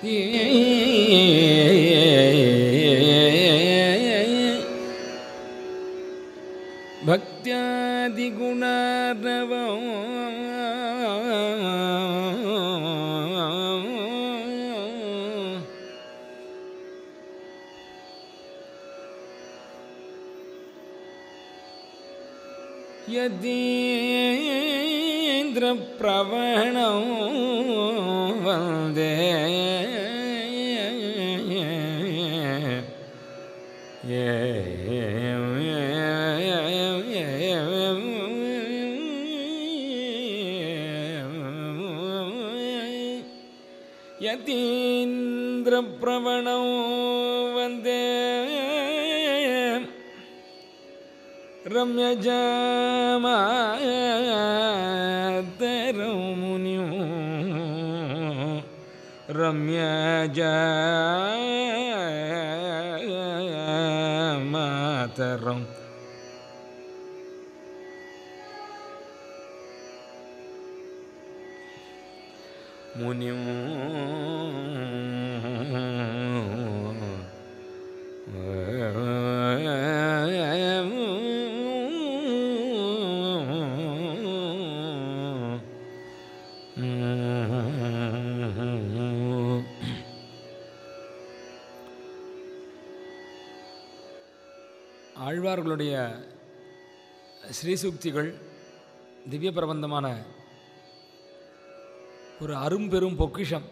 பக்தியாதிகுணார்ணவம் யதீந்திரப்பிரவணம் வந்தே யதீந்திரப்பிரவணம் வந்தே ரம்யஜமாதரம் முனியும் ரம்யஜமாதரம் முனியும் ஆழ்வார்களுடைய ஸ்ரீசூக்திகள் திவ்ய பிரபந்தமான ஒரு அரும்பெரும் பொக்கிஷம்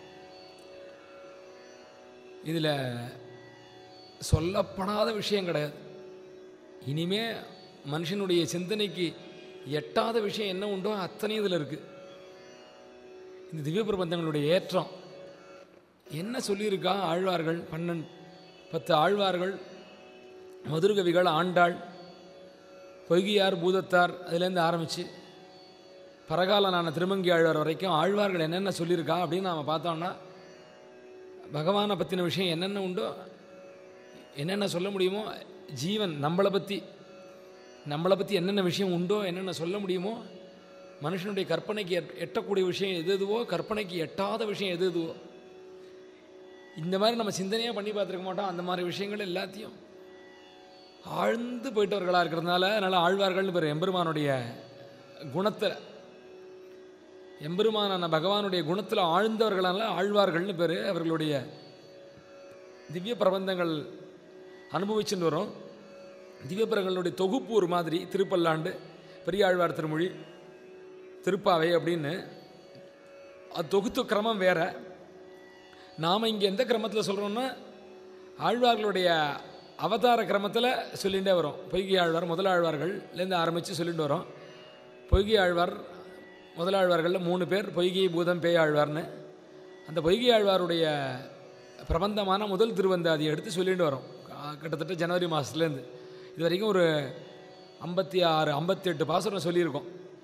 இதில் சொல்லப்படாத விஷயம் கிடையாது இனிமே மனுஷனுடைய சிந்தனைக்கு எட்டாத விஷயம் என்ன உண்டோ அத்தனை இதில் இருக்குது இந்த திவ்ய பிரபந்தங்களுடைய ஏற்றம் என்ன சொல்லியிருக்கா ஆழ்வார்கள் பன்னெண்டு பத்து ஆழ்வார்கள் மதுரகவிகள் ஆண்டாள் பொய்கியார் பூதத்தார் அதுலேருந்து ஆரம்பித்து பரகாலனான திருமங்கி ஆழ்வார் வரைக்கும் ஆழ்வார்கள் என்னென்ன சொல்லியிருக்கா அப்படின்னு நாம் பார்த்தோம்னா பகவானை பற்றின விஷயம் என்னென்ன உண்டோ என்னென்ன சொல்ல முடியுமோ ஜீவன் நம்மளை பற்றி நம்மளை பற்றி என்னென்ன விஷயம் உண்டோ என்னென்ன சொல்ல முடியுமோ மனுஷனுடைய கற்பனைக்கு எட் எட்டக்கூடிய விஷயம் எது எதுவோ கற்பனைக்கு எட்டாத விஷயம் எது எதுவோ இந்த மாதிரி நம்ம சிந்தனையாக பண்ணி பார்த்துருக்க மாட்டோம் அந்த மாதிரி விஷயங்கள் எல்லாத்தையும் ஆழ்ந்து போயிட்டவர்களாக இருக்கிறதுனால அதனால் ஆழ்வார்கள்னு பேர் எம்பெருமானுடைய குணத்தில் எம்பெருமானான பகவானுடைய குணத்தில் ஆழ்ந்தவர்களால ஆழ்வார்கள்னு பேர் அவர்களுடைய திவ்ய பிரபந்தங்கள் அனுபவிச்சுட்டு வரோம் திவ்ய பிரபங்களுடைய தொகுப்பு ஒரு மாதிரி திருப்பல்லாண்டு பெரியாழ்வார் திருமொழி திருப்பாவை அப்படின்னு அது தொகுத்து கிரமம் வேற நாம் இங்கே எந்த கிரமத்தில் சொல்கிறோம்னா ஆழ்வார்களுடைய அவதார கிரமத்தில் சொல்லிகிட்டே வரோம் பொய்கை ஆழ்வார் முதலாழ்வார்கள்லேருந்து ஆரம்பித்து சொல்லிட்டு வரோம் பொய்கை ஆழ்வார் முதலாழ்வார்களில் மூணு பேர் பொய்கை பூதம் பேய் ஆழ்வார்னு அந்த பொய்கை ஆழ்வாருடைய பிரபந்தமான முதல் திருவந்தாதியை எடுத்து சொல்லிட்டு வரோம் கா- கிட்டத்தட்ட ஜனவரி மாதத்துலேருந்து இது வரைக்கும் ஒரு ஐம்பத்தி ஆறு ஐம்பத்தி எட்டு பாசுரம் சொல்லியிருக்கோம்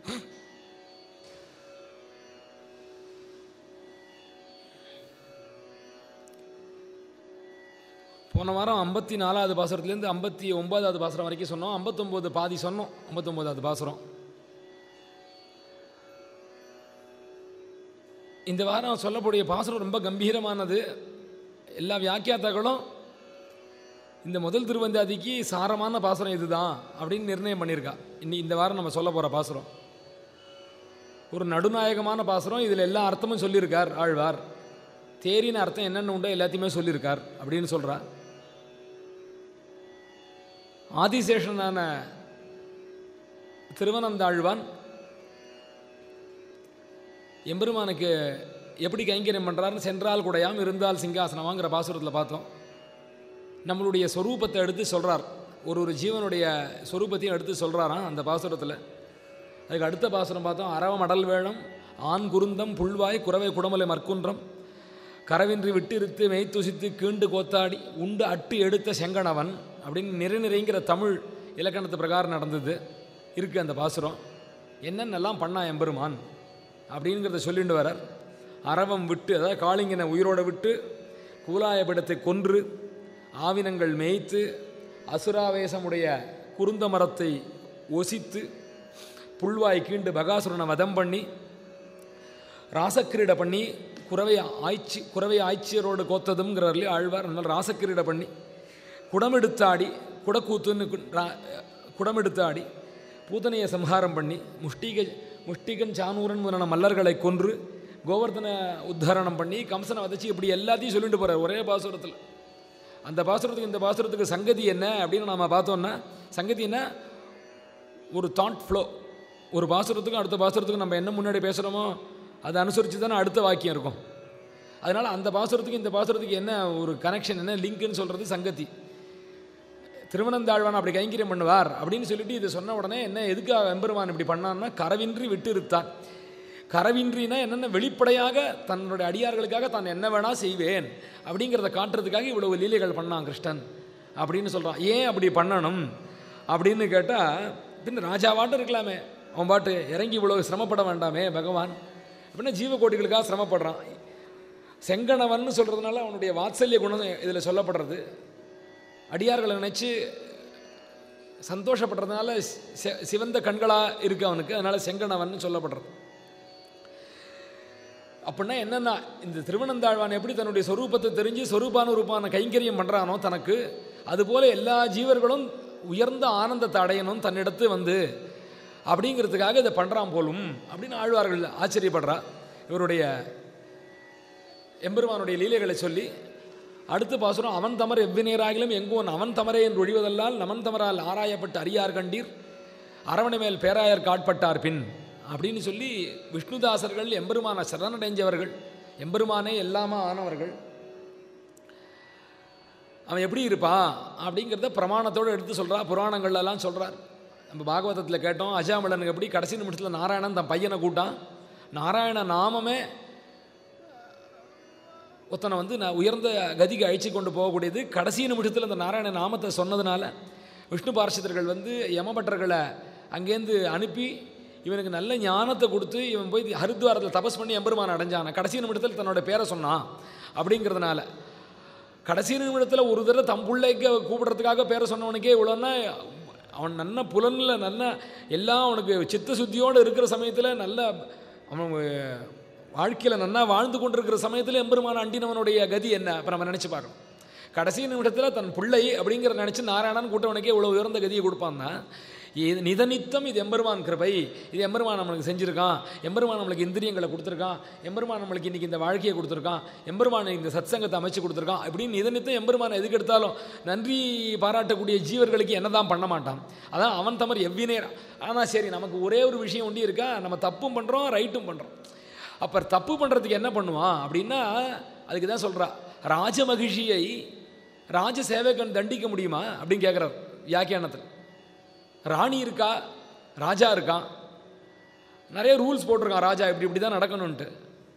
போன வாரம் ஐம்பத்தி நாலாவது பாசுரத்துலேருந்து ஐம்பத்தி ஒன்பதாவது பாசுரம் வரைக்கும் சொன்னோம் ஐம்பத்தொம்போது பாதி சொன்னோம் ஐம்பத்தொம்போதாவது பாசுரம் இந்த வாரம் சொல்லக்கூடிய பாசுரம் ரொம்ப கம்பீரமானது எல்லா வியாக்கியாத்தாக்களும் இந்த முதல் திருவந்தாதிக்கு சாரமான பாசுரம் இதுதான் அப்படின்னு நிர்ணயம் பண்ணியிருக்கா இன்னி இந்த வாரம் நம்ம சொல்ல போகிற பாசுரம் ஒரு நடுநாயகமான பாசுரம் இதில் எல்லா அர்த்தமும் சொல்லியிருக்கார் ஆழ்வார் தேரின அர்த்தம் என்னென்ன உண்டோ எல்லாத்தையுமே சொல்லியிருக்கார் அப்படின்னு சொல்றா ஆதிசேஷனான திருவனந்தாழ்வான் எம்பெருமானுக்கு எப்படி கைங்கரியம் பண்ணுறாருன்னு சென்றால் குடையாம் இருந்தால் சிங்காசனமாங்கிற பாசுரத்தில் பார்த்தோம் நம்மளுடைய சொரூபத்தை எடுத்து சொல்கிறார் ஒரு ஒரு ஜீவனுடைய சொரூபத்தையும் எடுத்து சொல்கிறாராம் அந்த பாசுரத்தில் அதுக்கு அடுத்த பாசுரம் பார்த்தோம் அரவ மடல் வேளம் ஆண் குருந்தம் புல்வாய் குறவை குடமலை மற்குன்றம் கரவின்றி விட்டிருத்து மெய்த்துசித்து கீண்டு கோத்தாடி உண்டு அட்டு எடுத்த செங்கணவன் அப்படின்னு நிறை நிறைங்கிற தமிழ் இலக்கணத்து பிரகாரம் நடந்தது இருக்குது அந்த பாசுரம் என்னென்னலாம் பண்ணா எம்பெருமான் அப்படிங்கிறத சொல்லிட்டு வரார் அரவம் விட்டு அதாவது காளிங்கனை உயிரோட விட்டு கூலாயபிடத்தை கொன்று ஆவினங்கள் மேய்த்து அசுராவேசமுடைய குருந்த மரத்தை ஒசித்து புல்வாய் கீண்டு பகாசுரனை வதம் பண்ணி ராசக்கிரீடை பண்ணி குறவை ஆய்ச்சி குறவை ஆய்ச்சியரோடு கோத்ததுங்கிறவர்களே ஆழ்வார் அதனால் ராசக்கிரீடை பண்ணி குடமெடுத்தாடி குடக்கூத்துன்னு கு- ரா- குடமெடுத்தாடி பூதனையை சம்ஹாரம் பண்ணி முஷ்டிக முஷ்டிகன் சானூரன் முதலான மல்லர்களை கொன்று கோவர்தன உத்தாரணம் பண்ணி கம்சனை வதச்சி இப்படி எல்லாத்தையும் சொல்லிட்டு போகிறார் ஒரே பாசுரத்தில் அந்த பாசுரத்துக்கு இந்த பாசுரத்துக்கு சங்கதி என்ன அப்படின்னு நாம் பார்த்தோம்னா சங்கதி என்ன ஒரு தாட் ஃப்ளோ ஒரு பாசுரத்துக்கும் அடுத்த பாசுரத்துக்கும் நம்ம என்ன முன்னாடி பேசுகிறோமோ அதை அனுசரித்து தானே அடுத்த வாக்கியம் இருக்கும் அதனால் அந்த பாசுரத்துக்கு இந்த பாசுரத்துக்கு என்ன ஒரு கனெக்ஷன் என்ன லிங்க்னு சொல்கிறது சங்கதி திருவனந்தாழ்வான் அப்படி கைங்கரியம் பண்ணுவார் அப்படின்னு சொல்லிட்டு இதை சொன்ன உடனே என்ன எதுக்காக எம்பெருமான் இப்படி பண்ணான்னா கரவின்றி விட்டு இருத்தான் கரவின்றினா என்னென்ன வெளிப்படையாக தன்னுடைய அடியார்களுக்காக தான் என்ன வேணா செய்வேன் அப்படிங்கிறத காட்டுறதுக்காக இவ்வளவு லீலைகள் பண்ணான் கிருஷ்ணன் அப்படின்னு சொல்கிறான் ஏன் அப்படி பண்ணணும் அப்படின்னு கேட்டால் பின்ன ராஜாவாட்டம் இருக்கலாமே அவன் பாட்டு இறங்கி இவ்வளவு சிரமப்பட வேண்டாமே பகவான் அப்படின்னா ஜீவகோட்டிகளுக்காக சிரமப்படுறான் செங்கணவன் சொல்கிறதுனால அவனுடைய வாத்சல்ய குணம் இதில் சொல்லப்படுறது அடியார்களை நினச்சி சந்தோஷப்படுறதுனால செ- சிவந்த கண்களாக இருக்கு அவனுக்கு அதனால் செங்கணவன் சொல்லப்படுறது அப்படின்னா என்னன்னா இந்த திருவனந்தாழ்வான் எப்படி தன்னுடைய சொரூபத்தை தெரிஞ்சு சொரூபானுரூபான கைங்கரியம் பண்ணுறானோ தனக்கு அதுபோல எல்லா ஜீவர்களும் உயர்ந்த ஆனந்தத்தை அடையணும் தன்னிடத்து வந்து அப்படிங்கிறதுக்காக இதை பண்ணுறான் போலும் அப்படின்னு ஆழ்வார்கள் ஆச்சரியப்படுறா இவருடைய எம்பெருமானுடைய லீலைகளை சொல்லி அடுத்த பாசுரம் அவன் தமர் எவ்வினேராகிலும் எங்கோன் அவன் தமரே என்று ஒழிவதல்லால் நமன் தமரால் ஆராயப்பட்டு அறியார் கண்டீர் அரவணை மேல் பேராயர் காட்பட்டார் பின் அப்படின்னு சொல்லி விஷ்ணுதாசர்கள் எம்பெருமான சரணடைஞ்சவர்கள் எம்பெருமானே எல்லாமா ஆனவர்கள் அவன் எப்படி இருப்பான் அப்படிங்கிறத பிரமாணத்தோடு எடுத்து சொல்றா புராணங்கள்ல எல்லாம் சொல்றார் நம்ம பாகவதத்தில் கேட்டோம் அஜாமலனுக்கு எப்படி கடைசி நிமிஷத்தில் நாராயணன் தன் பையனை கூட்டான் நாராயண நாமமே ஒருத்தனை வந்து நான் உயர்ந்த கதிக்கு அழிச்சு கொண்டு போகக்கூடியது கடைசி நிமிஷத்தில் அந்த நாராயண நாமத்தை சொன்னதுனால விஷ்ணு பார்ஷதர்கள் வந்து யமபட்டர்களை அங்கேருந்து அனுப்பி இவனுக்கு நல்ல ஞானத்தை கொடுத்து இவன் போய் ஹரித்வாரத்தில் தபஸ் பண்ணி எம்பெருமான் அடைஞ்சான் கடைசி நிமிடத்தில் தன்னோட பேரை சொன்னான் அப்படிங்கிறதுனால கடைசி நிமிடத்தில் ஒரு தடவை தம் பிள்ளைக்கு கூப்பிடுறதுக்காக பேரை சொன்னவனுக்கே இவ்வளோன்னா அவன் நல்ல புலனில் நல்ல எல்லாம் அவனுக்கு சித்த சுத்தியோடு இருக்கிற சமயத்தில் நல்ல அவன் வாழ்க்கையில் நன்னா வாழ்ந்து கொண்டிருக்கிற சமயத்தில் எம்பெருமான அண்டினவனுடைய கதி என்ன அப்போ நம்ம நினச்சி பார்க்கணும் கடைசி நிமிடத்தில் தன் பிள்ளை அப்படிங்கிற நினச்சி நாராயணன் கூட்டவனுக்கே இவ்வளோ உயர்ந்த கதியை கொடுப்பான்னா இது நிதனித்தம் இது எம்பெருமான் கிருபை இது எம்பெருமான் நம்மளுக்கு செஞ்சுருக்கான் எம்பெருமான் நம்மளுக்கு இந்திரியங்களை கொடுத்துருக்கான் எம்பெருமான் நம்மளுக்கு இன்றைக்கி இந்த வாழ்க்கையை கொடுத்துருக்கான் எம்பெருமான் இந்த சத்சங்கத்தை அமைச்சு கொடுத்துருக்கான் அப்படின்னு நிதனித்தம் எம்பெருமான் எதுக்கு எடுத்தாலும் நன்றி பாராட்டக்கூடிய ஜீவர்களுக்கு என்னதான் பண்ண மாட்டான் அதான் அவன் தமர் எவ்வினேரா ஆனால் சரி நமக்கு ஒரே ஒரு விஷயம் ஒண்டி இருக்கா நம்ம தப்பும் பண்ணுறோம் ரைட்டும் பண்ணுறோம் அப்போ தப்பு பண்ணுறதுக்கு என்ன பண்ணுவான் அப்படின்னா அதுக்கு தான் சொல்கிறா ராஜமகிஷியை ராஜ சேவகன் தண்டிக்க முடியுமா அப்படின்னு கேட்குறார் வியாக்கியானத்தில் ராணி இருக்கா ராஜா இருக்கான் நிறைய ரூல்ஸ் போட்டிருக்கான் ராஜா இப்படி இப்படி தான் நடக்கணும்ன்ட்டு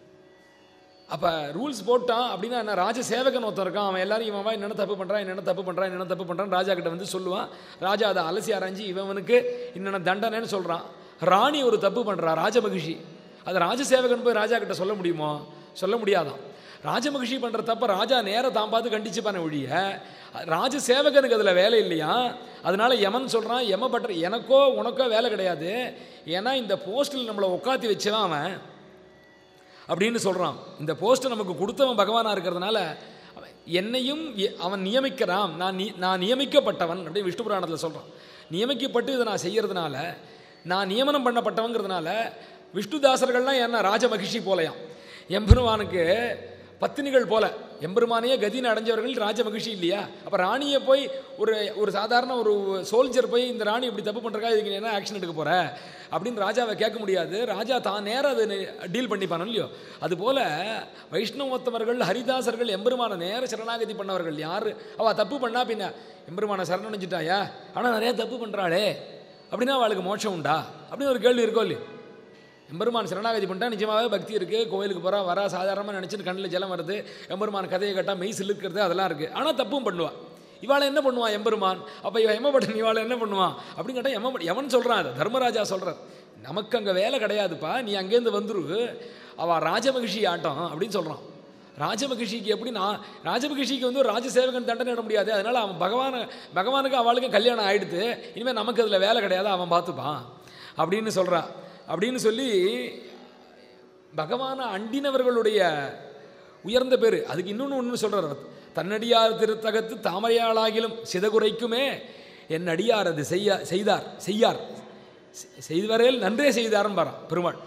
அப்போ ரூல்ஸ் போட்டான் அப்படின்னா என்ன ராஜ சேவகன் ஒருத்தன் இருக்கான் அவன் எல்லாரும் இவன் வா என்னென்ன தப்பு பண்ணுறான் என்னென்ன தப்பு பண்ணுறான் என்னென்ன தப்பு பண்ணுறான் ராஜா கிட்ட வந்து சொல்லுவான் ராஜா அதை அலசி ஆராய்ஞ்சு இவனுக்கு என்னென்ன தண்டனைன்னு சொல்கிறான் ராணி ஒரு தப்பு பண்ணுறா ராஜமகிஷி அது ராஜசேவகன் போய் ராஜா கிட்ட சொல்ல முடியுமோ சொல்ல முடியாதான் ராஜமகிஷி பண்ணுற தப்ப ராஜா நேர தான் பார்த்து கண்டிச்சுப்பான ஒழிய ராஜசேவகனுக்கு அதில் வேலை இல்லையா அதனால யமன் சொல்கிறான் யம பட்டர் எனக்கோ உனக்கோ வேலை கிடையாது ஏன்னா இந்த போஸ்டில் நம்மளை உட்காத்தி வச்சுதான் அவன் அப்படின்னு சொல்கிறான் இந்த போஸ்ட்டை நமக்கு கொடுத்தவன் பகவானாக இருக்கிறதுனால அவன் என்னையும் எ- அவன் நியமிக்கிறான் நான் நி நான் நியமிக்கப்பட்டவன் அப்படின்னு விஷ்ணு புராணத்தில் சொல்கிறான் நியமிக்கப்பட்டு இதை நான் செய்யறதுனால நான் நியமனம் பண்ணப்பட்டவங்கிறதுனால விஷ்ணுதாசர்கள்லாம் என்ன ராஜமகிஷி போலையாம் எம்பெருமானுக்கு பத்தினிகள் போல எம்பெருமானையே கதின்னு அடைஞ்சவர்கள் ராஜ மகிழ்ச்சி இல்லையா அப்போ ராணியை போய் ஒரு ஒரு சாதாரண ஒரு சோல்ஜர் போய் இந்த ராணி இப்படி தப்பு பண்ணுறக்கா இதுக்கு நீ என்ன ஆக்ஷன் எடுக்க போற அப்படின்னு ராஜாவை கேட்க முடியாது ராஜா தான் நேரம் அதை டீல் பண்ணிப்பானோ இல்லையோ அதுபோல வைஷ்ணவத்தவர்கள் ஹரிதாசர்கள் எம்பெருமான நேர சரணாகதி பண்ணவர்கள் யார் அவள் தப்பு பண்ணா பின்ன எம்பெருமான சரணடைஞ்சிட்டாயா ஆனால் நிறைய தப்பு பண்ணுறாளே அப்படின்னா அவளுக்கு மோட்சம் உண்டா அப்படின்னு ஒரு கேள்வி இருக்கோ இல்லையோ எம்பெருமான் சரணாகதி பண்ணிட்டா நிஜமாகவே பக்தி இருக்குது கோயிலுக்கு போகிறா வரா சாதாரணமாக நினச்சிட்டு கண்ணில் ஜலம் வருது எம்பெருமான் கதையை கேட்டால் மெய் சிலுக்கிறது அதெல்லாம் இருக்குது ஆனால் தப்பும் பண்ணுவா இவாளை என்ன பண்ணுவான் எம்பெருமான் அப்போ இவன் எம்மபட்டன் இவாளை என்ன பண்ணுவான் அப்படின்னு கேட்டால் எம்ம எவன் சொல்கிறான் அதை தர்மராஜா சொல்கிறார் நமக்கு அங்கே வேலை கிடையாதுப்பா நீ அங்கேருந்து வந்துரு அவள் ராஜமகிஷி ஆட்டம் அப்படின்னு சொல்கிறான் ராஜமகிஷிக்கு எப்படி நான் ராஜமகிஷிக்கு வந்து ஒரு ராஜசேவகன் தண்டனை இட முடியாது அதனால் அவன் பகவான பகவானுக்கு அவளுக்கு கல்யாணம் ஆயிடுத்து இனிமேல் நமக்கு அதில் வேலை கிடையாது அவன் பார்த்துப்பான் அப்படின்னு சொல்கிறா அப்படின்னு சொல்லி பகவானை அண்டினவர்களுடைய உயர்ந்த பேர் அதுக்கு இன்னொன்று ஒன்று சொல்றார் அவர். தன்னடியார் திருத்தகத்து தாமரையாளாகிலும் சிதகுரைக்குமே என் அடியார் அது செய்ய செய்தார் செய்யார் செ- செய்தவரையில் நன்றே செய்தார்னு பாரான் பெருமாள்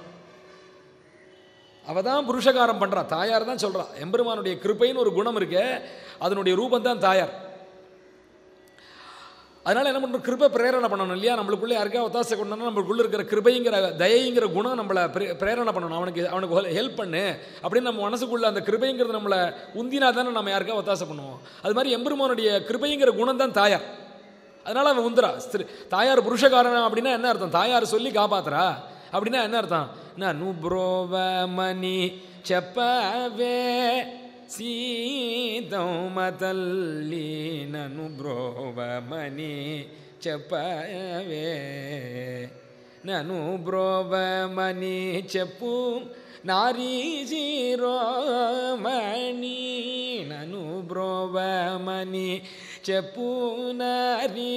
அவ தான் புருஷகாரம் பண்றா தாயார் தான் சொல்றா எம்பெருமானுடைய கிருபைன்னு ஒரு குணம் இருக்கு அதனுடைய ரூபம் தான் தாயார் அதனால என்ன பண்றோம் கிருபை பிரேரணை பண்ணணும் இல்லையா நம்மளுக்குள்ள யாருக்கா ஒத்தாசை கொண்டோம்னா நம்மளுக்குள்ள இருக்கிற கிருபைங்கிற தயைங்கிற குணம் நம்மளை பிரே- பிரேரணை பண்ணணும் அவனுக்கு அவனுக்கு ஹெல்ப் பண்ணு அப்படின்னு நம்ம மனசுக்குள்ள அந்த கிருபைங்கிறது நம்மளை உந்தினா தானே நம்ம யாருக்கா ஒத்தாசை பண்ணுவோம் அது மாதிரி எம்பெருமானுடைய கிருபைங்கிற குணம் தான் தாயார் அதனால அவன் உந்துரா ஸ்திரீ தாயார் புருஷகாரன் அப்படின்னா என்ன அர்த்தம் தாயார் சொல்லி காப்பாத்துறா அப்படின்னா என்ன அர்த்தம் நனு புரோவமணி செப்பவே சீதௌம தல்லி நனு బ్రోవమని చెప్పవే నను బ్రోవమని చెప్పు నారీ శిరోమణి నను బ్రోవమని చెప్పు నారీ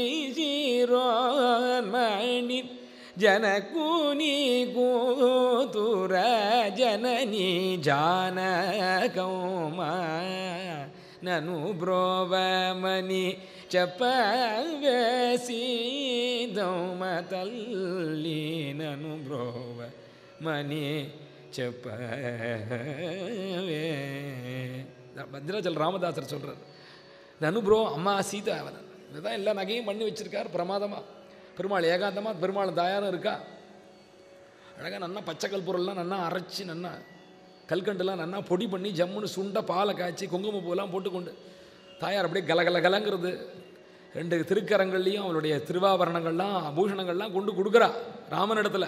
శిరోమణి జనకుని కూతుర జనని జానకౌమా నను బ్రోవమని చెప్పవేసి దౌమ తల్లి నను బ్రోవమని చెప్పవే பத்ராச்சல் ராமதாசர் சொல்றார் தனு ப்ரோ அம்மா சீதா அவன் இதுதான் எல்லா நகையும் பண்ணி வச்சிருக்கார் பிரமாதமா பெருமாள் ஏகாந்தமா பெருமாள் தாயாரும் இருக்கா அழகாக நன்னா பச்சைக்கல் பொருள்லாம் நன்னா அரைச்சி நன்னா கல்கண்டுலாம் நன்னா பொடி பண்ணி ஜம்முன்னு சுண்ட பாலை காய்ச்சி குங்குமப்பூலாம் போட்டுக்கொண்டு தாயார் அப்படியே கலகல கலங்கிறது ரெண்டு திருக்கரங்கள்லையும் அவளுடைய திருவாபரணங்கள்லாம் ஆபூஷணங்கள்லாம் கொண்டு கொடுக்குறா ராமனிடத்துல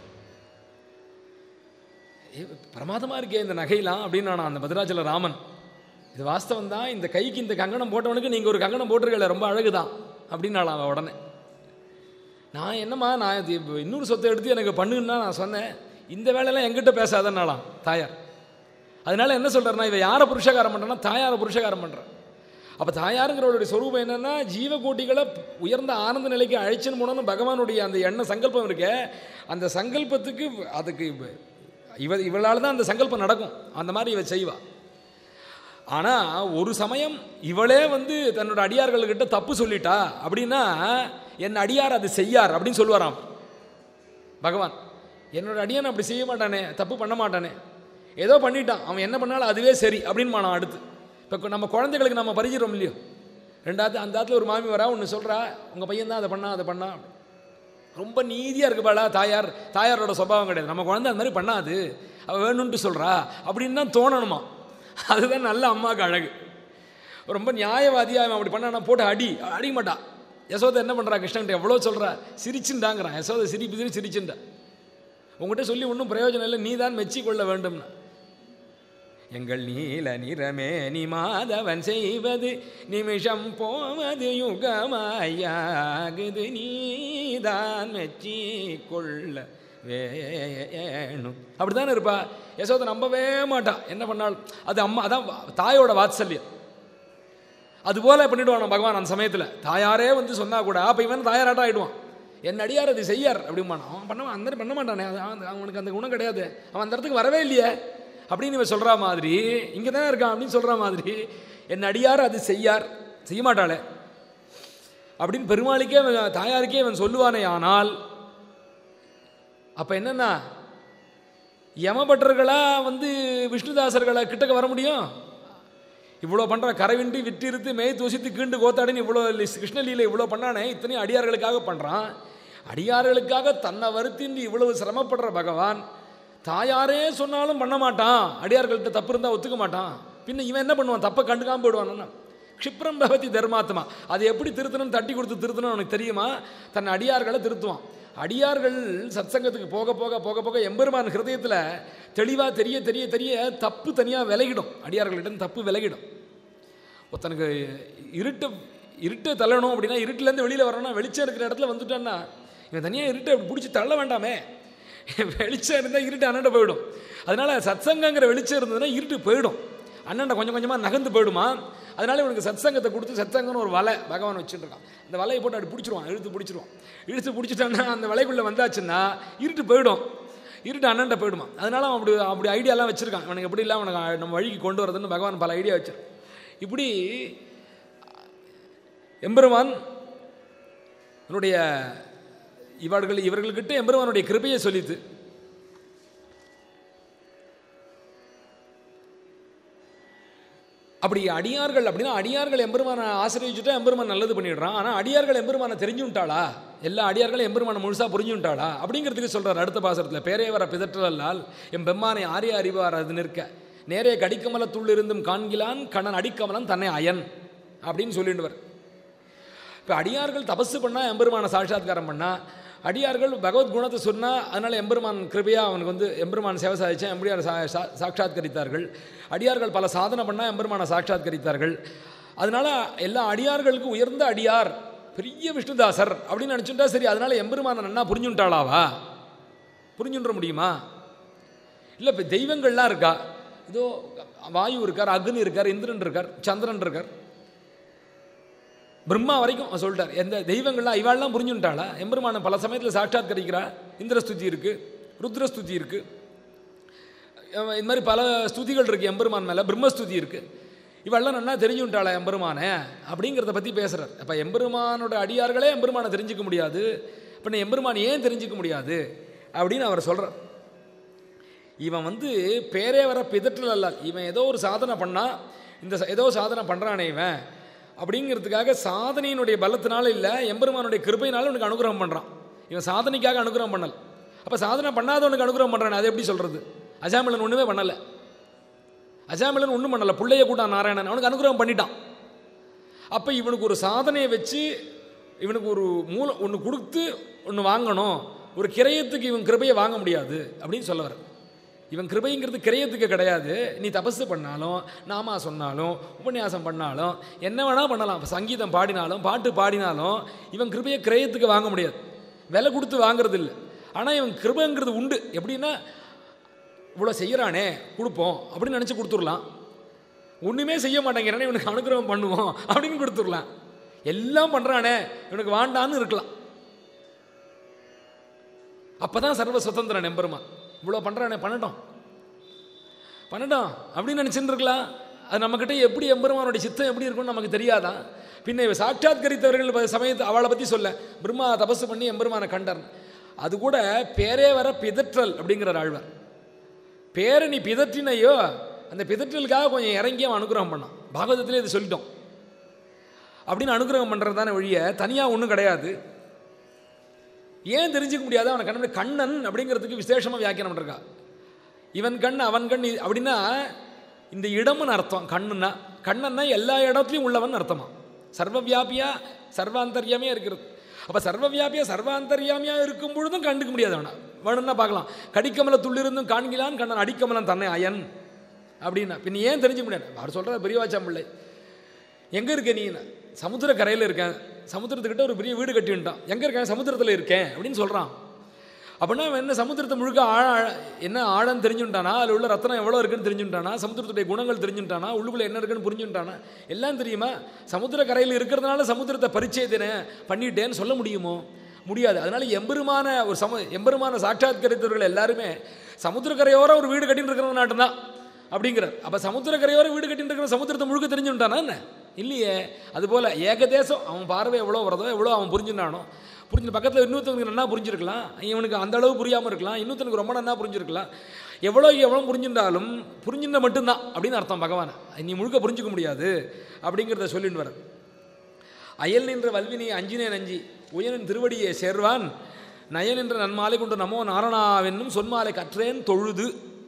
ஏ, பிரமாதமா இருக்கே இந்த நகையெல்லாம் அப்படின்னு நான் அந்த பத்ராச்சல ராமன் இது வாஸ்தவம் தான் இந்த கைக்கு இந்த கங்கணம் போட்டவனுக்கு நீங்க ஒரு கங்கணம் போட்டிருக்கல ரொம்ப அழகுதான் அப்படின்னாலாம் அவன் உடனே நான் என்னம்மா நான் இது இப்ப இன்னொரு சொத்தை எடுத்து எனக்கு பண்ணுன்னா நான் சொன்னேன் இந்த வேலையெல்லாம் எங்கிட்ட பேசாதன்னாலாம் தாயார் அதனால என்ன சொல்றாருன்னா இவ யாரை புருஷகாரம் பண்றேன்னா தாயாரை புருஷகாரம் பண்றேன் அப்ப தாயாருங்கிறவருடைய சொரூபம் என்னன்னா ஜீவகோட்டிகளை உயர்ந்த ஆனந்த நிலைக்கு அழைச்சின்னு போனோம்னு பகவானுடைய அந்த எண்ண சங்கல்பம் இருக்கே அந்த சங்கல்பத்துக்கு அதுக்கு இவ- இவ இவளால தான் அந்த சங்கல்பம் நடக்கும் அந்த மாதிரி இவ செய்வா ஆனா ஒரு சமயம் இவளே வந்து தன்னோட அடியார்கள்கிட்ட தப்பு சொல்லிட்டா அப்படின்னா என் அடியார் அது செய்யார் அப்படின்னு சொல்லுவாராம் பகவான் என்னோட அடியான் அப்படி செய்ய மாட்டானே தப்பு பண்ண மாட்டானே ஏதோ பண்ணிட்டான் அவன் என்ன பண்ணாலும் அதுவே சரி அப்படின்னு நான் அடுத்து இப்போ நம்ம குழந்தைகளுக்கு நம்ம பரிஞ்சிடும் இல்லையோ ரெண்டாவது அந்த இடத்துல ஒரு மாமி வரா ஒன்று சொல்கிறா உங்கள் பையன் தான் அதை பண்ணா அதை பண்ணா ரொம்ப நீதியாக இருக்கு பாடா தாயார் தாயாரோட சுபாவம் கிடையாது நம்ம குழந்தை அந்த மாதிரி பண்ணாது அவள் வேணும்ன்ட்டு சொல்கிறா அப்படின்னு தான் தோணணுமா அதுதான் நல்ல அம்மாவுக்கு அழகு ரொம்ப நியாயவாதியாக அவன் அப்படி பண்ணானா போட்டு அடி அடிக்க மாட்டா யசோதை என்ன பண்ணுறா கிருஷ்ணன்ட்ட எவ்வளோ சொல்கிறா சிரிச்சுண்டாங்கிறான் யசோதை சிரிப்பு சிரி சிரிச்சுண்டா உங்ககிட்ட சொல்லி ஒன்றும் பிரயோஜனம் இல்லை நீ தான் மெச்சிக்கொள்ள வேண்டும்னா எங்கள் நீல நிறமே நீ மாதவன் செய்வது நிமிஷம் போவது யுகமாயாகுது நீதான் மெச்சி கொள்ள வேணும் அப்படித்தானே இருப்பா யசோதை நம்பவே மாட்டா என்ன பண்ணாலும் அது அம்மா அதான் தாயோட வாத்சல்யம் அதுபோல பண்ணிடுவான் பகவான் அந்த சமயத்தில் தாயாரே வந்து சொன்னா கூட அப்போ இவன் தாயாராட்டம் ஆயிடுவான் என் அடியார் அது செய்யார் அப்படிம்பான் அவன் பண்ண அந்த மாதிரி பண்ண மாட்டானே அது அவன் அவனுக்கு அந்த குணம் கிடையாது அவன் அந்த இடத்துக்கு வரவே இல்லையே அப்படின்னு இவன் சொல்ற மாதிரி இங்கே தானே இருக்கான் அப்படின்னு சொல்ற மாதிரி என் அடியார் அது செய்யார் செய்ய மாட்டாளே அப்படின்னு பெருமாளுக்கே அவன் தாயாருக்கே இவன் சொல்லுவானே ஆனால் அப்ப என்னன்னா யமபட்டர்களா வந்து விஷ்ணுதாசர்களை கிட்டக்க வர முடியும் இவ்வளோ பண்ணுற கரைவின்றி விட்டிருத்து மேய் தூசித்து கீண்டு கோத்தாடின்னு இவ்வளோ லி- கிருஷ்ணலீலை இவ்வளோ பண்ணானே இத்தனையும் அடியார்களுக்காக பண்ணுறான் அடியார்களுக்காக தன்னை வருத்தின்றி இவ்வளவு சிரமப்படுற பகவான் தாயாரே சொன்னாலும் பண்ண மாட்டான் அடியார்கள்ட்ட தப்பு இருந்தால் ஒத்துக்க மாட்டான் பின்ன இவன் என்ன பண்ணுவான் தப்பை கண்டுக்காம போயிடுவான் க்ஷிப்ரம் பகவதி தர்மாத்மா அதை எப்படி திருத்தணும் தட்டி கொடுத்து திருத்தணும் அவனுக்கு தெரியுமா தன் அடியார்களை திருத்துவான் அடியார்கள் சத்சங்கத்துக்கு போக போக போக போக எம்பெருமான் ஹிருதயத்தில் தெளிவாக தெரிய தெரிய தெரிய தப்பு தனியாக விலகிடும் அடியார்களிடம் தப்பு விலகிடும் ஒருத்தனுக்கு இருட்டு இருட்டை தள்ளணும் அப்படின்னா இருட்டிலேருந்து வெளியில் வரணும்னா வெளிச்சம் இருக்கிற இடத்துல வந்துட்டான்னா இவன் தனியாக இருட்டை அப்படி பிடிச்சி தள்ள வேண்டாமே வெளிச்சம் இருந்தால் இருட்டு அண்ணாண்ட போயிடும் அதனால சத்சங்கங்கிற வெளிச்சம் இருந்ததுன்னா இருட்டு போயிடும் அண்ணாண்ட கொஞ்சம் கொஞ்சமாக நகர்ந்து போயிடுமா அதனால இவனுக்கு சத்சங்கத்தை கொடுத்து சத்சங்கம்னு ஒரு வலை பகவான் வச்சுட்டு இருக்கான் அந்த வலையை போட்டு அப்படி பிடிச்சிருவான் இழுத்து பிடிச்சிருவான் இழுத்து பிடிச்சிட்டான்னா அந்த வலைக்குள்ளே வந்தாச்சுன்னா இருட்டு போயிடும் இருட்டு அண்ணன்ட்ட போயிடுமா அதனால அவன் அப்படி அப்படி ஐடியாலாம் வச்சுருக்கான் அவனுக்கு எப்படி இல்லை அவனுக்கு நம்ம வழிக்கு கொண்டு வரதுன்னு பகவான் பல ஐடியா வச்சிரு இப்படி எம்பெருமான் அவனுடைய இவர்கள் இவர்கள்கிட்ட எம்பெருமானுடைய கிருபையை சொல்லித்து அப்படி அடியார்கள் அப்படின்னா அடியார்கள் எம்பெருமானை ஆசிரியச்சுட்டா எம்பெருமான் நல்லது பண்ணிடுறான் ஆனால் அடியார்கள் எம்பெருமானை தெரிஞ்சுட்டாளா எல்லா அடியார்களும் எம்பெருமானை முழுசாக புரிஞ்சுட்டாளா அப்படிங்கிறதுக்கு சொல்கிறார் அடுத்த பாசத்தில் பேரே வர பிதற்றலால் என் பெம்மானை ஆரிய அறிவார் அது நிற்க நேரே கடிக்கமலத்துள் இருந்தும் காண்கிலான் கண்ணன் அடிக்கமலன் தன்னை அயன் அப்படின்னு சொல்லிடுவார் இப்போ அடியார்கள் தபசு பண்ணால் எம்பெருமான சாட்சாத்காரம் பண்ணால் அடியார்கள் பகவத் குணத்தை சொன்னால் அதனால் எம்பெருமான் கிருபையாக அவனுக்கு வந்து எம்பெருமான் சேவை சாதிச்சேன் எம்பெருமான் சா சா- சாட்சாத்கரித்தார்கள் அடியார்கள் பல சாதனை பண்ணால் எம்பெருமானை சாட்சாத்கரித்தார்கள் அதனால் எல்லா அடியார்களுக்கும் உயர்ந்த அடியார் பெரிய விஷ்ணுதாசர் அப்படின்னு நினச்சுட்டா சரி அதனால் எம்பெருமானை நன்னா புரிஞ்சுட்டாளாவா புரிஞ்சுன்ற முடியுமா இல்லை இப்போ தெய்வங்கள்லாம் இருக்கா இதோ வாயு இருக்கார் அக்னி இருக்கார் இந்திரன் இருக்கார் சந்திரன் இருக்கார் பிரம்மா வரைக்கும் அவர் சொல்லிட்டார் எந்த தெய்வங்கள்லாம் இவாள்லாம் புரிஞ்சுட்டாளா எம்பெருமான பல சமயத்தில் சாட்சாத்கரிக்கிறா இந்திரஸ்துதி இருக்கு ருத்ரஸ்துதி இருக்கு அஹ் இந்த மாதிரி பல ஸ்துதிகள் இருக்கு எம்பெருமான் மேலே பிரம்மஸ்துதி இருக்கு இவெல்லாம் நல்லா தெரிஞ்சுட்டாளா எம்பெருமானே அப்படிங்கிறத பற்றி பேசுகிறார் அப்போ எம்பெருமானோட அடியார்களே எம்பெருமானை தெரிஞ்சுக்க முடியாது இப்போ எம்பெருமான் ஏன் தெரிஞ்சுக்க முடியாது அப்படின்னு அவர் சொல்கிறார் இவன் வந்து பேரே வர பிதற்றல் அல்ல இவன் ஏதோ ஒரு சாதனை பண்ணா இந்த ச- ஏதோ சாதனை பண்ணுறானே இவன் அப்படிங்கிறதுக்காக சாதனையினுடைய பலத்தினால இல்லை எம்பெருமானுடைய கிருபையினால உனக்கு அனுகிரகம் பண்ணுறான் இவன் சாதனைக்காக அனுகிரகம் பண்ணல அப்போ சாதனை பண்ணாதவனுக்கு அனுகிரகம் பண்ணுறான் அது எப்படி சொல்கிறது அஜாமிலன் ஒன்றுமே பண்ணலை அஜாமிலன் ஒன்றும் பண்ணலை பிள்ளைய கூட்டான் நாராயணன் அவனுக்கு அனுகிரகம் பண்ணிட்டான் அப்போ இவனுக்கு ஒரு சாதனையை வச்சு இவனுக்கு ஒரு மூலம் ஒன்று கொடுத்து ஒன்று வாங்கணும் ஒரு கிரயத்துக்கு இவன் கிருபையை வாங்க முடியாது அப்படின்னு சொல்ல வர இவன் கிருபைங்கிறது கிரயத்துக்கு கிடையாது நீ தபசு பண்ணாலும் நாமா சொன்னாலும் உபன்யாசம் பண்ணாலும் என்ன வேணால் பண்ணலாம் இப்ப சங்கீதம் பாடினாலும் பாட்டு பாடினாலும் இவன் கிருபையை கிரயத்துக்கு வாங்க முடியாது விலை கொடுத்து வாங்குறது இல்லை ஆனால் இவன் கிருபைங்கிறது உண்டு எப்படின்னா இவ்வளோ செய்கிறானே கொடுப்போம் அப்படின்னு நினச்சி கொடுத்துடலாம் ஒன்றுமே செய்ய மாட்டேங்கிறானே இவனுக்கு அனுகிரகம் பண்ணுவோம் அப்படின்னு கொடுத்துடலாம் எல்லாம் பண்ணுறானே இவனுக்கு வாண்டான்னு இருக்கலாம் அப்பதான் சர்வ சுதந்திரன் எம்பெருமான் இவ்வளோ பண்ணுறானே பண்ணட்டும் பண்ணட்டும் அப்படின்னு நினச்சின்னு இருக்கலாம் அது நம்மக்கிட்ட எப்படி எம்பெருமானுடைய சித்தம் எப்படி இருக்கும்னு நமக்கு தெரியாதான் பின்ன இவ சாட்சாத்கரித்தவர்கள் ப- சமயத்து அவளை பற்றி சொல்ல பிரம்மா தபசு பண்ணி எம்பெருமானை கண்டார் அது கூட பேரே வர பிதற்றல் அப்படிங்கிற ஆழ்வார் பேரை நீ பிதற்றினையோ அந்த பிதற்றலுக்காக கொஞ்சம் இறங்கி அவன் அனுகிரகம் பண்ணான் பாகவதத்திலே இது சொல்லிட்டோம் அப்படின்னு அனுகிரகம் பண்ணுறது தானே ஒழிய தனியாக ஒன்றும் கிடையாது ஏன் தெரிஞ்சுக்க முடியாது அவனை கண்ணன் கண்ணன் அப்படிங்கிறதுக்கு விசேஷமாக வியாக்கியானம் பண்ணிருக்கா இவன் கண் அவன் கண் இது- அப்படின்னா இந்த இடம்னு அர்த்தம் கண்ணுன்னா கண்ணன்னா எல்லா இடத்துலையும் உள்ளவன் அர்த்தமா சர்வவியாபியா சர்வாந்தர்யாமியா இருக்கிறது அப்போ சர்வவியாபியா சர்வாந்தர்யாமியா இருக்கும் பொழுதும் கண்டுக்க முடியாது அவனை வேணும்னா பார்க்கலாம் கடிக்கமல துள்ளிருந்தும் காண்கிலான் கண்ணன் அடிக்கமலன் தன்னை அயன் அப்படின்னா பின் ஏன் தெரிஞ்சுக்க முடியாது அவர் சொல்கிற பெரியவாச்சாம் பிள்ளை எங்கே இருக்க நீ சமுத்திர கரையில் இருக்கேன் சமுத்திரத்துக்கிட்ட ஒரு பெரிய வீடு கட்டிவிட்டான் எங்கே இருக்கேன் சமுத்திரத்தில் இருக்கேன் அப்படின்னு சொல்கிறான் அப்படின்னா அவன் என்ன சமுத்திரத்தை முழுக்க ஆழ ஆழ- என்ன ஆழம் தெரிஞ்சுட்டானா அதில் உள்ள ரத்தனம் எவ்வளோ இருக்குன்னு தெரிஞ்சுட்டானா சமுத்திரத்துடைய குணங்கள் தெரிஞ்சுட்டானா உள்ளுக்குள்ள என்ன இருக்குன்னு புரிஞ்சுட்டானா எல்லாம் தெரியுமா சமுத்திர கரையில் இருக்கிறதுனால சமுத்திரத்தை பரிச்சேதனை பண்ணிட்டேன்னு சொல்ல முடியுமோ முடியாது அதனால எம்பெருமான ஒரு சம எம்பெருமான சாட்சாத்கரித்தவர்கள் எல்லாருமே சமுத்திரக்கரையோர ஒரு வீடு கட்டின்னு இருக்கிற நாட்டு தான் அப்படிங்கிறார் அப்போ சமுத்திரக்கரையோர வீடு கட்டின்னு இருக்கிற சமுத்திரத்தை முழுக்க தெரிஞ்சுட்டானா என்ன இல்லையே அதுபோல் ஏகதேசம் அவன் பார்வை எவ்வளோ வரதோ எவ்வளோ அவன் புரிஞ்சுட்டானோ புரிஞ்சு பக்கத்தில் இன்னொருத்தனுக்கு நல்லா புரிஞ்சிருக்கலாம் இவனுக்கு அந்த அளவு புரியாமல் இருக்கலாம் இன்னொருத்தனுக்கு ரொம்ப நல்லா புரிஞ்சிருக்கலாம் எவ்வளோ எவ்வளோ புரிஞ்சிருந்தாலும் புரிஞ்சிருந்த மட்டும்தான் அப்படின்னு அர்த்தம் பகவான் நீ முழுக்க புரிஞ்சுக்க முடியாது அப்படிங்கிறத சொல்லிட்டு வர அயல் நின்ற வல்வினி அஞ்சினே நஞ்சி உயனின் திருவடியை சேர்வான் நயன் என்ற நன்மாலை கொண்டு நமோ நாரணாவென்னும் சொன்மாலை கற்றேன் தொழுது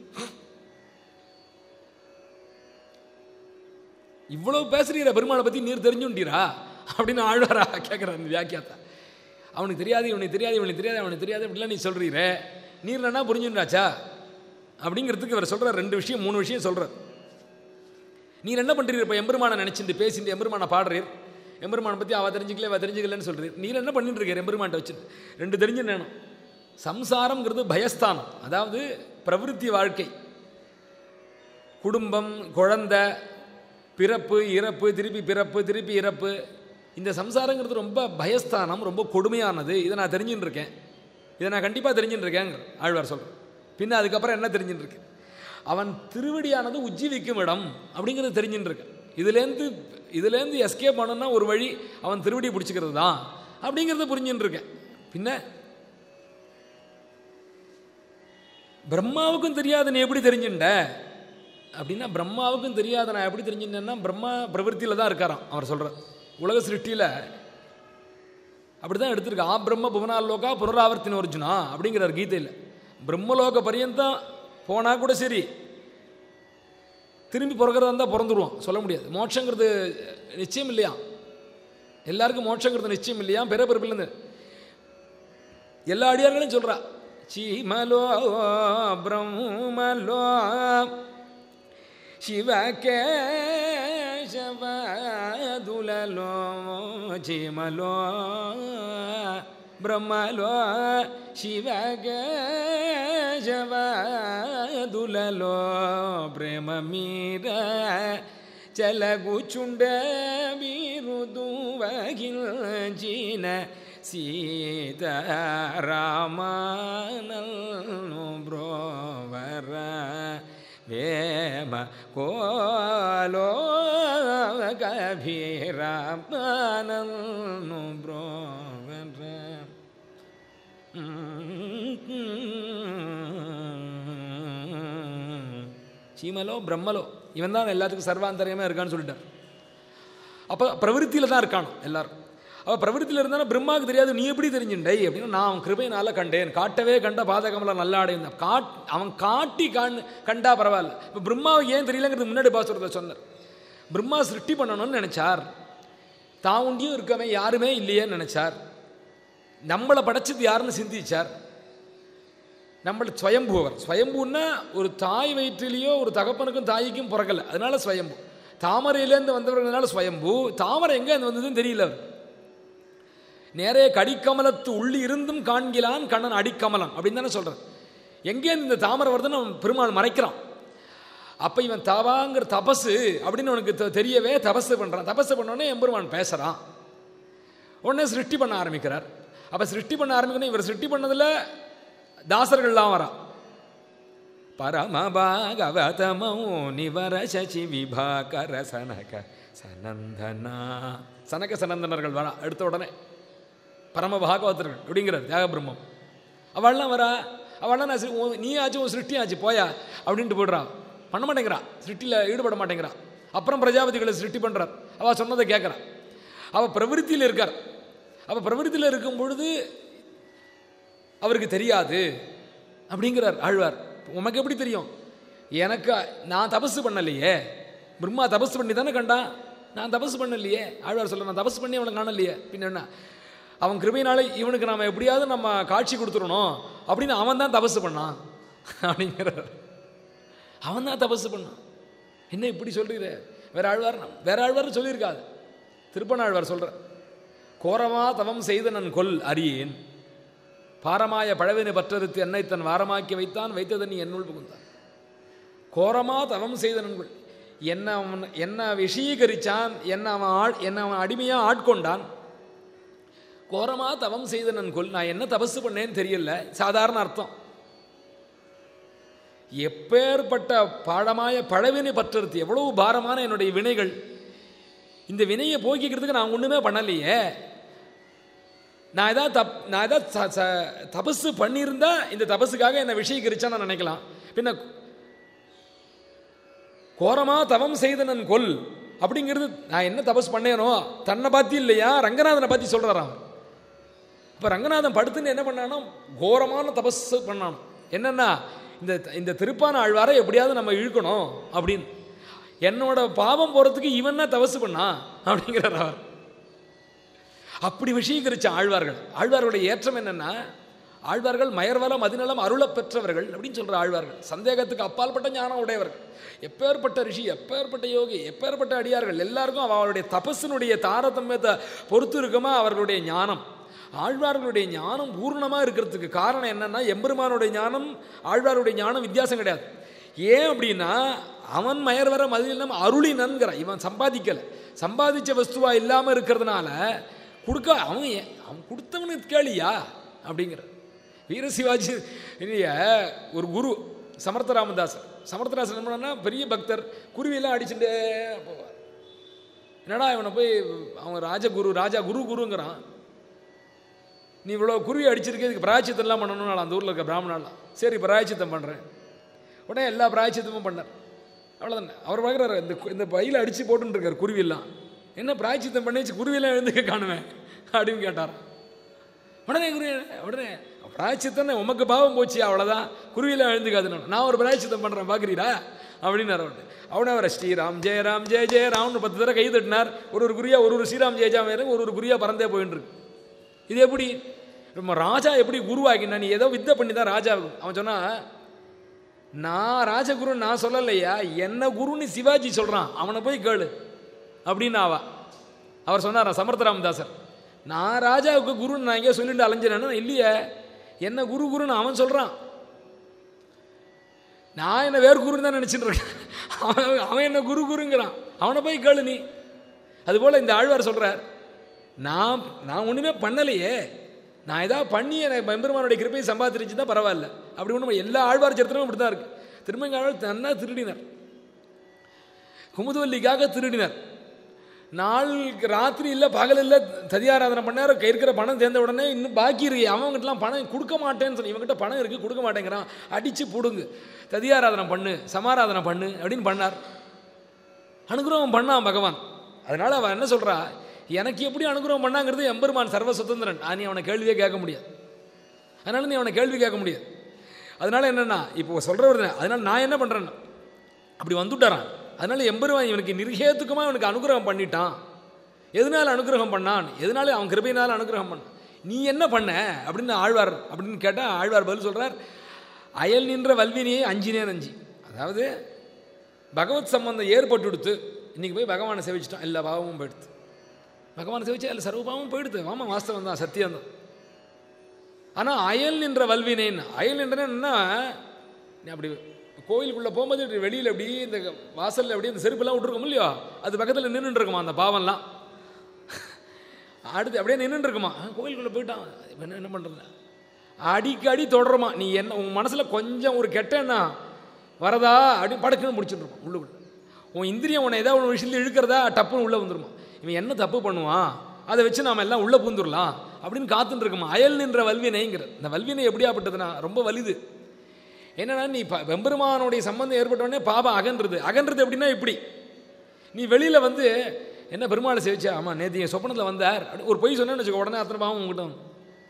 இவ்வளவு பேசுறீர பெருமாளை பற்றி நீர் தெரிஞ்சுட்டீரா அப்படின்னு ஆழ்வாரா கேட்குறான் இந்த வியாக்கியாத்தா அவனுக்கு தெரியாது இவனுக்கு தெரியாது இவனுக்கு தெரியாது அவனுக்கு தெரியாது அப்படிலாம் நீ சொல்கிறீர நீர் என்ன புரிஞ்சுட்டாச்சா அப்படிங்கிறதுக்கு இவர் சொல்கிறார் ரெண்டு விஷயம் மூணு விஷயம் சொல்கிறார் நீர் என்ன பண்ணுறீர் இப்போ எம்பெருமானை நினச்சிட்டு பேசிட்டு எம்பெருமானை பாடுறீர் எம்பெருமானை பற்றி அவ தெரிஞ்சுக்கல அவ தெரிஞ்சுக்கலன்னு சொல்கிறீர் நீர் என்ன பண்ணிட்டு இருக்கீர் எம்பெருமான்ட்ட வச்சு ரெண்டு தெரிஞ்சு நேணும் சம்சாரம்ங்கிறது பயஸ்தானம் அதாவது பிரவிருத்தி வாழ்க்கை குடும்பம் குழந்தை பிறப்பு இறப்பு திருப்பி பிறப்பு திருப்பி இறப்பு இந்த சம்சாரங்கிறது ரொம்ப பயஸ்தானம் ரொம்ப கொடுமையானது இதை நான் தெரிஞ்சுட்டு இருக்கேன் இதை நான் கண்டிப்பாக தெரிஞ்சுட்டு இருக்கேங்க ஆழ்வார் சொல்கிறேன் பின்ன அதுக்கப்புறம் என்ன தெரிஞ்சுட்டு இருக்கு அவன் திருவடியானது உஜ்ஜீவிக்கும் இடம் அப்படிங்கிறது தெரிஞ்சுட்டு இருக்கு இதுலேருந்து இதுலேருந்து எஸ்கேப் பண்ணணும்னா ஒரு வழி அவன் திருவடி பிடிச்சிக்கிறது தான் அப்படிங்கிறத புரிஞ்சுட்டு இருக்கேன் பின்ன பிரம்மாவுக்கும் தெரியாது நீ எப்படி தெரிஞ்சுட்ட அப்படின்னா பிரம்மாவுக்கும் தெரியாத நான் எப்படி தெரிஞ்சுட்டேன்னா பிரம்மா பிரவருத்தியில் தான் இருக்காராம் அவர் சொல்கிறார் உலக சிருஷ்டியில் அப்படி தான் எடுத்திருக்கு ஆ பிரம்ம புவனாலோகா புனராவர்த்தின ஒர்ஜுனா அப்படிங்கிறார் கீதையில் பிரம்மலோக பரியந்தம் போனால் கூட சரி திரும்பி பிறக்கிறதா இருந்தால் பிறந்துருவோம் சொல்ல முடியாது மோட்சங்கிறது நிச்சயம் இல்லையா எல்லாருக்கும் மோட்சங்கிறது நிச்சயம் இல்லையா பிற பிறப்பிலேருந்து எல்லா அடியார்களையும் சொல்கிறா சீமலோ பிரம்மலோ శివకేశవదులలో చీమలో బ్రహ్మలో శివకేశవదులలో ప్రేమ మీర చలగుచుండ వీరుదు వగిల్చిన సీతారామనల్ను బ్రోవర వేమ కోలో கபீராமனு புரோவர சீமலோ பிரம்மலோ இவன் தான் எல்லாத்துக்கும் சர்வாந்தரியமாக இருக்கான்னு சொல்லிட்டார் அப்போ பிரவருத்தியில் தான் இருக்கானோ எல்லாரும் அவள் பிரவருத்தியில் இருந்தாலும் பிரம்மாவுக்கு தெரியாது நீ எப்படி தெரிஞ்சுண்டை அப்படின்னா நான் அவன் கிருபையினால கண்டேன் காட்டவே கண்ட பாதகமலம் நல்லா அடைந்தான் காட் அவன் காட்டி கண் கண்டா பரவாயில்ல இப்போ பிரம்மாவுக்கு ஏன் தெரியலங்கிறது முன்னாடி பாசுரத்தை சொன்னார் பிரம்மா சிருஷ்டி பண்ணணும்னு நினச்சார் தான் உண்டியும் இருக்கவன் யாருமே இல்லையேன்னு நினச்சார் நம்மளை படைச்சது யாருன்னு சிந்திச்சார் நம்மள ஸ்வயம்புவர் ஸ்வயம்புன்னா ஒரு தாய் வயிற்றிலேயோ ஒரு தகப்பனுக்கும் தாய்க்கும் பிறக்கல அதனால ஸ்வயம்பு தாமரையிலேருந்து வந்தவர்களால ஸ்வயம்பு தாமரை எங்கே வந்ததுன்னு தெரியல அவர் நேரே கடிக்கமலத்து உள்ளி இருந்தும் காண்கிலான் கண்ணன் அடிக்கமலம் அப்படின்னு தானே சொல்கிறேன் எங்கேருந்து இந்த தாமரை வருதுன்னு அவன் பெருமாள் மறைக்கிறான் அப்போ இவன் தவாங்கிற தபசு அப்படின்னு அவனுக்கு தெ- தெரியவே தபசு பண்ணுறான் தபசு பண்ணோடனே எம்பெருமான் பேசுகிறான் உடனே சிருஷ்டி பண்ண ஆரம்பிக்கிறார் அப்போ சிருஷ்டி பண்ண ஆரம்பிக்கணும் இவர் சிருஷ்டி பண்ணதில் தாசர்கள்லாம் வரா பரமபாகவதமோ நிவர சசி விபாகர சனக சனந்தனா சனக சனந்தனர்கள் வரா எடுத்த உடனே பரம பாகவதர்கள் அப்படிங்கிறார் தியாகபிரம்மம் அவள்லாம் வரா அவள்லாம் நான் சி- உன் நீ ஆச்சு உன் சிருஷ்டி ஆச்சு போயா அப்படின்ட்டு போடுறா பண்ண மாட்டேங்கிறா சிருஷ்டியில் ஈடுபட மாட்டேங்கிறா அப்புறம் பிரஜாபதிகளை சிருஷ்டி பண்ணுறார் அவள் சொன்னதை கேட்குறா அவள் பிரவிற்த்தியில் இருக்கார் அவள் பிரவிற்த்தியில் இருக்கும் பொழுது அவருக்கு தெரியாது அப்படிங்கிறார் ஆழ்வார் உமக்கு எப்படி தெரியும் எனக்கு நான் தபசு பண்ணலையே பிரம்மா தபசு பண்ணி தானே கண்டான் நான் தபசு பண்ணலையே ஆழ்வார் சொல்ல நான் தபசு பண்ணி அவனை காணலையே பின்ன என்ன அவன் கிருபையினால இவனுக்கு நாம எப்படியாவது நம்ம காட்சி கொடுத்துடணும் அப்படின்னு அவன் தான் தபசு பண்ணான் அப்படிங்கிறார் அவன் தான் தபசு பண்ணான் என்ன இப்படி சொல்றீரு வேற ஆழ்வார் வேற ஆழ்வார் சொல்லியிருக்காது திருப்பனாழ்வார் சொல்ற கோரமா தவம் செய்த நான் கொல் அறியேன் பாரமாய பழவினை பற்றறுத்து என்னை தன் வாரமாக்கி வைத்தான் வைத்ததை நீ என்னுள் புகுந்தான் கோரமா தவம் செய்த நண்பள் என்ன அவன் என்ன விஷயீகரிச்சான் என்ன அவன் ஆட் என்ன அவன் அடிமையாக ஆட்கொண்டான் கோரமா தவம் செய்த நன்கொல் நான் என்ன தபசு பண்ணேன்னு தெரியல சாதாரண அர்த்தம் எப்பேற்பட்ட பாடமாய பழவினை பற்றறுத்து எவ்வளவு பாரமான என்னுடைய வினைகள் இந்த வினையை போக்கிக்கிறதுக்கு நான் ஒன்றுமே பண்ணலையே நான் ஏதாவது தப் நான் ஏதாவது ச- ச- தபசு பண்ணியிருந்தா இந்த தபசுக்காக என்னை விஷயீகரிச்சா நான் நினைக்கலாம் பின்ன கோரமா தவம் செய்தனன் கொல் அப்படிங்கிறது நான் என்ன தபஸ் பண்ணேனோ தன்னை பற்றி இல்லையா ரங்கநாதனை பற்றி சொல்கிறாராம் இப்போ ரங்கநாதன் படுத்துன்னு என்ன பண்ணானோ கோரமான தபஸ் பண்ணானோ என்னன்னா இந்த இந்த திருப்பான ஆழ்வாரை எப்படியாவது நம்ம இழுக்கணும் அப்படின்னு என்னோட பாவம் போகிறதுக்கு இவன் தான் தபசு பண்ணான் அப்படிங்கிறார் அவர் அப்படி விஷயீகரிச்ச ஆழ்வார்கள் ஆழ்வார்களுடைய ஏற்றம் என்னன்னா ஆழ்வார்கள் மயர்வலம் மதிநலம் அருளப் பெற்றவர்கள் அப்படின்னு சொல்ற ஆழ்வார்கள் சந்தேகத்துக்கு அப்பாற்பட்ட ஞானம் உடையவர்கள் எப்பேற்பட்ட ரிஷி எப்பேற்பட்ட யோகி எப்பேற்பட்ட அடியார்கள் எல்லாருக்கும் அவருடைய தபஸினுடைய தாரதமியத்தை பொறுத்து இருக்குமா அவர்களுடைய ஞானம் ஆழ்வார்களுடைய ஞானம் பூர்ணமாக இருக்கிறதுக்கு காரணம் என்னன்னா எம்பெருமானுடைய ஞானம் ஆழ்வாருடைய ஞானம் வித்தியாசம் கிடையாது ஏன் அப்படின்னா அவன் மயர்வர மதிலம் அருளினன்கிறான் இவன் சம்பாதிக்கலை சம்பாதிச்ச வஸ்துவா இல்லாமல் இருக்கிறதுனால கொடுக்க அவன் ஏன் அவன் கொடுத்தவனுக்கு கேளியா அப்படிங்கிற வீர சிவாஜி இல்லையா ஒரு குரு சமர்த்த ராமதாசர் சமர்த்தராசன் என்ன பண்ணான்னா பெரிய பக்தர் குருவியெல்லாம் அடிச்சுட்டே போவார் என்னடா இவனை போய் அவன் ராஜகுரு ராஜா குரு குருங்கிறான் நீ இவ்வளோ குருவி அடிச்சிருக்க இதுக்கு பிராயச்சித்தம்லாம் பண்ணணும் நான் அந்த ஊரில் இருக்க பிராமணாலாம் சரி பிராயச்சித்தம் பண்ணுறேன் உடனே எல்லா பிராயச்சித்தமும் பண்ணார் அவ்வளோதானே அவர் பார்க்குறாரு இந்த கு- இந்த பையில் அடித்து போட்டுன்னு இருக்கார் குருவியெல்லாம் என்ன பிராயச்சித்தம் பண்ணிச்சு குருவியெல்லாம் எழுந்துக்க காணுவேன் அப்படின்னு கேட்டார் உடனே குரு உடனே பிராயச்சித்தம் உமக்கு பாவம் போச்சு அவ்வளோதான் குருவியெல்லாம் எழுந்துக்காதுன்னு நான் ஒரு பிராயச்சித்தம் பண்ணுறேன் பார்க்குறீரா அப்படின்னாரு அவன் அவனை அவரை ஸ்ரீராம் ஜெயராம் ஜெய ஜெயராம்னு பத்து தடவை கை தட்டினார் ஒரு ஒரு குறியா ஒரு ஒரு ஸ்ரீராம் ஜெயஜா வேறு ஒரு ஒரு குறியா பறந்தே போயின்னு இருக்கு இது எப்படி நம்ம ராஜா எப்படி குருவாக்கினா நீ ஏதோ வித்தை பண்ணி தான் ராஜா அவன் சொன்னா நான் ராஜகுரு நான் சொல்லலையா என்ன குருன்னு சிவாஜி சொல்றான் அவனை போய் கேளு அப்படின்னு அவா அவர் சொன்னாரா சமர்த்த ராமதாசர் நான் ராஜாவுக்கு குருன்னு நான் எங்கேயோ சொல்லிட்டு அலைஞ்சினேன்னா இல்லையே என்ன குரு குருன்னு அவன் சொல்றான் நான் என்ன வேறு குருன்னு தான் நினச்சிட்டு இருக்கேன் அவன் அவன் என்ன குரு குருங்கிறான் அவனை போய் கேளு நீ அதுபோல் இந்த ஆழ்வார் சொல்கிறார் நான் நான் ஒன்றுமே பண்ணலையே நான் ஏதாவது பண்ணி எனக்கு பெருமானுடைய கிருப்பையை சம்பாதிச்சு தான் பரவாயில்ல அப்படி ஒன்றும் எல்லா ஆழ்வார் சரித்திரமும் இப்படி தான் இருக்குது திருமங்காழ்வார் தன்னா திருடினார் குமுதவல்லிக்காக திருடினார் நாள் ராத்திரி இல்லை பகல் இல்லை ததியாராதனை பண்ணார் இருக்கிற பணம் சேர்ந்த உடனே இன்னும் பாக்கி இருக்கு அவங்ககிட்டலாம் பணம் கொடுக்க மாட்டேன்னு சொல்லி இவங்ககிட்ட பணம் இருக்குது கொடுக்க மாட்டேங்கிறான் அடித்து புடுங்கு ததியாராதனை பண்ணு சமாராதனை பண்ணு அப்படின்னு பண்ணார் அனுகிரகம் பண்ணான் பகவான் அதனால அவன் என்ன சொல்றா எனக்கு எப்படி அனுகிரகம் பண்ணாங்கிறது எம்பெருமான் சர்வ சுதந்திரன் ஆ, நீ அவனை கேள்வியே கேட்க முடியாது அதனால நீ அவனை கேள்வி கேட்க முடியாது அதனால என்னன்னா இப்போ சொல்றவர் தான். அதனால நான் என்ன பண்றேன்னா அப்படி வந்துட்டாரான் அதனால எம்பெருமான் இவனுக்கு நிர்ஹேத்துக்குமா இவனுக்கு அனுகிரகம் பண்ணிட்டான் எதனால அனுகிரகம் பண்ணான் எதனால அவன் கிருபையினால அனுகிரகம் பண்ணான் நீ என்ன பண்ண அப்படின்னு ஆழ்வார் அப்படின்னு கேட்டால் ஆழ்வார் பதில் சொல்றார் அயல் நின்ற வல்வினியை அஞ்சினேன் அஞ்சி அதாவது பகவத் சம்பந்தம் ஏற்பட்டு கொடுத்து இன்னைக்கு போய் பகவானை சேவிச்சிட்டோம் எல்லா பாவமும் போயிடுது பகவானை சேவிச்சா எல்லா சர்வ பாவமும் போயிடுது ஆமாம் வாஸ்தவம் தான் சத்தியம் தான் ஆனால் அயல் நின்ற வல்வினேன்னு அயல் நின்றனா என்ன நீ அப்படி கோயிலுக்குள்ளே போகும்போது இப்படி வெளியில் அப்படி இந்த வாசலில் அப்படியே இந்த செருப்பெல்லாம் விட்டுருக்கோம் இல்லையோ அது பக்கத்தில் நின்றுட்டு இருக்குமா அந்த பாவம்லாம் அடுத்து அப்படியே நின்றுட்டு இருக்குமா ஆ, கோயிலுக்குள்ளே போயிட்டான் இப்ப என்ன என்ன பண்ணுறது அடிக்கடி தொடருமா நீ என்ன உன் மனசில் கொஞ்சம் ஒரு கெட்ட எண்ணம் வரதா அப்படி படக்குன்னு முடிச்சுட்ருப்பான் உள்ளுக்குள்ள உன் இந்திரியம் உன்னை ஏதாவது ஒரு விஷயத்தில் இழுக்கிறதா டப்புன்னு உள்ளே வந்துருமா இவன் என்ன தப்பு பண்ணுவான் அதை வச்சு நாம எல்லாம் உள்ளே பூந்துடலாம் அப்படின்னு காத்துட்டு இருக்குமா அயல் நின்ற வல்வினைங்கிற இந்த வல்வினை எப்படியாப்பட்டதுன்னா ரொம்ப வலிது என்னன்னா நீ ப- வெம்பெருமானுடைய சம்பந்தம் ஏற்பட்ட உடனே பாபம் அகன்றது அகன்றது எப்படின்னா இப்படி நீ வெளியில் வந்து என்ன பெருமாளை சேவிச்சா ஆமாம் நேற்று என் சொப்பனத்தில் வந்தார் அப்படி ஒரு பொய் சொன்னேன்னு வச்சுக்கோ உடனே அத்தனை பாவம் உங்ககிட்ட வந்து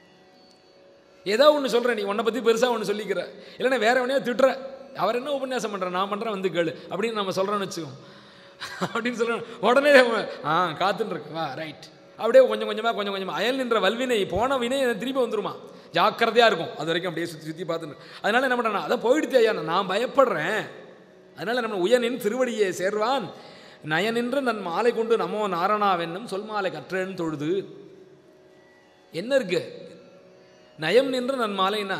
ஏதோ ஒன்று சொல்கிறேன் நீ உன்னை பற்றி பெருசாக ஒன்று சொல்லிக்கிற இல்லைன்னா வேற எவனையோ திட்டுற அவர் என்ன உபன்யாசம் பண்ணுறேன் நான் பண்ணுறேன் வந்து கேளு அப்படின்னு நம்ம சொல்கிறோன்னு வச்சுக்கோ அப்படின்னு சொல்கிறோம் உடனே அவன், ஆ காத்துன்னு இருக்கு வா ரைட் அப்படியே கொஞ்சம் கொஞ்சமாக கொஞ்சம் கொஞ்சமாக அயல் நின்ற வல்வினை போன வினை எனக்கு திருப்பி வந்துருமா ஜாக்கிரதையாக இருக்கும் அது வரைக்கும் அப்படியே சுற்றி சுற்றி பார்த்துன்னு அதனால என்ன பண்ணுறேன் அதான் போயிடுத்து ஐயா நான் பயப்படுறேன் அதனால நம்ம உயனின் திருவடியை சேர்வான் நயனின்று நன் மாலை கொண்டு நமோ நாரணாவென்னும் சொல் மாலை கற்றேன்னு தொழுது என்ன இருக்கு நயம் நின்று நன் மாலைன்னா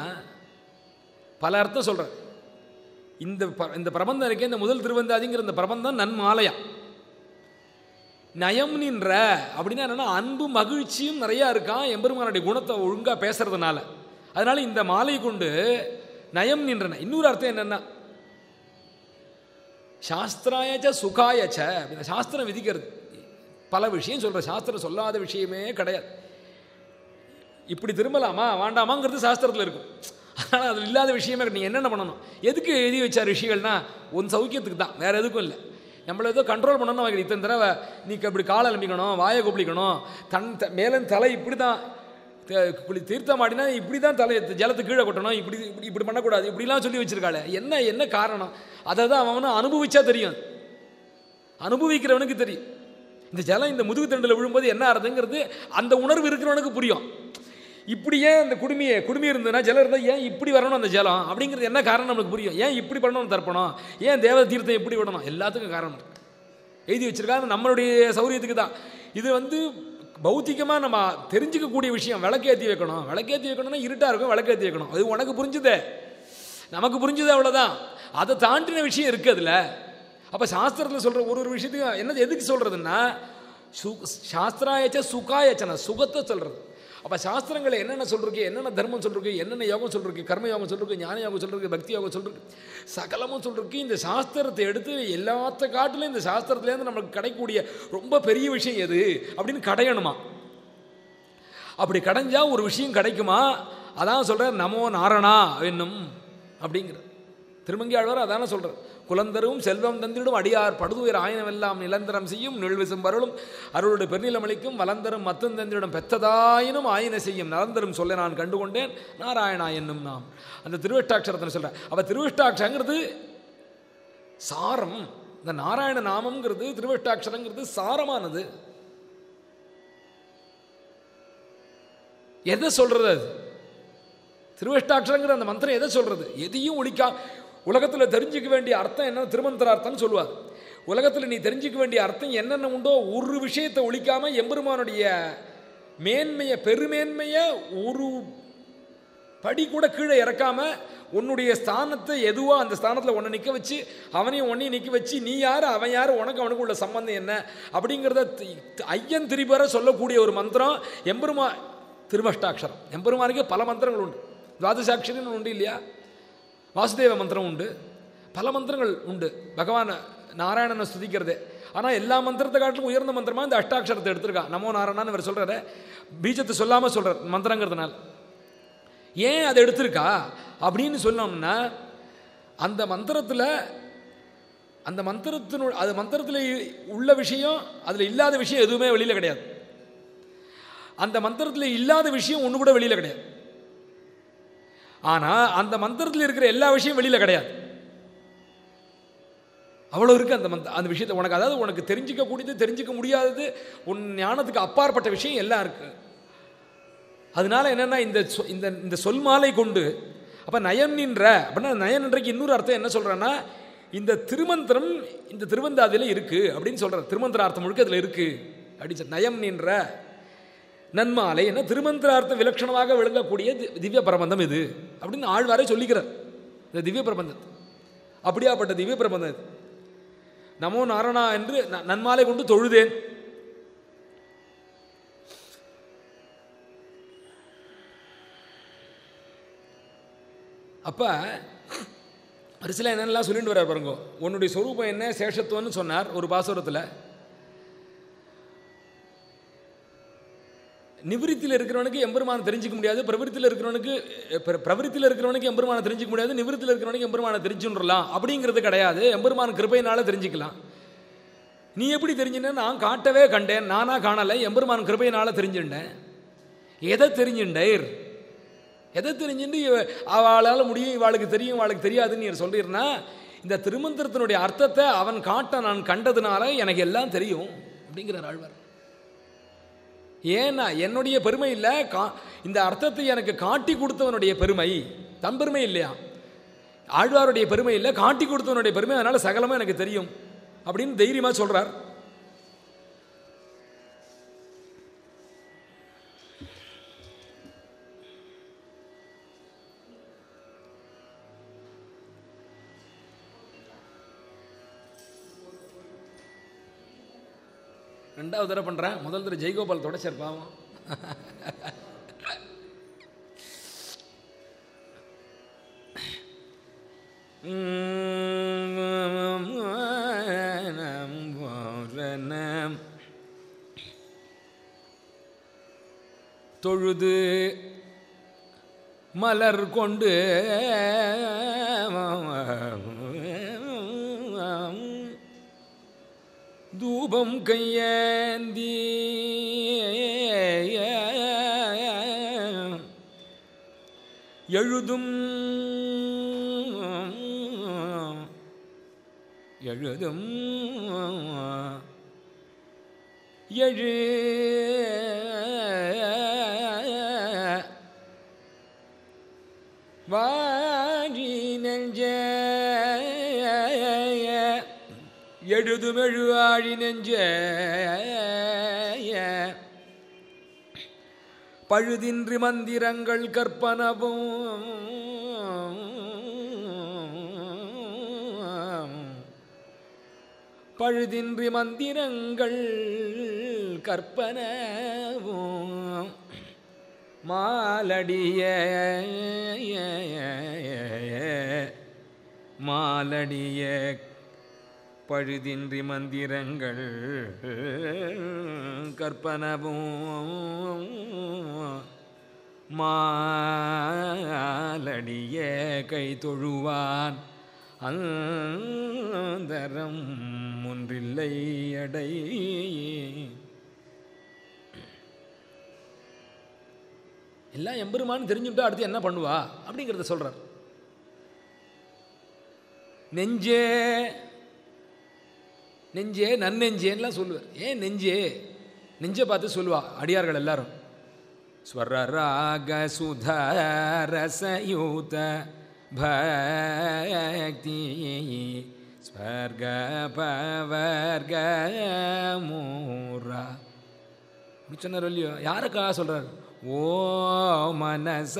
பல அர்த்தம் சொல்கிறேன் இந்த ப- இந்த பிரபந்தம் இருக்கே இந்த முதல் திருவந்தாதிங்கிற இந்த பிரபந்தம் நன் மாலையா நயம் நின்ற அப்படின்னா என்னன்னா அன்பு மகிழ்ச்சியும் நிறையா இருக்கான் எம்பெருமானுடைய குணத்தை ஒழுங்காக பேசுறதுனால அதனால இந்த மாலை கொண்டு நயம் நின்றன இன்னொரு அர்த்தம் என்னன்னா சாஸ்திராயச்ச சுகாயச்ச அப்படின்னு சாஸ்திரம் விதிக்கிறது பல விஷயம் சொல்ற சாஸ்திரம் சொல்லாத விஷயமே கிடையாது இப்படி திரும்பலாமா வேண்டாமாங்கிறது சாஸ்திரத்தில் இருக்கும் ஆனால் அதில் இல்லாத விஷயமே கிடையாது. நீ என்னென்ன பண்ணணும் எதுக்கு எழுதி வச்சார் ரிஷிகள்னா உன் சௌக்கியத்துக்கு தான் வேற எதுக்கும் இல்லை நம்மள ஏதோ கண்ட்ரோல் பண்ணணும் அவங்க இத்தனை தடவை நீ இப்படி காலை அலம்பிக்கணும் வாயை கொப்பளிக்கணும் தன் த- மேலே தலை இப்படி தான் த- குளி தீர்த்தம் ஆடினா இப்படி தான் தலை ஜலத்தை கீழே கொட்டணும் இப்படி இப்படி இப்படி பண்ணக்கூடாது இப்படிலாம் சொல்லி வச்சிருக்காளே என்ன என்ன காரணம் அதை தான் அவனும் அனுபவிச்சா தெரியும் அனுபவிக்கிறவனுக்கு தெரியும் இந்த ஜலம் இந்த முதுகு தண்டில் விழும்போது என்ன ஆறுதுங்கிறது அந்த உணர்வு இருக்கிறவனுக்கு புரியும் இப்படி ஏன் அந்த குடுமியை குடுமி இருந்ததுன்னா ஜலம் இருந்தால் ஏன் இப்படி வரணும் அந்த ஜலம் அப்படிங்கிறது என்ன காரணம் நம்மளுக்கு புரியும் ஏன் இப்படி பண்ணணும் தர்ப்பணம் ஏன் தேவ தீர்த்தம் இப்படி விடணும் எல்லாத்துக்கும் காரணம் இருக்கு எழுதி வச்சிருக்காங்க நம்மளுடைய சௌரியத்துக்கு தான் இது வந்து பௌத்திகமாக நம்ம தெரிஞ்சுக்கக்கூடிய விஷயம் விளக்கேற்றி வைக்கணும் விளக்கேற்றி வைக்கணும்னா இருட்டாக இருக்கும் விளக்கேற்றி வைக்கணும் அது உனக்கு புரிஞ்சுதே நமக்கு புரிஞ்சுது அவ்வளோதான் அதை தாண்டின விஷயம் இருக்குது அதில் அப்போ சாஸ்திரத்தில் சொல்கிற ஒரு ஒரு விஷயத்தையும் என்னது எதுக்கு சொல்கிறதுன்னா சு சாஸ்திராயச்ச சுகாயச்சன சுகத்தை சொல்கிறது அப்போ சாஸ்திரங்களை என்னென்ன சொல்லிருக்கு என்னென்ன தர்மம் சொல்லிருக்கு என்னென்ன யோகம் சொல்லிருக்கு கர்ம யோகம் சொல்லிருக்கு ஞான யோகம் சொல்லிருக்கு பக்தி யோகம் சொல்லிருக்கு சகலமும் சொல்லிருக்கு இந்த சாஸ்திரத்தை எடுத்து எல்லாத்த காட்டிலும் இந்த சாஸ்திரத்துலேருந்து நமக்கு கிடைக்கக்கூடிய ரொம்ப பெரிய விஷயம் எது அப்படின்னு கடையணுமா அப்படி கடைஞ்சா ஒரு விஷயம் கிடைக்குமா அதான் சொல்கிறார் நமோ நாரணா என்னும் அப்படிங்கிற திருமங்கி ஆழ்வார் அதானே சொல்கிறார் குலந்தரும் செல்வம் தந்திடும் அடியார் படுதுயர் ஆயனமெல்லாம் நிலந்தரம் செய்யும் நிழ்விசும் வருளும் அருளுடைய பெருநிலமளிக்கும் வலந்தரும் மத்தும் தந்திரிடம் பெத்ததாயினும் ஆயின செய்யும் நலந்தரும் சொல்ல நான் கண்டுகொண்டேன் நாராயணா என்னும் நாம் அந்த திருவஷ்டாட்சரத்தை சொல்கிறேன் அப்போ திருவஷ்டாட்சரங்கிறது சாரம் இந்த நாராயண நாமம்ங்கிறது திருவஷ்டாட்சரங்கிறது சாரமானது எதை சொல்றது அது திருவஷ்டாட்சரங்கிற அந்த மந்திரம் எதை சொல்றது எதையும் ஒழிக்கா உலகத்தில் தெரிஞ்சுக்க வேண்டிய அர்த்தம் என்ன திருமந்திர அர்த்தம்னு சொல்லுவார் உலகத்தில் நீ தெரிஞ்சுக்க வேண்டிய அர்த்தம் என்னென்ன உண்டோ ஒரு விஷயத்தை ஒழிக்காம எம்பெருமானுடைய மேன்மையை பெருமேன்மையை ஒரு படி கூட கீழே இறக்காம உன்னுடைய ஸ்தானத்தை எதுவோ அந்த ஸ்தானத்தில் உன்னை நிற்க வச்சு அவனையும் உன்னையும் நிற்க வச்சு நீ யார் அவன் யார் உனக்கு அவனுக்கு உள்ள சம்பந்தம் என்ன அப்படிங்கிறத தி- ஐயன் திரிபர சொல்லக்கூடிய ஒரு மந்திரம் எம்பெருமா திருவஷ்டாட்சரம் எம்பெருமானுக்கே பல மந்திரங்கள் உண்டு துவாதசாட்சரின்னு உண்டு இல்லையா வாசுதேவ மந்திரம் உண்டு பல மந்திரங்கள் உண்டு பகவான் நாராயணனை ஸ்துதிக்கிறது ஆனால் எல்லா மந்திரத்தை காட்டிலும் உயர்ந்த மந்திரமா இந்த அஷ்டாட்சரத்தை எடுத்திருக்கான் நமோ நாராயணான்னு இவர் சொல்கிறாரு பீஜத்தை சொல்லாமல் சொல்கிறார் மந்திரங்கிறதுனால ஏன் அதை எடுத்திருக்கா அப்படின்னு சொன்னோம்னா அந்த மந்திரத்தில் அந்த மந்திரத்தினு அது மந்திரத்தில் உள்ள விஷயம் அதில் இல்லாத விஷயம் எதுவுமே வெளியில் கிடையாது அந்த மந்திரத்தில் இல்லாத விஷயம் ஒன்று கூட வெளியில் கிடையாது ஆனால் அந்த மந்திரத்தில் இருக்கிற எல்லா விஷயம் வெளியில் கிடையாது அவ்வளோ இருக்குது அந்த மந்த அந்த விஷயத்தை உனக்கு அதாவது உனக்கு தெரிஞ்சிக்க கூடியது தெரிஞ்சிக்க முடியாதது உன் ஞானத்துக்கு அப்பாற்பட்ட விஷயம் எல்லாம் இருக்குது அதனால என்னன்னா இந்த சொ- இந்த இந்த சொல் மாலை கொண்டு அப்போ நயம் நின்ற அப்படின்னா நயம் நின்றைக்கு இன்னொரு அர்த்தம் என்ன சொல்கிறேன்னா இந்த திருமந்திரம் இந்த திருவந்தாதியில் இருக்குது அப்படின்னு சொல்கிறார் திருமந்திர அர்த்தம் முழுக்க அதில் இருக்குது அப்படின்னு சொல்லி நயம் நின்ற நன்மாலை என்ன திருமந்திரார்த்தம் விலட்சணமாக விளங்கக்கூடிய தி- திவ்ய பிரபந்தம் இது அப்படின்னு ஆழ்வாரே சொல்லிக்கிறார் இந்த திவ்ய பிரபந்தம் அப்படியாப்பட்ட திவ்ய பிரபந்தம் இது நமோ நாரணா என்று ந- நன்மாலை கொண்டு தொழுதேன் அப்போ வரிசையில் என்னென்னலாம் சொல்லிட்டு வர்றார் பாருங்க உன்னுடைய சொரூபம் என்ன சேஷத்துவம்னு சொன்னார் ஒரு பாசுரத்தில் நிவிருத்தியில் இருக்கிறவனுக்கு எம்பெருமானை தெரிஞ்சிக்க முடியாது பிரவிருத்தியில் இருக்கிறவனுக்கு பிர- பிரவிருத்தியில் இருக்கிறவனுக்கு எம்பெருமானை தெரிஞ்சிக்க முடியாது நிவிருத்தியில் இருக்கிறவனுக்கு எம்பெருமானை தெரிஞ்சுன்றலாம் அப்படிங்கிறது கிடையாது எம்பெருமான் கிருபையினால தெரிஞ்சுக்கலாம் நீ எப்படி தெரிஞ்சுன நான் காட்டவே கண்டேன் நானா காணலை எம்பெருமான் கிருபையினால தெரிஞ்சுட்டேன் எதை தெரிஞ்சுண்டேர் எதை தெரிஞ்சுட்டு இவ- அவளால் முடியும் இவாளுக்கு தெரியும் இவாளுக்கு தெரியாதுன்னு நீ சொல்லிடுனா இந்த திருமந்திரத்தினுடைய அர்த்தத்தை அவன் காட்ட நான் கண்டதுனால எனக்கு எல்லாம் தெரியும் அப்படிங்கிறார் ஆழ்வார் ஏன்னா என்னுடைய பெருமை இல்லை கா இந்த அர்த்தத்தை எனக்கு காட்டி கொடுத்தவனுடைய பெருமை தன் பெருமை இல்லையா ஆழ்வாருடைய பெருமை இல்லை காட்டி கொடுத்தவனுடைய பெருமை அதனால சகலமும் எனக்கு தெரியும் அப்படின்னு தைரியமா சொல்றார் ரெண்டாவது தடவை பண்ணுறேன் முதல் தடவை ஜெய்கோபால் தொடச்சார் பாவம் தொழுது மலர் கொண்டு தூபம் கையேந்தி எழுதும் எழுதும் எழு வாரி நெஞ்ச எழுதுமெழு ஆழி நெஞ்ச பழுதின்றி மந்திரங்கள் கற்பனவும் பழுதின்றி மந்திரங்கள் கற்பனவும் மாலடிய மாலடிய பழுதின்றி மந்திரங்கள் கற்பனவும் மாலடிய கை தொழுவான் அந்தரம் ஒன்றில்லை அடை எல்லாம் எம்பெருமான்னு தெரிஞ்சுட்டா அடுத்து என்ன பண்ணுவா அப்படிங்கிறத சொல்றார் நெஞ்சே நெஞ்சே நன்னெஞ்சேன்லாம் சொல்லுவார் ஏன் நெஞ்சே நெஞ்சை பார்த்து சொல்லுவா அடியார்கள் எல்லாரும் ஸ்வரராக சுதரசயூத பக்தி ஸ்வர்க பவர்க மூரா அப்படி சொன்னார் இல்லையோ யாருக்கா சொல்றார் ஓ மனச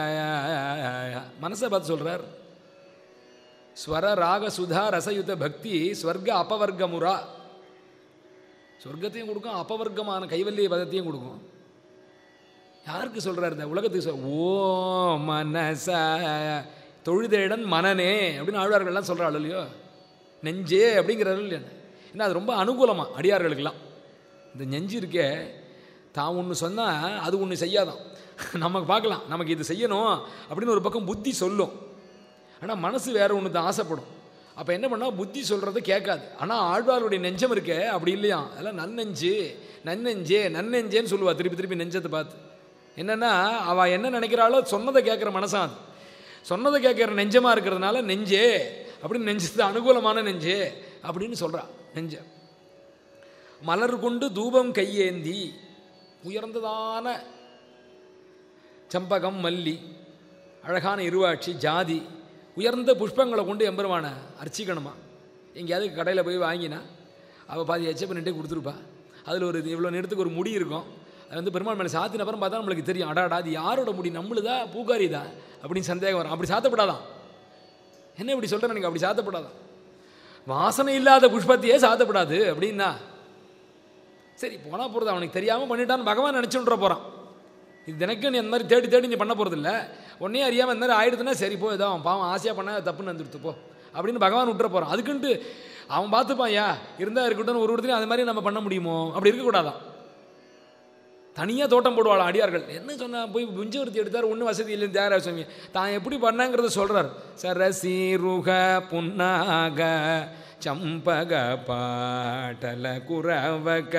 மனசை பார்த்து சொல்றார் ஸ்வர ராக சுதா ரசயுத பக்தி ஸ்வர்க அபவர்க்க முறா சொர்க்கத்தையும் கொடுக்கும் அபவர்க்கமான கைவல்லிய பதத்தையும் கொடுக்கும் யாருக்கு சொல்றாரு இந்த உலகத்துக்கு சொல் ஓ மனச தொழுதேடன் மனனே அப்படின்னு ஆழ்வார்கள்லாம் சொல்கிறாள் இல்லையோ நெஞ்சே அப்படிங்கிறாரு இல்லையா ஏன்னா அது ரொம்ப அனுகூலமா அடியார்களுக்கெல்லாம் இந்த நெஞ்சு இருக்கே தான் ஒன்று சொன்னால் அது ஒன்று செய்யாதான் நமக்கு பார்க்கலாம் நமக்கு இது செய்யணும் அப்படின்னு ஒரு பக்கம் புத்தி சொல்லும் ஆனால் மனசு வேற ஒன்று தான் ஆசைப்படும் அப்போ என்ன பண்ணால் புத்தி சொல்கிறத கேட்காது ஆனால் ஆழ்வாருடைய நெஞ்சம் இருக்கே அப்படி இல்லையா அதெல்லாம் நன்னெஞ்சு நன்னெஞ்சே நன்னெஞ்சேன்னு சொல்லுவா திருப்பி திருப்பி நெஞ்சத்தை பார்த்து என்னென்னா அவள் என்ன நினைக்கிறாளோ சொன்னதை கேட்குற மனசான் அது சொன்னதை கேட்குற நெஞ்சமாக இருக்கிறதுனால நெஞ்சே அப்படின்னு நெஞ்சது அனுகூலமான நெஞ்சே அப்படின்னு சொல்கிறா நெஞ்ச மலர் கொண்டு தூபம் கையேந்தி உயர்ந்ததான சம்பகம் மல்லி அழகான இருவாட்சி ஜாதி உயர்ந்த புஷ்பங்களை கொண்டு எம்பெருமான அர்ச்சிக்கணுமா எங்கேயாவது கடையில் போய் வாங்கினா அவள் பாதி எச்ச பண்ணிட்டே கொடுத்துருப்பா அதில் ஒரு இவ்வளோ நேரத்துக்கு ஒரு முடி இருக்கும் அது வந்து பெருமாள் மேலே சாத்தின அப்புறம் பார்த்தா நம்மளுக்கு தெரியும் அடாடா அது யாரோட முடி நம்மளுதா பூக்காரிதா அப்படின்னு சந்தேகம் வரும் அப்படி சாத்தப்படாதான் என்ன இப்படி சொல்கிறேன் எனக்கு அப்படி சாத்தப்படாதான் வாசனை இல்லாத புஷ்பத்தையே சாத்தப்படாது அப்படின்னா சரி போனால் போகிறது அவனுக்கு தெரியாமல் பண்ணிட்டான்னு பகவான் நினச்சுன்ற போகிறான் இது தினக்கும் நீ அந்த மாதிரி தேடி தேடி நீ பண்ண போகிறதில்ல உன்னே அறியாமல் இந்த மாதிரி ஆயிடுதுன்னா சரி போ ஏதோ அவன் பாவம் ஆசையாக பண்ண தப்புன்னு வந்துடுத்து போ அப்படின்னு பகவான் விட்டுற போகிறான் அதுக்குன்ட்டு அவன் பார்த்துப்பான் ஐயா இருந்தால் இருக்கட்டும் ஒரு ஒருத்தரையும் அது மாதிரி நம்ம பண்ண முடியுமோ அப்படி இருக்கக்கூடாதான் தனியாக தோட்டம் போடுவாள் அடியார்கள் என்ன சொன்னா போய் புஞ்சவர்த்தி எடுத்தார் ஒன்றும் வசதி இல்லைன்னு தியாகராஜ சுவாமி தான் எப்படி பண்ணாங்கிறத சொல்கிறார் சரசீருக புன்னாக சம்பக பாட்டல குரவக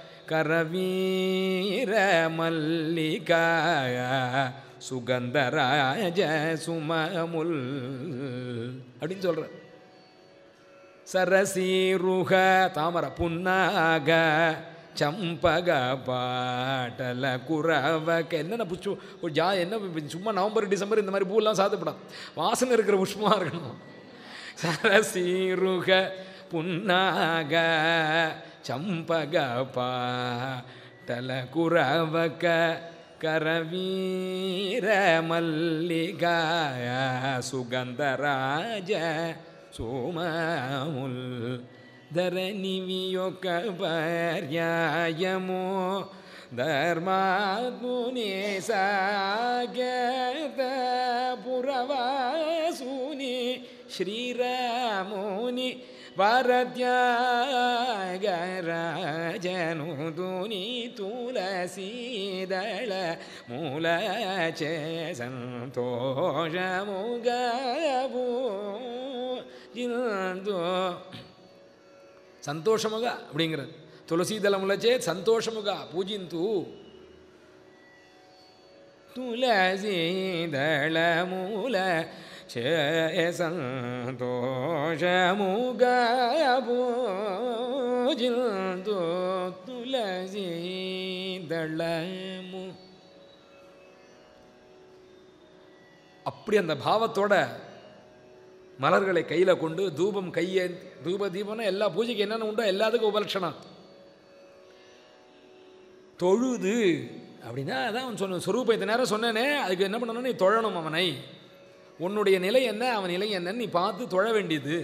கரவீர மல்லிகாய சுகந்தராஜ சுமமுல் அப்படின்னு சொல்கிறார் சரசீருக தாமர புன்னாக சம்பக பாட்டல குறவக்க என்னென்ன புச்சு ஒரு ஜா என்ன சும்மா நவம்பர் டிசம்பர் இந்த மாதிரி பூவெல்லாம் சாத்தப்படாது வாசனை இருக்கிற புஷ்பமாக இருக்கணும் சரசீருக புன்னாக சம்பக பாட்டல குறவக்க கரவீர மல்லிகாய சுகந்தராஜ సోమాముల్ ధరణివి యొక్క పర్యాయము ధర్మాత్ముని సాగత పురవాసుని శ్రీరాముని వరత్యాగరాజనుదుని తులసీదళ మూలచే సంతోషముగబూ இந்தோ సంతోషముగా அப்படிங்கிறது తులసీదళములచే సంతోషముగా పూజింతు తులసీదళముల చే సంతోషముగా పూజింతు తులసీదళము அப்படி அந்த பாவத்தோட மலர்களை கையில் கொண்டு தூபம் கையே தூப தீபம்னா எல்லா பூஜைக்கு என்னென்ன உண்டோ எல்லாத்துக்கும் உபலட்சணம் தொழுது அப்படின்னா அதான் அவன் சொன்ன சொரூபம் இந்த நேரம் சொன்னேனே அதுக்கு என்ன பண்ணணும் நீ தொழணும் அவனை உன்னுடைய நிலை என்ன அவன் நிலை என்னன்னு நீ பார்த்து தொழ வேண்டியது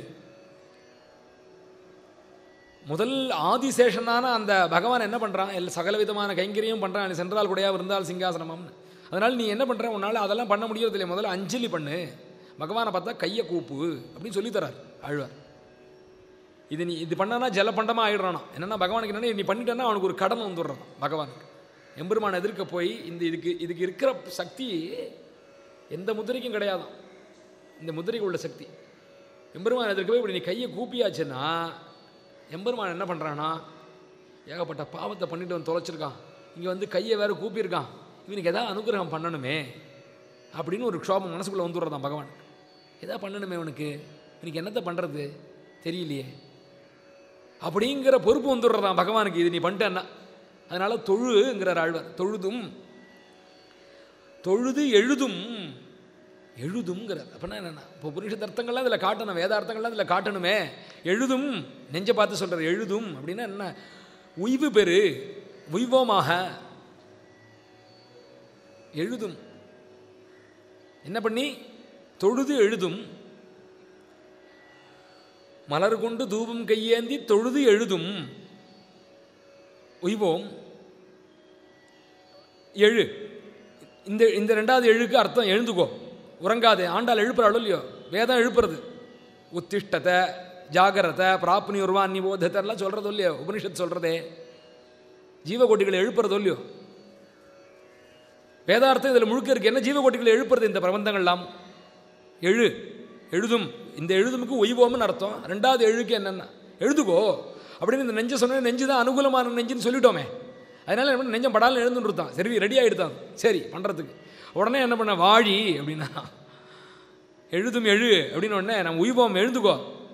முதல் ஆதிசேஷனான அந்த பகவான் என்ன பண்ணுறான் எல்லா சகல விதமான கைங்கரியும் பண்ணுறான் சென்றால் கூடையா இருந்தால் சிங்காசனம்னு அதனால் நீ என்ன பண்ணுற உன்னால் அதெல்லாம் பண்ண முடியறது இல்லையா முதல்ல அஞ்சலி பண்ணு பகவானை பார்த்தா கையை கூப்பு அப்படின்னு சொல்லி தரார் ஆழ்வார் இது நீ இது பண்ணனா ஜலபண்டமாக ஆயிடுறானா என்னன்னா பகவானுக்கு என்னன்னா நீ பண்ணிட்டேன்னா அவனுக்கு ஒரு கடன் வந்துடுறான் பகவானுக்கு எம்பெருமான் எதிர்க்க போய் இந்த இதுக்கு இதுக்கு இருக்கிற சக்தி எந்த முதிரைக்கும் கிடையாதான் இந்த முதிரைக்கு உள்ள சக்தி எம்பெருமான் எதிர்க்க போய் இப்படி நீ கையை கூப்பியாச்சுன்னா எம்பெருமான் என்ன பண்ணுறான்னா ஏகப்பட்ட பாவத்தை பண்ணிட்டு வந்து தொலைச்சிருக்கான் இங்கே வந்து கையை வேற கூப்பியிருக்கான் இவனுக்கு எதாவது அனுகிரகம் பண்ணணுமே அப்படின்னு ஒரு க்ஷோபம் மனசுக்குள்ளே வந்துடுறதான் பகவான் எதாவது பண்ணணுமே இவனுக்கு இவனுக்கு என்னத்தை பண்ணுறது தெரியலையே அப்படிங்கிற பொறுப்பு வந்துடுறதான் பகவானுக்கு இது நீ பண்ணிட்டேன்னா அதனால தொழுங்கிறார் ஆழ்வார் தொழுதும் தொழுது எழுதும் எழுதும்ங்கிறார் அப்படின்னா என்னென்ன இப்போ புருஷ அர்த்தங்கள்லாம் இதில் காட்டணும் வேதார்த்தங்கள்லாம் இதில் காட்டணுமே எழுதும் நெஞ்சை பார்த்து சொல்கிறார் எழுதும் அப்படின்னா என்ன உய்வு பெறு உய்வோமாக எழுதும் என்ன பண்ணி தொழுது எழுதும் மலர் கொண்டு தூபம் கையேந்தி தொழுது எழுதும் உய்வோம் எழு இந்த இந்த ரெண்டாவது எழுக்கு அர்த்தம் எழுந்துக்கோ உறங்காதே ஆண்டாள் எழுப்புறாளோ இல்லையோ வேதம் எழுப்புறது உத்திஷ்டத்தை ஜாகிரதை பிராப்னி உருவான் நிபோதத்தெல்லாம் சொல்கிறதோ இல்லையோ உபனிஷத் சொல்கிறதே ஜீவகோட்டிகளை எழுப்புறதோ இல்லையோ வேதார்த்தம் இதில் முழுக்க இருக்கு என்ன ஜீவகோட்டிகளை எழுப்புறது இந்த பிரபந்தங்கள்லாம் எழு எழுதும் இந்த எழுதுமுக்கு ஒய்வோம்னு அர்த்தம் ரெண்டாவது எழுக்கு என்னென்ன எழுதுகோ அப்படின்னு இந்த நெஞ்சை சொன்ன நெஞ்சு தான் அனுகூலமான நெஞ்சுன்னு சொல்லிட்டோமே அதனால என்ன பண்ண நெஞ்சம் படாலும் எழுந்துன்னு இருந்தான் சரி ரெடி ஆகிடுதான் சரி பண்ணுறதுக்கு உடனே என்ன பண்ண வாழி அப்படின்னா எழுதும் எழு அப்படின்னு உடனே நம்ம உய்வோம் எழுந்துக்கோ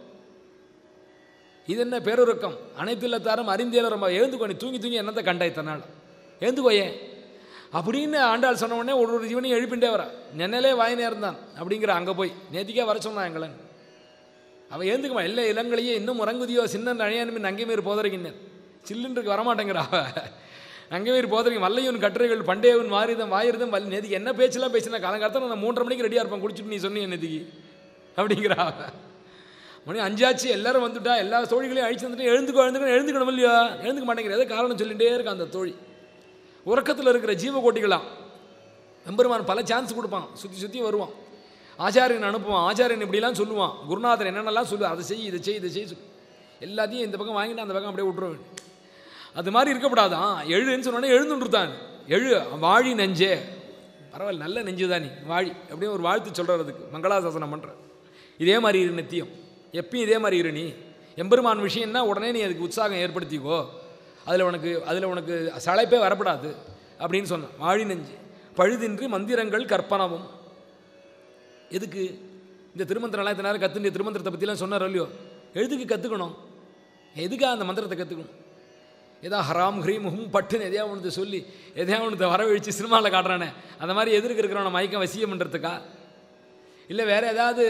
இது என்ன பேருறக்கம் அனைத்து இல்லத்தாரும் அறிந்தியல ரொம்ப எழுந்துக்கோ நீ தூங்கி தூங்கி என்னத்தை கண்டா இத்தனை நாள் எழுந்துக்கோயே அப்படின்னு ஆண்டாள் சொன்ன உடனே ஒரு ஒரு ஜீவனையும் எழுப்பிண்டே வரா நென்னலே வாயினே இருந்தான் அப்படிங்கிற அங்கே போய் நேத்திக்கே வர சொன்னான் எங்களன் அவன் ஏந்துக்குமா எல்லா இளங்களையே இன்னும் உறங்குதியோ சின்ன அழையானுமின் அங்கேமீர் போதறிகின்றேன் சில்லுன்றுக்கு வரமாட்டேங்கிறா அவ அங்கேமீர் போதறிங்க வல்லையும் கட்டுரைகள் பண்டையவன் மாறிதம் வாயிருதம் வல் நேதிக்கு என்ன பேச்செல்லாம் பேசினா காலங்காலத்தில் நான் மூன்றரை மணிக்கு ரெடியாக இருப்பேன் குடிச்சிட்டு நீ சொன்னீங்க நேதிக்கு அப்படிங்கிறா அவ மணி அஞ்சாச்சு எல்லாரும் வந்துட்டா எல்லா தோழிகளையும் அழிச்சு வந்துட்டு எழுந்துக்கோ எழுந்துக்கோ எழுந்துக்கணும் இல்லையா எழுந்துக்க மாட்டேங்கிற ஏதோ காரணம் சொல்லிகிட்டே இருக்கான் அந்த தோழி உறக்கத்தில் இருக்கிற ஜீவகோட்டிகளாம் எம்பெருமான் பல சான்ஸ் கொடுப்பான் சுற்றி சுற்றி வருவான் ஆச்சாரியன் அனுப்புவான் ஆச்சாரியன் இப்படிலாம் சொல்லுவான் குருநாதர் என்னென்னலாம் சொல்லுவார் அதை செய் இதை செய் இதை செய் சொல்லு எல்லாத்தையும் இந்த பக்கம் வாங்கிட்டு அந்த பக்கம் அப்படியே விட்டுருவேன் அது மாதிரி இருக்கக்கூடாதான் எழுன்னு சொன்னோடனே எழுந்துட்டுருத்தான் எழு வாழி நெஞ்சே பரவாயில்ல நல்ல நெஞ்சு தான் நீ வாழி அப்படின்னு ஒரு வாழ்த்து சொல்கிறார் அதுக்கு மங்களாசாசனம் பண்ணுற இதே மாதிரி இரு நித்தியம் எப்பயும் இதே மாதிரி இரு நீ எம்பெருமான் விஷயம்னா உடனே நீ அதுக்கு உற்சாகம் ஏற்படுத்திக்கோ அதில் உனக்கு அதில் உனக்கு சளைப்பே வரப்படாது அப்படின்னு சொன்னான் வாழி நெஞ்சு பழுதின்றி மந்திரங்கள் கற்பனவும் எதுக்கு இந்த திருமந்திரம்லாம் இத்தனை நேரம் கற்றுண்டிய திருமந்திரத்தை பற்றிலாம் சொன்னார் இல்லையோ எழுதுக்கு கற்றுக்கணும் எதுக்காக அந்த மந்திரத்தை கற்றுக்கணும் ஏதோ ஹராம் ஹ்ரீம் ஹும் பட்டுன்னு எதையா ஒன்று சொல்லி எதையா ஒன்று வரவழிச்சு சினிமாவில் காட்டுறானே அந்த மாதிரி எதிர்க்கு இருக்கிறவனை மயக்கம் வசியம் பண்ணுறதுக்கா இல்லை வேறு ஏதாவது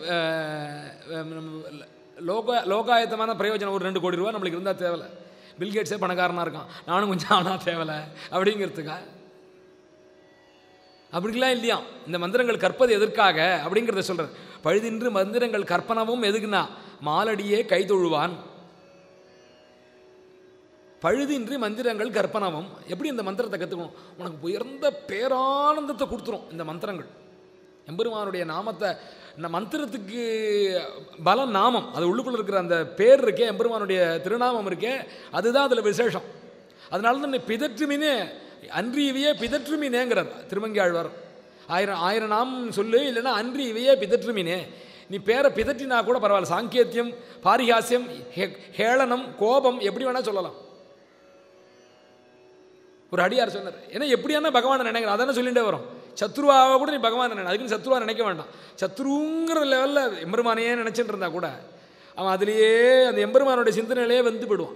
லோக லோகாயத்தமான பிரயோஜனம் ஒரு ரெண்டு கோடி ரூபா நம்மளுக்கு இருந்தால் தேவையில்ல பில்கேட்ஸே பணக்காரனாக இருக்கான் நானும் கொஞ்சம் ஆனால் தேவையில்ல அப்படிங்கிறதுக்கா அப்படிலாம் இல்லையா இந்த மந்திரங்கள் கற்பது எதற்காக அப்படிங்கிறத சொல்கிறார் பழுதின்று மந்திரங்கள் கற்பனவும் எதுக்குன்னா மாலடியே கைதொழுவான் பழுதின்றி மந்திரங்கள் கற்பனவும் எப்படி இந்த மந்திரத்தை கற்றுக்கணும் உனக்கு உயர்ந்த பேரானந்தத்தை கொடுத்துரும் இந்த மந்திரங்கள் எம்பெருமானுடைய நாமத்தை இந்த மந்திரத்துக்கு பலம் நாமம் அது உள்ளுக்குள்ள இருக்கிற அந்த பேர் இருக்கே எம்பெருமானுடைய திருநாமம் இருக்கே அதுதான் அதில் விசேஷம் அதனால தான் பிதற்றுமினே அன்றி இவையே பிதற்றுமினேங்கிறார் திருமங்கி ஆழ்வார் ஆயிரம் ஆயிரம் நாம் சொல்லு இல்லைன்னா அன்றி இவையே பிதற்றுமினே நீ பேரை பிதற்றினா கூட பரவாயில்ல சாங்கேத்தியம் பாரிகாசியம் ஹேளனம் கோபம் எப்படி வேணால் சொல்லலாம் ஒரு அடியார் சொன்னார் ஏன்னா எப்படியான பகவானை நினைக்கிறேன் அதானே சொல்லிகிட்டே வரும் சத்ருவாவை கூட நீ பகவான் நினை அதுக்குன்னு சத்ருவா நினைக்க வேண்டாம் சத்ருங்கிற லெவலில் எம்பெருமானையே நினச்சிட்டு இருந்தா கூட அவன் அதுலேயே அந்த எம்பெருமானுடைய சிந்தனையிலேயே வந்து போயிடுவான்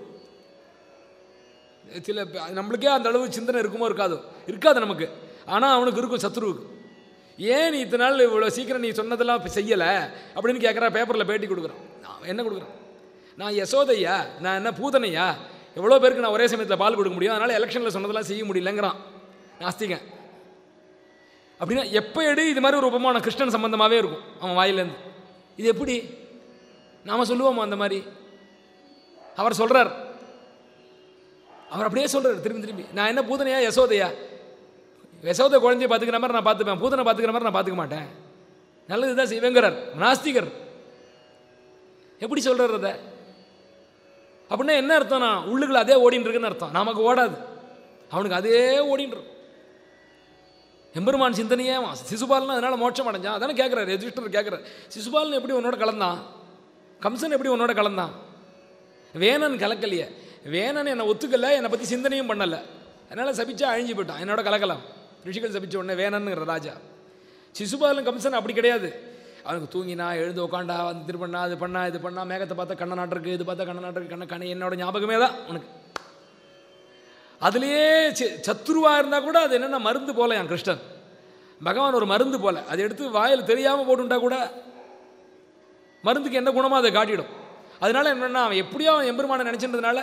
சில நம்மளுக்கே அந்த அளவு சிந்தனை இருக்குமோ இருக்காதோ இருக்காது நமக்கு ஆனால் அவனுக்கு இருக்கும் சத்ருவுக்கு ஏன் நீ இத்தனை நாள் இவ்வளோ சீக்கிரம் நீ சொன்னதெல்லாம் செய்யலை அப்படின்னு கேட்குறா பேப்பரில் பேட்டி கொடுக்குறான் என்ன கொடுக்குறான் நான் யசோதையா நான் என்ன பூதனையா எவ்வளோ பேருக்கு நான் ஒரே சமயத்தில் பால் கொடுக்க முடியும் அதனால் எலெக்ஷனில் சொன்னதெல்லாம் செய்ய முடியலங்கிறான் நாஸ்திகன் அப்படின்னா எப்போ எடு இது மாதிரி ஒரு உபமான கிருஷ்ணன் சம்பந்தமாகவே இருக்கும் அவன் வாயிலேருந்து இது எப்படி நாம் சொல்லுவோமா அந்த மாதிரி அவர் சொல்கிறார் அவர் அப்படியே சொல்கிறார் திரும்பி திரும்பி நான் என்ன பூதனையா யசோதையா விசவத்தை குழந்தைய பார்த்துக்கிற மாதிரி நான் பார்த்துப்பேன் பூதனை பார்த்துக்கிற மாதிரி நான் பார்த்துக்க மாட்டேன் நல்லது தான் செய்வேங்கிறார் நாஸ்திகர் எப்படி சொல்றாரு அதை அப்படின்னா என்ன அர்த்தம்னா உள்ளுக்குள்ள அதே ஓடின்னு இருக்குன்னு அர்த்தம் நமக்கு ஓடாது அவனுக்கு அதே ஓடின்னு இருக்கும் எம்பெருமான் சிந்தனையே அவன். சிசுபாலன் அதனால மோட்சம் அடைஞ்சான் அதானே கேட்குறாரு ரெஜிஸ்டர் கேட்குறாரு சிசுபாலன் எப்படி உன்னோட கலந்தான் கம்சன் எப்படி உன்னோட கலந்தான் வேணன் கலக்கலையே வேணன் என்னை ஒத்துக்கல என்னை பற்றி சிந்தனையும் பண்ணலை அதனால சபிச்சா அழிஞ்சு போயிட்டான் என்னோட கலக்கலாம் ரிஷிகள் சபிச்ச உடனே வேணனுங்கிற ராஜா சிசுபாலன் கம்சன் அப்படி கிடையாது அவனுக்கு தூங்கினா எழுந்து உட்காண்டா வந்து இது பண்ணா இது பண்ணா இது பண்ணா மேகத்தை பார்த்தா கண்ண நாட்டிருக்கு இது பார்த்தா கண்ண நாட்டிருக்கு கண்ண கண்ண என்னோட ஞாபகமே தான் உனக்கு அதுலேயே சி- சத்துருவா இருந்தால் கூட அது என்னென்ன மருந்து போல என் கிருஷ்ணன் பகவான் ஒரு மருந்து போல அதை எடுத்து வாயில் தெரியாமல் போட்டுட்டா கூட மருந்துக்கு என்ன குணமோ அதை காட்டிடும் அதனால என்னன்னா அவன் எப்படியோ அவன் எம்பெருமானை நினைச்சின்றதுனால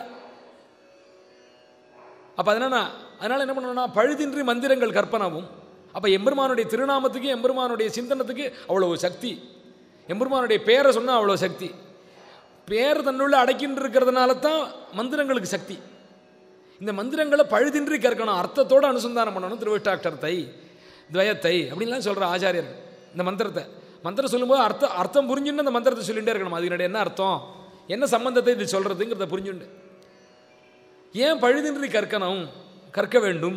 அப்போ அதனால அதனால என்ன பண்ணணும்னா பழுதின்றி மந்திரங்கள் கற்பனவும் அப்போ எம்பெருமானுடைய திருநாமத்துக்கு எம்பெருமானுடைய சிந்தனத்துக்கு அவ்வளவு சக்தி எம்பெருமானுடைய பேரை சொன்னால் அவ்வளோ சக்தி பேர் தன்னுள்ள அடக்கின்னு இருக்கிறதுனால தான் மந்திரங்களுக்கு சக்தி இந்த மந்திரங்களை பழுதின்றி கற்கணும் அர்த்தத்தோடு அனுசந்தானம் பண்ணணும் திருவிட்டாட்சரத்தை துவயத்தை அப்படின்லாம் சொல்கிற ஆச்சாரியர் இந்த மந்திரத்தை மந்திரம் சொல்லும்போது அர்த்தம் அர்த்தம் புரிஞ்சுன்னு அந்த மந்திரத்தை சொல்லிகிட்டே இருக்கணும் அதனுடைய என்ன அர்த்தம் என்ன சம்பந்தத்தை இது சொல்கிறதுங்கிறத புரிஞ்சுண்டு ஏன் பழுதின்றி கற்கணும் கற்க வேண்டும்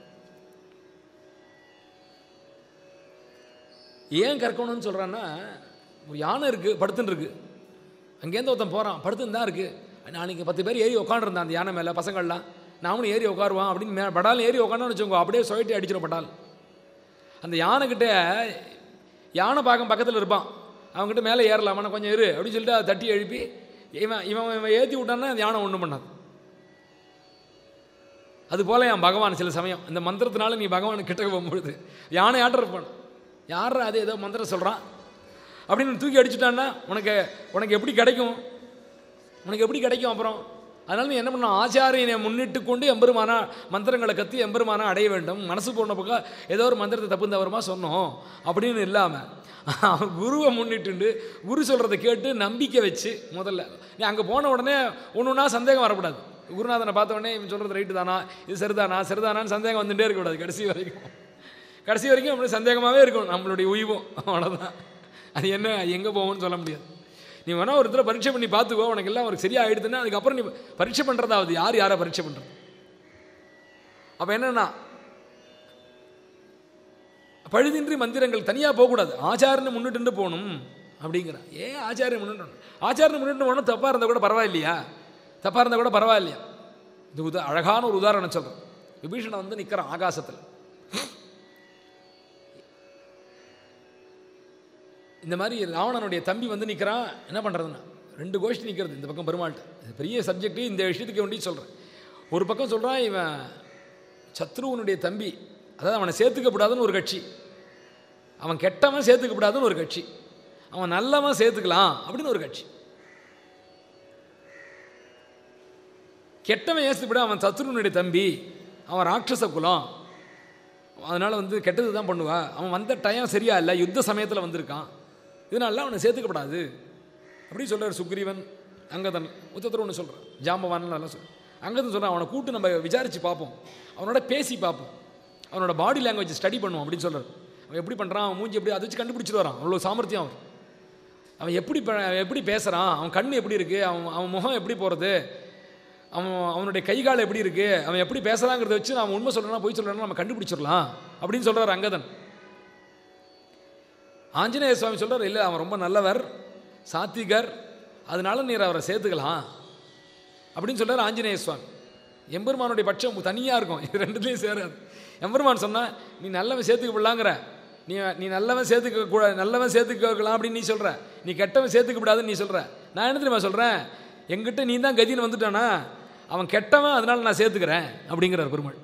ஏன் கற்கணும்னு சொல்கிறான்னா ஒரு யானை இருக்குது படுத்துன்னு இருக்கு அங்கேருந்து ஒருத்தன் போகிறான் படுத்துன்னு தான் இருக்குது நாளைக்கு பத்து பேர் ஏறி உட்காந்துருந்தான் அந்த யானை மேலே பசங்கள்லாம் நாமளும் ஏறி உட்காருவான் அப்படின்னு மே படால் ஏறி உட்காந்து வச்சுக்கோ அப்படியே சுழட்டி அடிச்சிடும் பட்டால் அந்த யானைக்கிட்ட யானை பாகம் பக்கத்தில் இருப்பான் அவங்ககிட்ட மேலே ஏறலாமா கொஞ்சம் இரு அப்படின்னு சொல்லிட்டு அதை தட்டி எழுப்பி இவன் இவன் இவன் ஏற்றி விட்டான்னா அந்த யானை ஒன்றும் பண்ணாது அது போல என் பகவான் சில சமயம் இந்த மந்திரத்தினால நீ பகவான் கிட்ட போகும்பொழுது யானை ஆட்டம் இருப்பான் யார் அது ஏதோ மந்திரம் சொல்கிறான் அப்படின்னு தூக்கி அடிச்சுட்டான்னா உனக்கு உனக்கு எப்படி கிடைக்கும் உனக்கு எப்படி கிடைக்கும் அப்புறம் அதனால நீ என்ன பண்ண ஆச்சாரியனை முன்னிட்டு கொண்டு எம்பெருமானா மந்திரங்களை கத்தி எம்பெருமானா அடைய வேண்டும் மனசு போன பக்கம் ஏதோ ஒரு மந்திரத்தை தப்பு தவறுமா சொன்னோம் அப்படின்னு இல்லாமல் குருவை முன்னிட்டு குரு சொல்கிறத கேட்டு நம்பிக்கை வச்சு முதல்ல நீ அங்கே போன உடனே ஒன்று ஒன்றா சந்தேகம் வரக்கூடாது குருநாதனை பார்த்த உடனே இவன் சொல்கிறது ரைட்டு தானா இது சரிதானா சரிதானான்னு சந்தேகம் வந்துட்டே இருக்கக்கூடாது கடைசி வரைக்கும் கடைசி வரைக்கும் நம்மளுக்கு சந்தேகமாகவே இருக்கும் நம்மளுடைய உய்வும் அவ்வளோதான் அது என்ன எங்கே போகும்னு சொல்ல முடியாது நீ வேணா ஒரு இடத்துல பரீட்சை பண்ணி பார்த்துக்கோ உனக்கு எல்லாம் உனக்கு சரியா ஆயிடுதுன்னா அதுக்கப்புறம் நீ பரீட்சை பண்ணுறதாவது யார் யாரை பரீட்சை பண்ணுறது அப்போ என்னன்னா பழுதின்றி மந்திரங்கள் தனியாக போகக்கூடாது ஆச்சாரனை முன்னிட்டு போகணும் அப்படிங்கிறான் ஏன் ஆச்சாரியம் முன்னிட்டு ஆச்சாரனை முன்னிட்டு போகணும் தப்பாக இருந்தால் கூட பரவாயில்லையா தப்பாக இருந்தால் கூட பரவாயில்லையா இது உத அழகான ஒரு உதாரணம் சொல்கிறேன் விபீஷணன் வந்து நிற்கிறான் ஆகாசத்தில் இந்த மாதிரி ராவணனுடைய தம்பி வந்து நிற்கிறான் என்ன பண்ணுறதுன்னா ரெண்டு கோஷ்டி நிற்கிறது இந்த பக்கம் பெருமாள்கிட்ட இது பெரிய சப்ஜெக்ட் இந்த விஷயத்துக்கு வேண்டி சொல்கிறேன் ஒரு பக்கம் சொல்கிறான் இவன் சத்ருவனுடைய தம்பி அதாவது அவனை சேர்த்துக்கப்படாதுன்னு ஒரு கட்சி அவன் கெட்டவன் சேர்த்துக்கப்படாதுன்னு ஒரு கட்சி அவன் நல்லவன் சேர்த்துக்கலாம் அப்படின்னு ஒரு கட்சி கெட்டவன் ஏசுப்பட அவன் சத்ருவனுடைய தம்பி அவன் ராட்சச குலம் அதனால் வந்து கெட்டது தான் பண்ணுவா அவன் வந்த டைம் சரியா இல்லை யுத்த சமயத்தில் வந்திருக்கான் இதனால அவனை சேர்த்துக்கப்படாது அப்படி சொல்கிறார் சுக்ரீவன் அங்கதன் உத்தத்தர் ஒன்று சொல்கிறான் ஜாம்பவான் நல்லா சொல் அங்கதன் சொல்கிறான் அவனை கூட்டு நம்ம விசாரித்து பார்ப்போம் அவனோட பேசி பார்ப்போம் அவனோட பாடி லாங்குவேஜ் ஸ்டடி பண்ணுவோம் அப்படின்னு சொல்கிறார் அவன் எப்படி பண்ணுறான் அவன் மூஞ்சி எப்படி அதை வச்சு கண்டுபிடிச்சிட்டு வரான் அவ்வளோ சாமர்த்தியம் அவன் அவன் எப்படி ப- எப்படி பேசுகிறான் அவன் கண் எப்படி இருக்குது அவன் அவன் முகம் எப்படி போகிறது அவன் அவனுடைய கை கால் எப்படி இருக்கு அவன் எப்படி பேசுறாங்கிறத வச்சு நான் உண்மை சொல்றேன்னா போய் சொல்றேன்னா நம்ம கண்டுபிடிச்சிடலாம் அப்படின்னு சொல்றாரு அங்கதன் ஆஞ்சநேய சுவாமி சொல்றாரு இல்லை அவன் ரொம்ப நல்லவர் சாத்விகர் அதனால நீர் அவரை சேர்த்துக்கலாம் அப்படின்னு சொல்றாரு ஆஞ்சநேய சுவாமி எம்பெருமானுடைய பட்சம் தனியாக இருக்கும் இது ரெண்டுலேயும் சேராது எம்பெருமான் சொன்னா நீ நல்லவன் சேர்த்துக்கப்படலாங்கிற நீ நீ நல்லவன் சேர்த்துக்க கூட நல்லவன் சேர்த்துக்கலாம் அப்படின்னு நீ சொல்ற நீ கெட்டவன் சேர்த்துக்கப்படாதுன்னு நீ சொல்ற நான் என்ன தெரியுமா சொல்றேன் எங்கிட்ட நீ தான் கதின்னு வந்துட்டானா அவன் கெட்டவன் அதனால நான் சேர்த்துக்கிறேன் அப்படிங்கிறார் பெருமாள்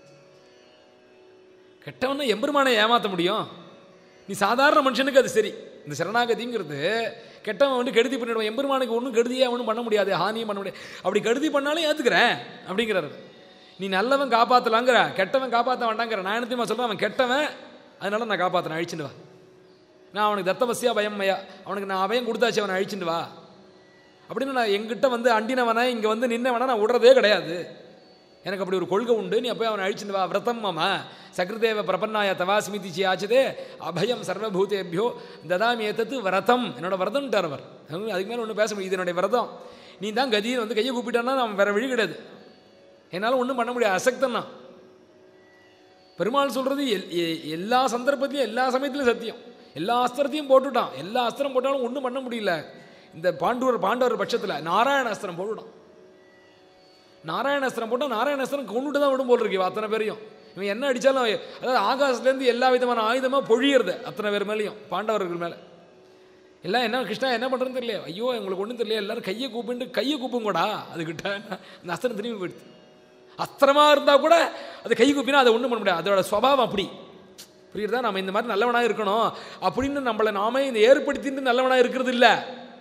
கெட்டவனை எம்பெருமானை ஏமாற்ற முடியும் நீ சாதாரண மனுஷனுக்கு அது சரி இந்த சரணாகதிங்கிறது கெட்டவன் வந்து கெடுதி பண்ணிடுவான் எம்பெருமானுக்கு ஒன்றும் கெடுதியே ஒன்றும் பண்ண முடியாது ஹானியும் பண்ண முடியாது அப்படி கெடுதி பண்ணாலும் ஏற்றுக்கிறேன் அப்படிங்கிறாரு நீ நல்லவன் காப்பாற்றலாங்கிற கெட்டவன் காப்பாற்ற வேண்டாங்கிற நான் என்ன தெரியுமா சொல்கிறேன் அவன் கெட்டவன் அதனால நான் காப்பாற்றுறேன் அழிச்சுட்டு வா நான் அவனுக்கு தத்தவசியா பயம்மையா அவனுக்கு நான் அபயம் கொடுத்தாச்சு அவனை அழிச்சுட்டு வா அப்படின்னு நான் எங்கிட்ட வந்து அண்டினவனை இங்கே வந்து நின்னவனை நான் விடுறதே கிடையாது எனக்கு அப்படி ஒரு கொள்கை உண்டு நீ போய் அவனை அழிச்சுட்டு வா விரதம் மாமா சக்ரதேவ பிரபன்னாய தவாஸ்மிதி சியாச்சதே அபயம் சர்வபூதேபியோ ததாமி ஏத்தத்து விரதம் என்னோட விரதம்ட்டார் அவர் அதுக்கு மேலே ஒன்றும் பேச முடியும் இது என்னுடைய விரதம் நீ தான் கதியை வந்து கையை கூப்பிட்டான்னா அவன் வேற வழி கிடையாது என்னால் ஒன்றும் பண்ண முடியாது அசக்தன் நான் பெருமாள் சொல்கிறது எல் எ- எல்லா சந்தர்ப்பத்திலையும் எல்லா சமயத்திலும் சத்தியம் எல்லா அஸ்திரத்தையும் போட்டுட்டான் எல்லா அஸ்திரம் போட்டாலும் ஒன்றும் பண்ண முடியல இந்த பாண்டவர் பாண்டவர் பட்சத்தில் நாராயண அஸ்திரம் போட்டுட்டான் நாராயண அஸ்திரம் போட்டால் நாராயண அஸ்திரம் கொண்டுட்டு தான் விடும் போல் இருக்கு இவன் அத்தனை பேரையும் இவன் என்ன அடித்தாலும் அதாவது ஆகாசத்துலேருந்து எல்லா விதமான ஆயுதமாக பொழியிறது அத்தனை பேர் மேலேயும் பாண்டவர்கள் மேலே எல்லாம் என்ன கிருஷ்ணா என்ன பண்ணுறதுன்னு தெரியல ஐயோ உங்களுக்கு ஒன்றும் தெரியல எல்லாரும் கையை கூப்பிட்டு கையை கூப்புங்கடா அதுக்கிட்ட அந்த அஸ்திரம் திரும்பி போயிடுது அஸ்திரமாக இருந்தால் கூட அது கை கூப்பினா அதை ஒன்றும் பண்ண முடியாது அதோட சுபாவம் அப்படி புரியுறதா நம்ம இந்த மாதிரி நல்லவனாக இருக்கணும் அப்படின்னு நம்மளை நாமே இந்த ஏற்படுத்திட்டு நல்லவனாக இருக்கிறது இல்லை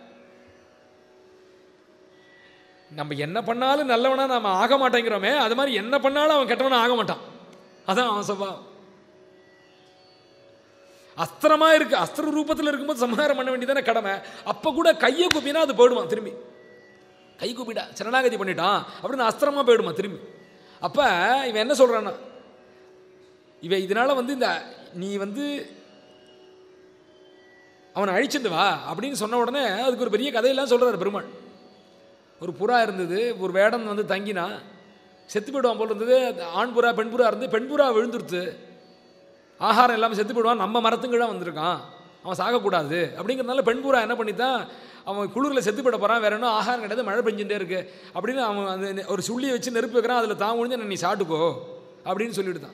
நம்ம என்ன பண்ணாலும் நல்லவனா நாம ஆக மாட்டேங்கிறோமே அது மாதிரி என்ன பண்ணாலும் அவன் கெட்டவனா ஆக மாட்டான் அதான் அவன் சுபாவம் அஸ்திரமா இருக்கு அஸ்திர ரூபத்தில் இருக்கும்போது சம்ஹாரம் பண்ண வேண்டியதானே கடமை அப்ப கூட கையை கூப்பினா அது போயிடுவான் திரும்பி கை கூப்பிட்டா சரணாகதி பண்ணிட்டான் அப்படின்னு அஸ்திரமா போயிடுமா திரும்பி அப்ப இவன் என்ன சொல்றான்னா இவன் இதனால வந்து இந்த நீ வந்து அவனை அழிச்சிட்டு வா அப்படின்னு சொன்ன உடனே அதுக்கு ஒரு பெரிய கதையெல்லாம் சொல்றாரு பெருமாள் ஒரு புறா இருந்தது ஒரு வேடன் வந்து தங்கினா செத்து போயிடுவான் போல இருந்தது அது ஆண் புறா பெண் புறா இருந்து பெண் புறா விழுந்துருத்து ஆகாரம் இல்லாமல் செத்து போயிடுவான் நம்ம மரத்துங்கழ வந்திருக்கான் அவன் சாகக்கூடாது அப்படிங்கிறதுனால பெண் புறா என்ன பண்ணித்தான் அவன் குளிரில் செத்து போயிட போகிறான் வேற இன்னும் ஆகாரம் கிடையாது மழை பெஞ்சுட்டே இருக்கு அப்படின்னு அவன் அந்த ஒரு சுள்ளியை வச்சு நெருப்பு வைக்கிறான் அதில் தான் முடிஞ்சு நீ சாப்பிட்டுக்கோ அப்படின்னு சொல்லிவிடுதான்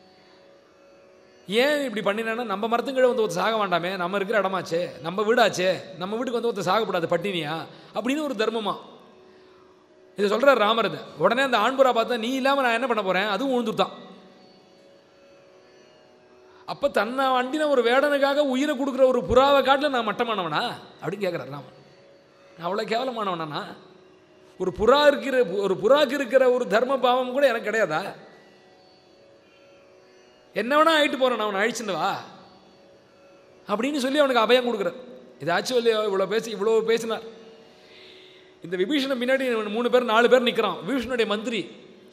ஏன் இப்படி பண்ணினான்னா நம்ம மரத்துங்கழ வந்து ஒருத்தர் சாக வேண்டாமே நம்ம இருக்கிற இடமாச்சே நம்ம வீடாச்சே நம்ம வீட்டுக்கு வந்து ஒருத்தர் சாகக்கூடாது பட்டினியா அப்படின்னு ஒரு தர்மமா இதை சொல்கிறார் ராமர் இதை உடனே அந்த ஆண்புறா பார்த்தா நீ இல்லாமல் நான் என்ன பண்ண போகிறேன் அதுவும் உழுந்துட்டான் அப்போ தன்னை வண்டின ஒரு வேடனுக்காக உயிரை கொடுக்குற ஒரு புறாவை காட்டில் நான் மட்டமானவனா அப்படின்னு கேட்குறார் ராமன் நான் அவ்வளோ கேவலமானவனா ஒரு புறா இருக்கிற ஒரு புறாக்கு இருக்கிற ஒரு தர்ம பாவம் கூட எனக்கு கிடையாதா என்ன வேணா ஆயிட்டு போகிறேன் நான் அவனை அழிச்சுட்டு வா அப்படின்னு சொல்லி அவனுக்கு அபயம் கொடுக்குறார் இதாச்சும் இல்லையோ இவ்வளோ பேசி இவ்வளோ பேசினார் இந்த விபீஷணன் பின்னாடி மூணு பேர் நாலு பேர் நிற்கிறான் விபீஷனுடைய மந்திரி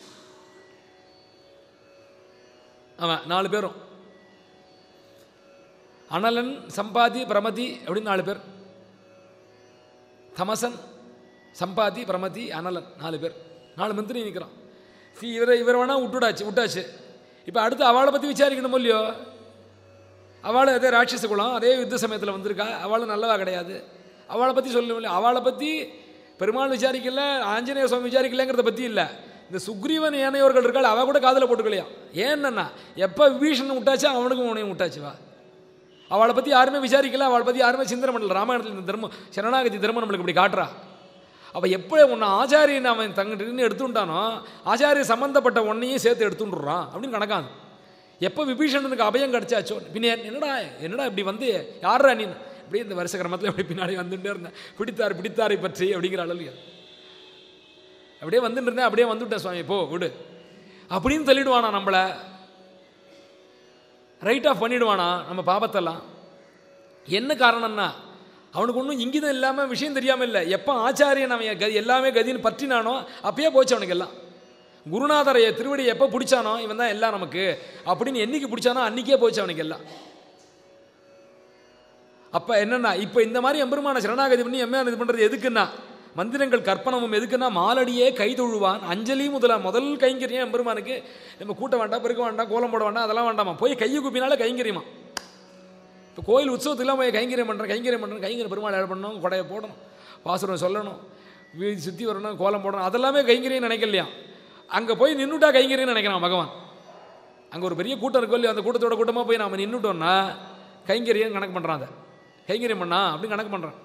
அவன் நாலு பேரும் அனலன் சம்பாதி பிரமதி அப்படின்னு நாலு பேர் தமசன் சம்பாதி பிரமதி அனலன் நாலு பேர் நாலு மந்திரி நிற்கிறான் சரி இவரை இவரை வேணா விட்டுடாச்சு விட்டாச்சு இப்போ அடுத்து அவளை பற்றி விசாரிக்கணும் இல்லையோ அவளும் அதே ராட்சச குலம் அதே யுத்த சமயத்தில் வந்திருக்கா அவளும் நல்லவா கிடையாது அவளை பற்றி சொல்லணும் இல்லை அவளை பற்றி பெருமாள் விசாரிக்கல ஆஞ்சநேய சுவாமி விசாரிக்கலங்கிறத பற்றி இல்லை இந்த சுக்ரீவன் ஏனையோர்கள் இருக்காள் அவ கூட காதில் போட்டுக்கலையா ஏன்னா எப்போ விபீஷன் விட்டாச்சா அவனுக்கும் உனையும் விட்டாச்சு வா அவளை பற்றி யாருமே விசாரிக்கல அவளை பற்றி யாருமே சிந்தனை பண்ணல ராமாயணத்தில் இந்த தர்மம் சரணாகதி தர்மம் நம்மளுக்கு இப்படி காட்டுறா அவள் எப்போ உன்னை ஆச்சாரியன் அவன் தங்கிட்டு எடுத்துட்டானோ ஆச்சாரிய சம்மந்தப்பட்ட ஒன்னையும் சேர்த்து எடுத்துட்டுறான் அப்படின்னு கணக்காது எப்போ விபீஷணனுக்கு அபயம் கிடைச்சாச்சோ பின்ன என்னடா என்னடா இப்படி வந்து யாரா நீ அப்படியே இந்த வருஷ கிரமத்தில் இப்படி பின்னாடி வந்துட்டே இருந்தேன் பிடித்தார் பிடித்தாரை பற்றி அப்படிங்கிற அளவு அப்படியே வந்துட்டு இருந்தேன் அப்படியே வந்துவிட்டேன் சுவாமி போ விடு அப்படின்னு சொல்லிடுவானா நம்மளை ரைட் ஆஃப் பண்ணிடுவானா நம்ம பாபத்தெல்லாம் என்ன காரணம்னா அவனுக்கு ஒன்றும் இங்கிதம் இல்லாமல் விஷயம் தெரியாமல் இல்லை எப்போ ஆச்சாரியன் அவன் கதி எல்லாமே கதின்னு பற்றினானோ அப்பயே போச்சு அவனுக்கு எல்லாம் குருநாதரைய திருவடியை எப்போ பிடிச்சானோ இவன் தான் எல்லாம் நமக்கு அப்படின்னு என்னைக்கு பிடிச்சானோ அன்னைக்கே போச்சு அவனுக்கு எல்லாம் அப்போ என்னன்னா இப்போ இந்த மாதிரி எம்பெருமான சரணாகதி பண்ணி எம்மையான இது பண்ணுறது எதுக்குன்னா மந்திரங்கள் கற்பனமும் எதுக்குன்னா மாலடியே கை தொழுவான் அஞ்சலி முதல முதல் கைங்கரியம் எம்பெருமானுக்கு நம்ம கூட்ட வேண்டாம் பெருக்க வேண்டாம் கோலம் போட வேண்டாம் அதெல்லாம் வேண்டாமா போய் கையை குப்பினால கைங்கரியமா இப்போ கோயில் உற்சவத்துக்குலாம் போய் கைங்கரியம் பண்ணுறேன் கைங்கரியம் பண்ணுறேன் கைங்கரியம் பெருமாள் ஏழை பண்ணணும் கொடையை போடணும் பாசுரம் சொல்லணும் வீதி சுற்றி வரணும் கோலம் போடணும் அதெல்லாமே கைங்கரியம் நினைக்கலையா அங்கே போய் நின்றுட்டா கைங்கரியம் நினைக்கிறான் பகவான் அங்கே ஒரு பெரிய கூட்டம் இருக்கும் இல்லையா அந்த கூட்டத்தோட கூட்டமாக போய் நாம் நின்றுட்டோம்னா கைங்கரியம் கணக்கு பண்ணுறான் அதை கைங்கரியம் பண்ணா அப்படின்னு கணக்கு பண்ணுறான்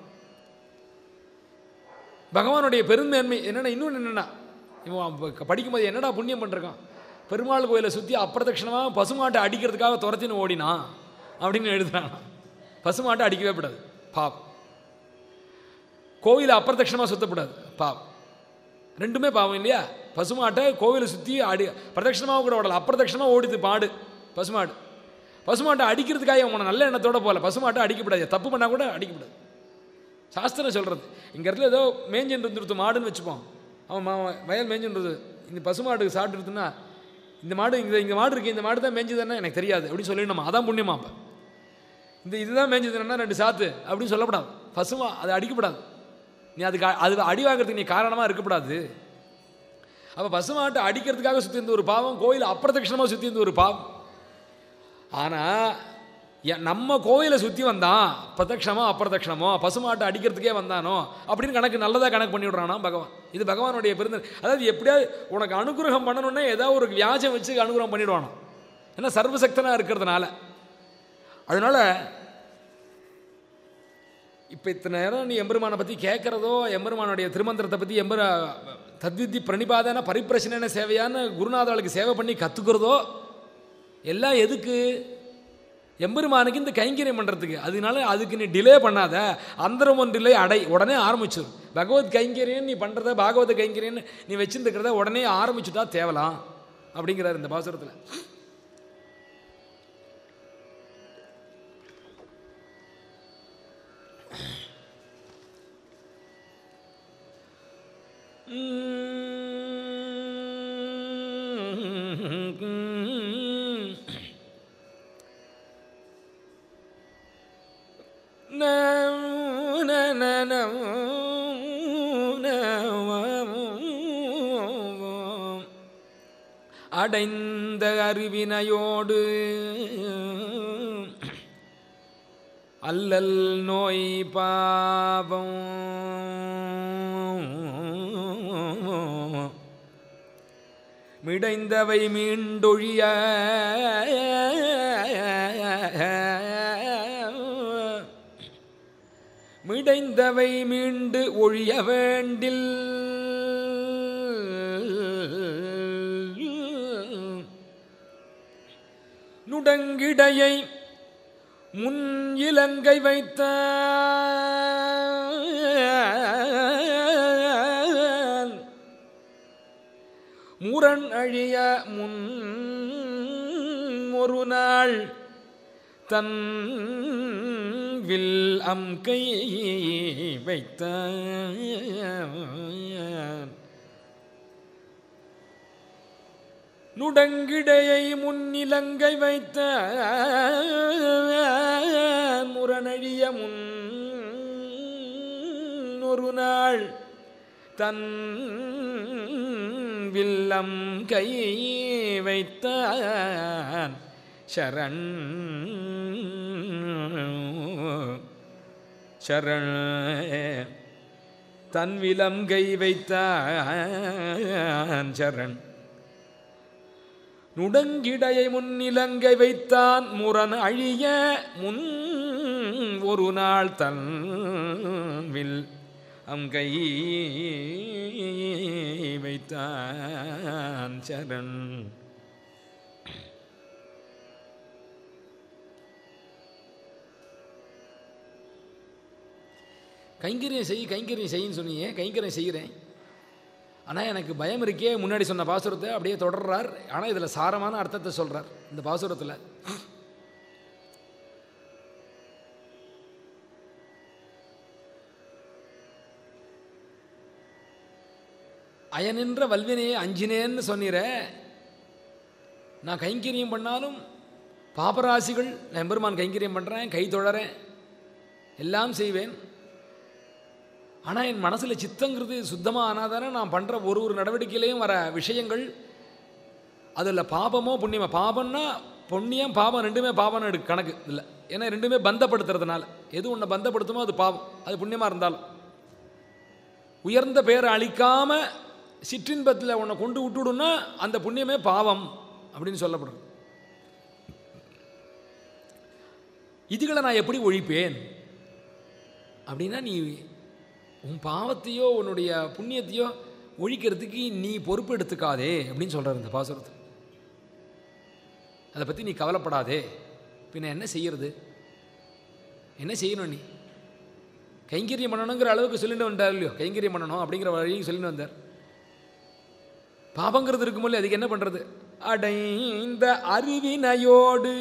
பகவானுடைய பெருந்தன்மை என்னென்ன இன்னொன்று என்னென்னா இவன் ப- படிக்கும்போது என்னடா புண்ணியம் பண்ணிருக்கான் பெருமாள் கோயிலை சுற்றி அப்பிரதட்சணமாக பசுமாட்டை அடிக்கிறதுக்காக துரத்தின்னு ஓடினான் அப்படின்னு எழுதுறான் பசுமாட்டை அடிக்கவே கூடாது பாப் கோயிலை அப்பிரதட்சணமாக சுத்தக்கூடாது பாப் ரெண்டுமே பாவம் இல்லையா பசுமாட்டை கோவிலை சுற்றி அடி பிரதட்சணமாக கூட ஓடல அப்பிரதட்சணமாக ஓடிது பாடு பசுமாடு பசுமாட்டை அடிக்கிறதுக்காக உன நல்ல எண்ணத்தோட போகல பசுமாட்டை அடிக்கப்படாது தப்பு பண்ணால் கூட அடிக்கப்படாது சாஸ்திரம் சொல்கிறது இங்கே இடத்துல ஏதோ மேஞ்சின்னு இருந்துருத்து மாடுன்னு வச்சுப்போம் அவன் மா- வயல் மேஞ்சின்றது இந்த பசுமாடு சாப்பிட்டுருதுன்னா இந்த மாடு இந்த இந்த மாடு இருக்குது இந்த மாடு தான் மேய்ஞ்சதுன்னா எனக்கு தெரியாது அப்படின்னு சொல்லிடணுமா அதான் புண்ணியமா அப்போ இந்த இதுதான் மேய்ஞ்சதுன்னா ரெண்டு சாத்து அப்படின்னு சொல்லப்படாது பசுமா அது அடிக்கப்படாது நீ அதுக்கு அ- அது அடி வாங்குறதுக்கு நீ காரணமாக இருக்கக்கூடாது அப்போ பசுமாட்டை அடிக்கிறதுக்காக சுற்றி இருந்த ஒரு பாவம் கோயில் அப்பிரதட்சணமாக சுற்றி இருந்த ஒரு பாவம் ஆனால் நம்ம கோயிலை சுற்றி வந்தான் பிரதட்சணமோ அப்பிரதட்சணமோ பசுமாட்டை அடிக்கிறதுக்கே வந்தானோ அப்படின்னு கணக்கு நல்லதாக கணக்கு பண்ணி விடுறானா பகவான் இது பகவானுடைய பெருந்த அதாவது எப்படியாவது உனக்கு அனுகிரகம் பண்ணணும்னா ஏதாவது ஒரு வியாஜம் வச்சு அனுகிரகம் பண்ணிடுவானோ ஏன்னா சர்வசக்தனாக இருக்கிறதுனால அதனால இப்போ இத்தனை நேரம் நீ எம்பெருமானை பற்றி கேட்குறதோ எம்பெருமானுடைய திருமந்திரத்தை பற்றி எம்பெரு தத்வித்தி பிரணிபாதான பரிப்பிரச்சனை சேவையான குருநாதர்களுக்கு சேவை பண்ணி கற்றுக்கிறதோ எல்லாம் எதுக்கு எம்பெருமானுக்கு இந்த கைங்கரியம் பண்ணுறதுக்கு அதனால அதுக்கு நீ டிலே பண்ணாத அந்தரம் ஒன்றிலே அடை உடனே ஆரம்பிச்சிடும் பகவத் கைங்கரியம் நீ பண்ணுறத பாகவத கைங்கரியம் நீ வச்சுருக்கிறத உடனே ஆரம்பிச்சுட்டா தேவலாம் அப்படிங்கிறார் இந்த பாசுரத்தில் அடைந்த அறிவினையோடு அல்லல் நோய் பாவம் மிடைந்தவை மீண்டொழிய மிடைந்தவை மீண்டு ஒழிய வேண்டில் நுடங்கிடையை முன் இலங்கை வைத்த முரண் அழிய முன் ஒரு நாள் தன் வில் அம் கை வைத்த நுடங்கிடையை முன்னிலங்கை வைத்த முரணழிய முன் ஒரு நாள் தன் வில்லம் கை வைத்தான் சரண் சரண் தன் விலம் கை வைத்தான் சரண் நுடங்கிடையை முன்னிலங்கை வைத்தான் முரண் அழிய முன் ஒரு நாள் தன் வில் அங்கை வைத்தான் சரண் கைங்கரியம் செய் கைங்கரியம் செய்யின்னு சொன்னீங்க கைங்கரியம் செய்கிறேன் ஆனால் எனக்கு பயம் இருக்கே முன்னாடி சொன்ன பாசுரத்தை அப்படியே தொடர்றார் ஆனால் இதில் சாரமான அர்த்தத்தை சொல்கிறார் இந்த பாசுரத்தில் அயனின்ற வல்வினையை அஞ்சினேன்னு சொன்னிற நான் கைங்கரியம் பண்ணாலும் பாபராசிகள் நான் எம்பெருமான் கைங்கரியம் பண்ணுறேன் கை தொழறேன் எல்லாம் செய்வேன் ஆனால் என் மனசில் சித்தங்கிறது சுத்தமாக ஆனாதானே நான் பண்ணுற ஒரு ஒரு நடவடிக்கையிலையும் வர விஷயங்கள் அதில் பாபமோ புண்ணியமோ பாபம்னா புண்ணியம் பாபம் ரெண்டுமே பாபம்னு எடுக்க கணக்கு இல்லை ஏன்னா ரெண்டுமே பந்தப்படுத்துறதுனால எது உன்னை பந்தப்படுத்துமோ அது பாவம் அது புண்ணியமாக இருந்தாலும் உயர்ந்த பேரை அழிக்காம சிற்றின்பத்தில் உன்னை கொண்டு விட்டுடுன்னா அந்த புண்ணியமே பாவம் அப்படின்னு சொல்லப்படுறது இதுகளை நான் எப்படி ஒழிப்பேன் அப்படின்னா நீ உன் பாவத்தையோ உன்னுடைய புண்ணியத்தையோ ஒழிக்கிறதுக்கு நீ பொறுப்பு எடுத்துக்காதே அப்படின்னு சொல்கிறார் இந்த பாசுரத்தை அதை பற்றி நீ கவலைப்படாதே பின்ன என்ன செய்யறது என்ன செய்யணும் நீ கைங்கரியம் பண்ணணுங்கிற அளவுக்கு சொல்லிட்டு வந்தார் இல்லையோ கைங்கரியம் பண்ணணும் அப்படிங்கிற வழியும் சொல்லிட்டு வந்தார் பாபங்கிறது இருக்கும்போது அதுக்கு என்ன பண்ணுறது அடைந்த அறிவினையோடு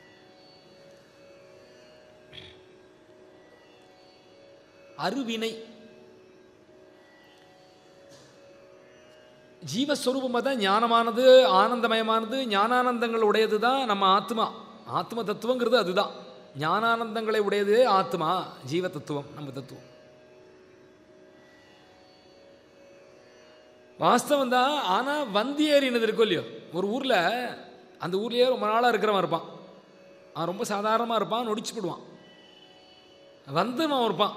அருவினை ஜீவஸ்வரூபமாக தான் ஞானமானது ஆனந்தமயமானது ஞானானந்தங்கள் உடையது தான் நம்ம ஆத்மா ஆத்ம தத்துவங்கிறது அதுதான் ஞானானந்தங்களை உடையது ஆத்மா ஜீவ தத்துவம் நம்ம தத்துவம் வாஸ்தவம் தான் ஆனால் வந்தி ஏறினது இருக்கும் இல்லையோ ஒரு ஊரில் அந்த ஊர்லேயே ரொம்ப நாளாக இருக்கிறவன் இருப்பான் அவன் ரொம்ப சாதாரணமாக இருப்பான் நொடிச்சு போடுவான் வந்தவன் இருப்பான்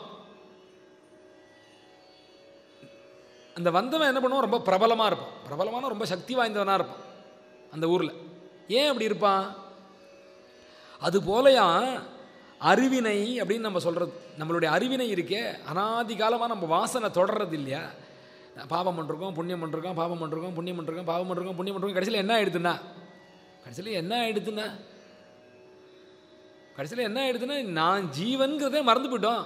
அந்த வந்தவன் என்ன பண்ணுவான் ரொம்ப பிரபலமாக இருப்பான் பிரபலமான ரொம்ப சக்தி வாய்ந்தவனாக இருப்பான் அந்த ஊரில் ஏன் அப்படி இருப்பான் அது போலயா அறிவினை அப்படின்னு நம்ம சொல்கிறது நம்மளுடைய அறிவினை இருக்கே அனாதி காலமாக நம்ம வாசனை தொடர்றது இல்லையா பாவம் பண்ணிருக்கோம் புண்ணியம் பண்ணிருக்கோம் பாவம் பண்ணிருக்கோம் புண்ணியம் பண்ணிருக்கோம் பாவம் பண்ணிருக்கோம் புண்ணியம் பண்ணிருக்கோம் கடைசியில் என்ன ஆயிடுதுன்னா கடைசியில் என்ன ஆயிடுதுன்னா கடைசியில் என்ன ஆயிடுதுன்னா நான் ஜீவன்கிறதே மறந்து போயிட்டோம்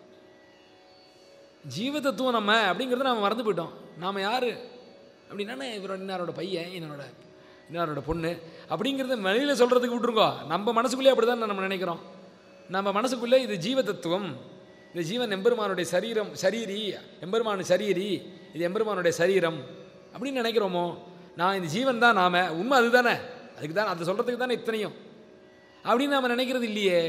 ஜீவ தத்துவம் நம்ம அப்படிங்கிறத நம்ம மறந்து போயிட்டோம் நாம் யார் அப்படின்னா இவரோட இன்னாரோட பையன் என்னோட இன்னாரோட பொண்ணு அப்படிங்கிறத வெளியில் சொல்கிறதுக்கு விட்டுருங்கோ நம்ம மனசுக்குள்ளே அப்படி தான் நம்ம நினைக்கிறோம் நம்ம மனசுக்குள்ளே இது ஜீவ தத்துவம் இது ஜீவன் எம்பெருமானுடைய சரீரம் சரீரி எம்பெருமானு சரீரி இது எம்பெருமானுடைய சரீரம் அப்படின்னு நினைக்கிறோமோ நான் இந்த ஜீவன் தான் நாம உண்மை அதுதானே அதுக்கு தான் அதை சொல்கிறதுக்கு தானே இத்தனையும் அப்படின்னு நாம் நினைக்கிறது இல்லையே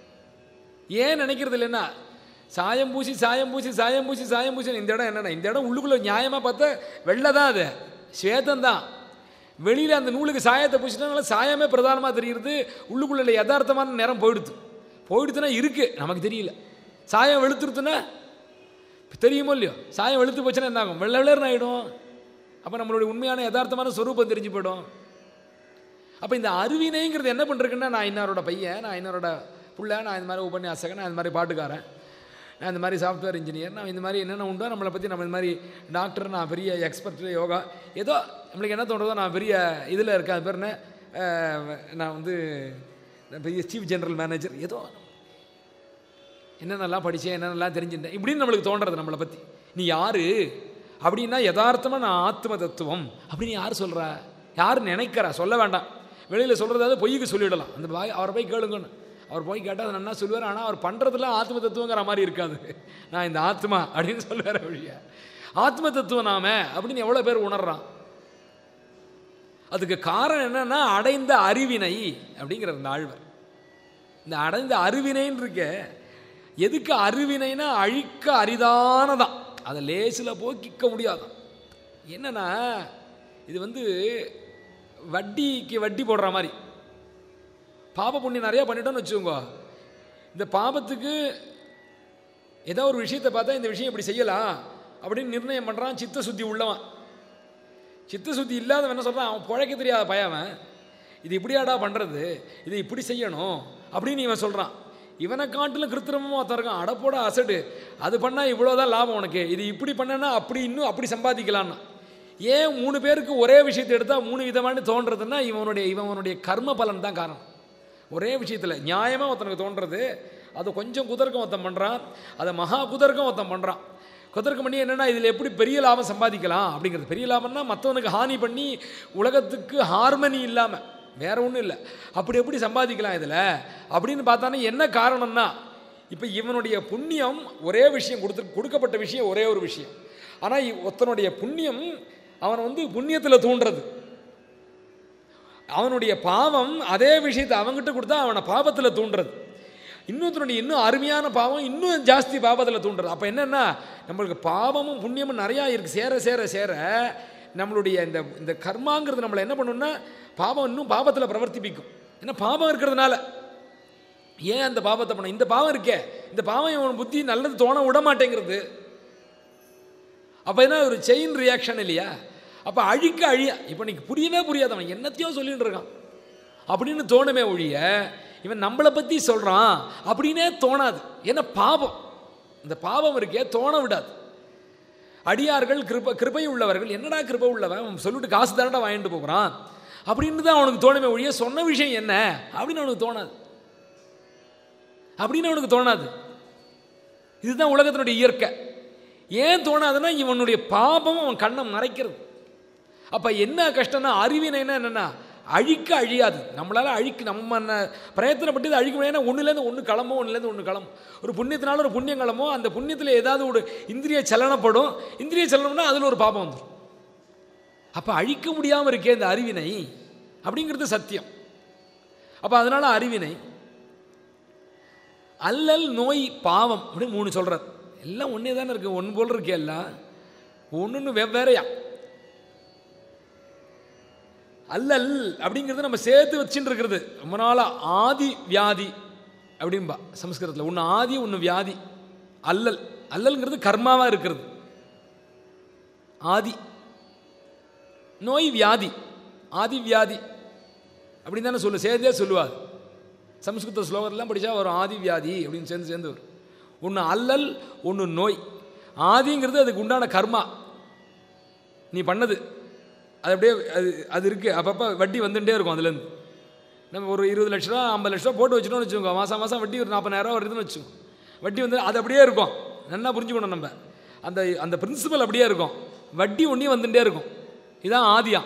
ஏன் நினைக்கிறது இல்லைன்னா சாயம் பூசி சாயம் பூசி சாயம் பூசி சாயம் பூசி இந்த இடம் என்னென்ன இந்த இடம் உள்ளுக்குள்ளே நியாயமாக பார்த்தா வெள்ளை தான் அது ஸ்வேதம் தான் வெளியில் அந்த நூலுக்கு சாயத்தை பூசிட்டனால சாயமே பிரதானமாக தெரியுது உள்ளுக்குள்ள யதார்த்தமான நேரம் போயிடுது போயிடுத்துனா இருக்குது நமக்கு தெரியல சாயம் வெளுத்துருத்துனா தெரியுமோ இல்லையோ சாயம் வெளுத்து போச்சுன்னா என்ன ஆகும் வெள்ளை வெள்ளர்னு ஆகிடும் அப்போ நம்மளுடைய உண்மையான யதார்த்தமான சொரூபம் தெரிஞ்சு போயிடும் அப்போ இந்த அருவினைங்கிறது என்ன பண்ணுறதுன்னா நான் இன்னாரோட பையன் நான் இன்னாரோட புள்ள நான் இந்த மாதிரி உபன்யாசகன் நான் இந்த மாதிரி பாட்டுக்காரன் நான் இந்த மாதிரி சாஃப்ட்வேர் இன்ஜினியர் நான் இந்த மாதிரி என்னென்ன உண்டோ நம்மளை பற்றி நம்ம இந்த மாதிரி டாக்டர் நான் பெரிய எக்ஸ்பர்ட் யோகா ஏதோ நம்மளுக்கு என்ன தோன்றதோ நான் பெரிய இதில் இருக்கேன் அது பேர் என்ன அஹ், நான் வந்து நான் பெரிய சீஃப் ஜெனரல் மேனேஜர் ஏதோ என்னென்னலாம் படித்தேன் என்னென்னலாம் தெரிஞ்சுட்டேன் இப்படின்னு நம்மளுக்கு தோன்றது நம்மளை பற்றி நீ யார் அப்படின்னா யதார்த்தமாக நான் ஆத்ம தத்துவம் அப்படின்னு யார் சொல்கிறா யார் நினைக்கிறா சொல்ல வேண்டாம் வெளியில் சொல்கிறதாவது பொய்க்கு சொல்லிவிடலாம் அந்த பாய் அவரை போய் கேளுங்கன்னு அவர் போய் கேட்டால் அது நன்னா சொல்லுவார் ஆனால் அவர் பண்ணுறதுல ஆத்ம தத்துவங்கிற மாதிரி இருக்காது நான் இந்த ஆத்மா அப்படின்னு சொல்லுவார் வழிய ஆத்ம தத்துவம் நாம அப்படின்னு எவ்வளோ பேர் உணர்றான் அதுக்கு காரணம் என்னன்னா அடைந்த அறிவினை அப்படிங்கிற இந்த ஆழ்வர் இந்த அடைந்த அறிவினைன்னு இருக்க எதுக்கு அறிவினைனா அழிக்க அரிதானதான் அதை லேசில் போக்கிக்க முடியாதான் என்னன்னா இது வந்து வட்டிக்கு வட்டி போடுற மாதிரி பாப புண்ணியம் நிறையா பண்ணிட்டோம்னு வச்சுக்கோங்க இந்த பாபத்துக்கு ஏதோ ஒரு விஷயத்தை பார்த்தா இந்த விஷயம் இப்படி செய்யலாம் அப்படின்னு நிர்ணயம் பண்ணுறான் சித்த சுத்தி உள்ளவன் சித்த சுத்தி இல்லாதவன் என்ன சொல்கிறான் அவன் பிழைக்க தெரியாத பயவன் இது இப்படியாடா பண்ணுறது இது இப்படி செய்யணும் அப்படின்னு இவன் சொல்கிறான் இவனை காட்டிலும் கிருத்திரமும் ஒருத்தன் இருக்கான் அடப்போட அசடு அது பண்ணால் இவ்வளோதான் லாபம் உனக்கு இது இப்படி பண்ணனா அப்படி இன்னும் அப்படி சம்பாதிக்கலான்னா ஏன் மூணு பேருக்கு ஒரே விஷயத்தை எடுத்தால் மூணு விதமான தோன்றதுன்னா இவனுடைய இவனுடைய கர்ம பலன் தான் காரணம் ஒரே விஷயத்தில் நியாயமாக ஒருத்தனுக்கு தோன்றது அது கொஞ்சம் குதர்க்கம் ஒருத்தன் பண்ணுறான் அதை மகா குதர்க்கம் ஒருத்தன் பண்ணுறான் குதர்க்கம் பண்ணி என்னென்னா இதில் எப்படி பெரிய லாபம் சம்பாதிக்கலாம் அப்படிங்கிறது பெரிய லாபம்னா மற்றவனுக்கு ஹானி பண்ணி உலகத்துக்கு ஹார்மனி இல்லாமல் வேற ஒன்றும் இல்லை அப்படி எப்படி சம்பாதிக்கலாம் இதில் அப்படின்னு பார்த்தானே என்ன காரணம்னா இப்போ இவனுடைய புண்ணியம் ஒரே விஷயம் கொடுத்து கொடுக்கப்பட்ட விஷயம் ஒரே ஒரு விஷயம் ஆனால் ஒருத்தனுடைய புண்ணியம் அவன் வந்து புண்ணியத்தில் தூண்டுறது அவனுடைய பாவம் அதே விஷயத்தை அவன்கிட்ட கொடுத்தா அவனை பாவத்தில் தூண்டுறது இன்னொருத்தனுடைய இன்னும் அருமையான பாவம் இன்னும் ஜாஸ்தி பாவத்தில் தூண்டுறது அப்போ என்னென்னா நம்மளுக்கு பாவமும் புண்ணியமும் நிறையா இருக்குது சேர சேர சேர நம்மளுடைய இந்த இந்த கர்மாங்கிறது நம்மளை என்ன பண்ணுன்னா பாவம் இன்னும் பாவத்தில் பிரவர்த்திப்பிக்கும் ஏன்னா பாவம் இருக்கிறதுனால ஏன் அந்த பாவத்தை பண்ண இந்த பாவம் இருக்கே இந்த பாவம் இவன் புத்தி நல்லது தோண விட மாட்டேங்கிறது அப்போ என்ன ஒரு செயின் ரியாக்ஷன் இல்லையா அப்போ அழிக்க அழிய இப்போ நீக்கு புரியவே புரியாதவன் என்னத்தையோ சொல்லிட்டு இருக்கான் அப்படின்னு தோணுமே ஒழிய இவன் நம்மளை பற்றி சொல்கிறான் அப்படின்னே தோணாது ஏன்னா பாவம் இந்த பாவம் இருக்கே தோண விடாது அடியார்கள் கிருப கிருபை உள்ளவர்கள் என்னடா கிருபை உள்ளவன் அவன் சொல்லிட்டு காசு தானடா வாங்கிட்டு போகிறான் அப்படின்னு தான் அவனுக்கு தோணுமே ஒழிய சொன்ன விஷயம் என்ன அப்படின்னு அவனுக்கு தோணாது அப்படின்னு அவனுக்கு தோணாது இதுதான் உலகத்தினுடைய இயற்கை ஏன் தோணாதுன்னா இவனுடைய பாபம் அவன் கண்ணை மறைக்கிறது அப்போ என்ன கஷ்டம்னா அறிவினைனா என்னென்னா அழிக்க அழியாது நம்மளால் அழிக்க நம்ம என்ன பிரயத்தனப்பட்டு இதை அழிக்க முடியாது ஒன்றுலேருந்து ஒன்று கிளம்பும் ஒன்றுலேருந்து ஒன்று கிளம்பும் ஒரு புண்ணியத்தினால ஒரு புண்ணியம் கிளம்பும் அந்த புண்ணியத்தில் ஏதாவது ஒரு இந்திரிய சலனப்படும் இந்திரிய சலனம்னா அதில் ஒரு பாபம் வந்துடும் அப்போ அழிக்க முடியாமல் இருக்கே இந்த அறிவினை அப்படிங்கிறது சத்தியம் அப்போ அதனால அறிவினை அல்லல் நோய் பாவம் அப்படின்னு மூணு சொல்கிறார் எல்லாம் ஒன்றே தானே இருக்கு ஒன்று போல் இருக்கே எல்லாம் ஒன்று வெவ்வேறையா அல்லல் அப்படிங்கிறது நம்ம சேர்த்து வச்சுட்டு இருக்கிறது ரொம்ப நாளாக ஆதி வியாதி அப்படின்பா சம்ஸ்கிருதத்தில் ஒன்று ஆதி ஒன்று வியாதி அல்லல் அல்லல்ங்கிறது கர்மாவாக இருக்கிறது ஆதி நோய் வியாதி ஆதி வியாதி அப்படின்னு தானே சொல்லு சேர்ந்தே சொல்லுவார் சம்ஸ்கிருத ஸ்லோகத்தெல்லாம் படித்தா வரும் ஆதி வியாதி அப்படின்னு சேர்ந்து சேர்ந்து வரும் ஒன்று அல்லல் ஒன்று நோய் ஆதிங்கிறது அதுக்கு உண்டான கர்மா நீ பண்ணது அது அப்படியே அது அது இருக்குது அப்பப்போ வட்டி வந்துட்டே இருக்கும் அதுலேருந்து நம்ம ஒரு இருபது லட்ச ரூபா ஐம்பது லட்ச ரூபா போட்டு வச்சுட்டோம்னு வச்சுக்கோங்க மாதம் மாதம் வட்டி ஒரு நாற்பதாயிரம் வருதுன்னு வச்சுக்கோங்க வட்டி வந்து அது அப்படியே இருக்கும் நல்லா புரிஞ்சுக்கணும் நம்ம அந்த அந்த பிரின்சிபல் அப்படியே இருக்கும் வட்டி ஒன்றே வந்துட்டே இருக்கும் இதான் ஆதியா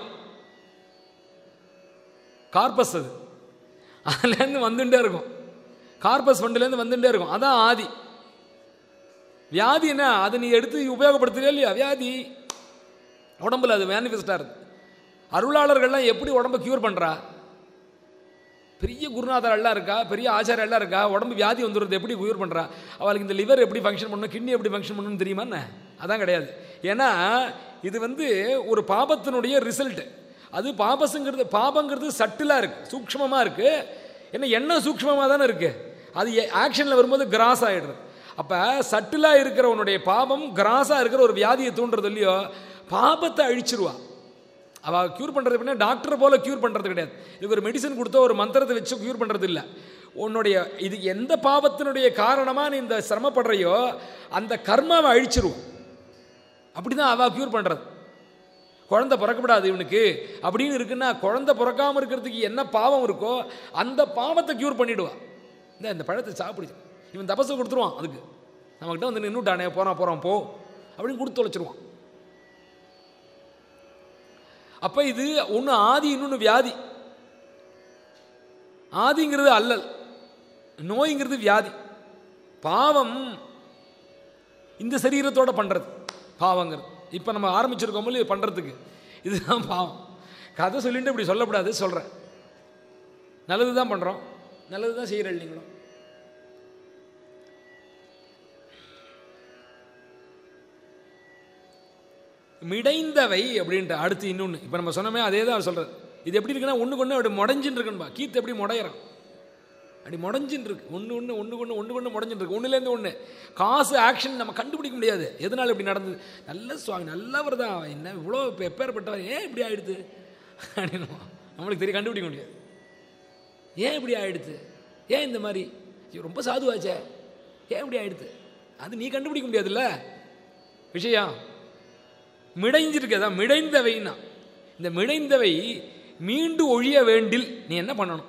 கார்பஸ் அது அதுலேருந்து வந்துட்டே இருக்கும் கார்பஸ் ஃபண்டுலேருந்து வந்துட்டே இருக்கும் அதான் ஆதி வியாதி என்ன அதை நீ எடுத்து உபயோகப்படுத்துறியா இல்லையா வியாதி உடம்புல அது மேனிஃபெஸ்டாக இருக்கு அருளாளர்கள்லாம் எப்படி உடம்ப க்யூர் பண்ணுறா பெரிய குருநாதர் எல்லாம் இருக்கா பெரிய ஆச்சாரம் எல்லாம் இருக்கா உடம்பு வியாதி வந்துடுறது எப்படி க்யூர் பண்ணுறா அவளுக்கு இந்த லிவர் எப்படி ஃபங்க்ஷன் பண்ணணும் கிட்னி எப்படி ஃபங்க்ஷன் பண்ணணும்னு தெரியுமா என்ன அதான் கிடையாது ஏன்னா இது வந்து ஒரு பாபத்தினுடைய ரிசல்ட் அது பாபஸுங்கிறது பாபங்கிறது சட்டிலாக இருக்குது சூக்ஷ்மமாக இருக்குது ஏன்னா எண்ணம் சூக்ஷ்மமாக தானே இருக்குது அது ஆக்ஷனில் வரும்போது கிராஸ் ஆகிடுறது அப்போ சட்டிலாக இருக்கிறவனுடைய பாபம் கிராஸாக இருக்கிற ஒரு வியாதியை தூண்டுறது இல்லையோ பாபத்தை அழிச்சிருவா அவள் க்யூர் பண்ணுறது எப்படின்னா டாக்டர் போல் க்யூர் பண்ணுறது கிடையாது இதுக்கு ஒரு மெடிசன் கொடுத்தோ ஒரு மந்திரத்தை வச்சு க்யூர் பண்ணுறது இல்லை உன்னுடைய இது எந்த பாவத்தினுடைய காரணமாக நீ இந்த சிரமப்படுறையோ அந்த கர்மாவை அழிச்சிருவோம் அப்படி தான் அவள் க்யூர் பண்ணுறது குழந்தை பிறக்கப்படாது இவனுக்கு அப்படின்னு இருக்குன்னா குழந்தை பிறக்காமல் இருக்கிறதுக்கு என்ன பாவம் இருக்கோ அந்த பாவத்தை க்யூர் பண்ணிடுவா இந்த இந்த பழத்தை சாப்பிடு இவன் தபசை கொடுத்துருவான் அதுக்கு நம்மக்கிட்ட வந்து நின்றுட்டானே போகிறான் போகிறான் போ அப்படின்னு கொடுத்து தொலைச்சிருவான் அப்போ இது ஒன்று ஆதி இன்னொன்று வியாதி ஆதிங்கிறது அல்லல் நோய்ங்கிறது வியாதி பாவம் இந்த சரீரத்தோட பண்ணுறது பாவங்கிறது இப்போ நம்ம ஆரம்பிச்சிருக்கோம் இது பண்ணுறதுக்கு இதுதான் பாவம் கதை சொல்லிட்டு இப்படி சொல்லக்கூடாது சொல்கிறேன் நல்லது தான் பண்ணுறோம் நல்லது தான் செய்கிற நீங்களும் மிடைந்தவை அப்படின்ட்டு அடுத்து இன்னொன்று இப்போ நம்ம சொன்னோமே அதே தான் அவர் சொல்கிறது இது எப்படி இருக்குன்னா ஒன்று கொண்டு அப்படி முடஞ்சின்னு இருக்குன்பா கீத்து எப்படி முடையிறான் அப்படி முடஞ்சின்னு இருக்கு ஒன்று ஒன்று ஒன்று கொண்டு ஒன்று கொண்டு முடஞ்சின்னு இருக்கு ஒன்றுலேருந்து ஒன்று காசு ஆக்ஷன் நம்ம கண்டுபிடிக்க முடியாது எதனால் இப்படி நடந்தது நல்ல சுவாமி நல்லவர் தான் என்ன இவ்வளோ இப்போ எப்பேற்பட்டவர் ஏன் இப்படி ஆயிடுது அப்படின்னு நம்மளுக்கு தெரியும் கண்டுபிடிக்க முடியாது ஏன் இப்படி ஆயிடுது ஏன் இந்த மாதிரி ஐயோ, ரொம்ப சாதுவாச்சே ஏன் இப்படி ஆயிடுது அது நீ கண்டுபிடிக்க முடியாதுல்ல விஷயம் மிடைஞ்சிருக்கு அதான் மிடைந்தவைன்னா இந்த மிடைந்தவை மீண்டு ஒழிய வேண்டில் நீ என்ன பண்ணணும்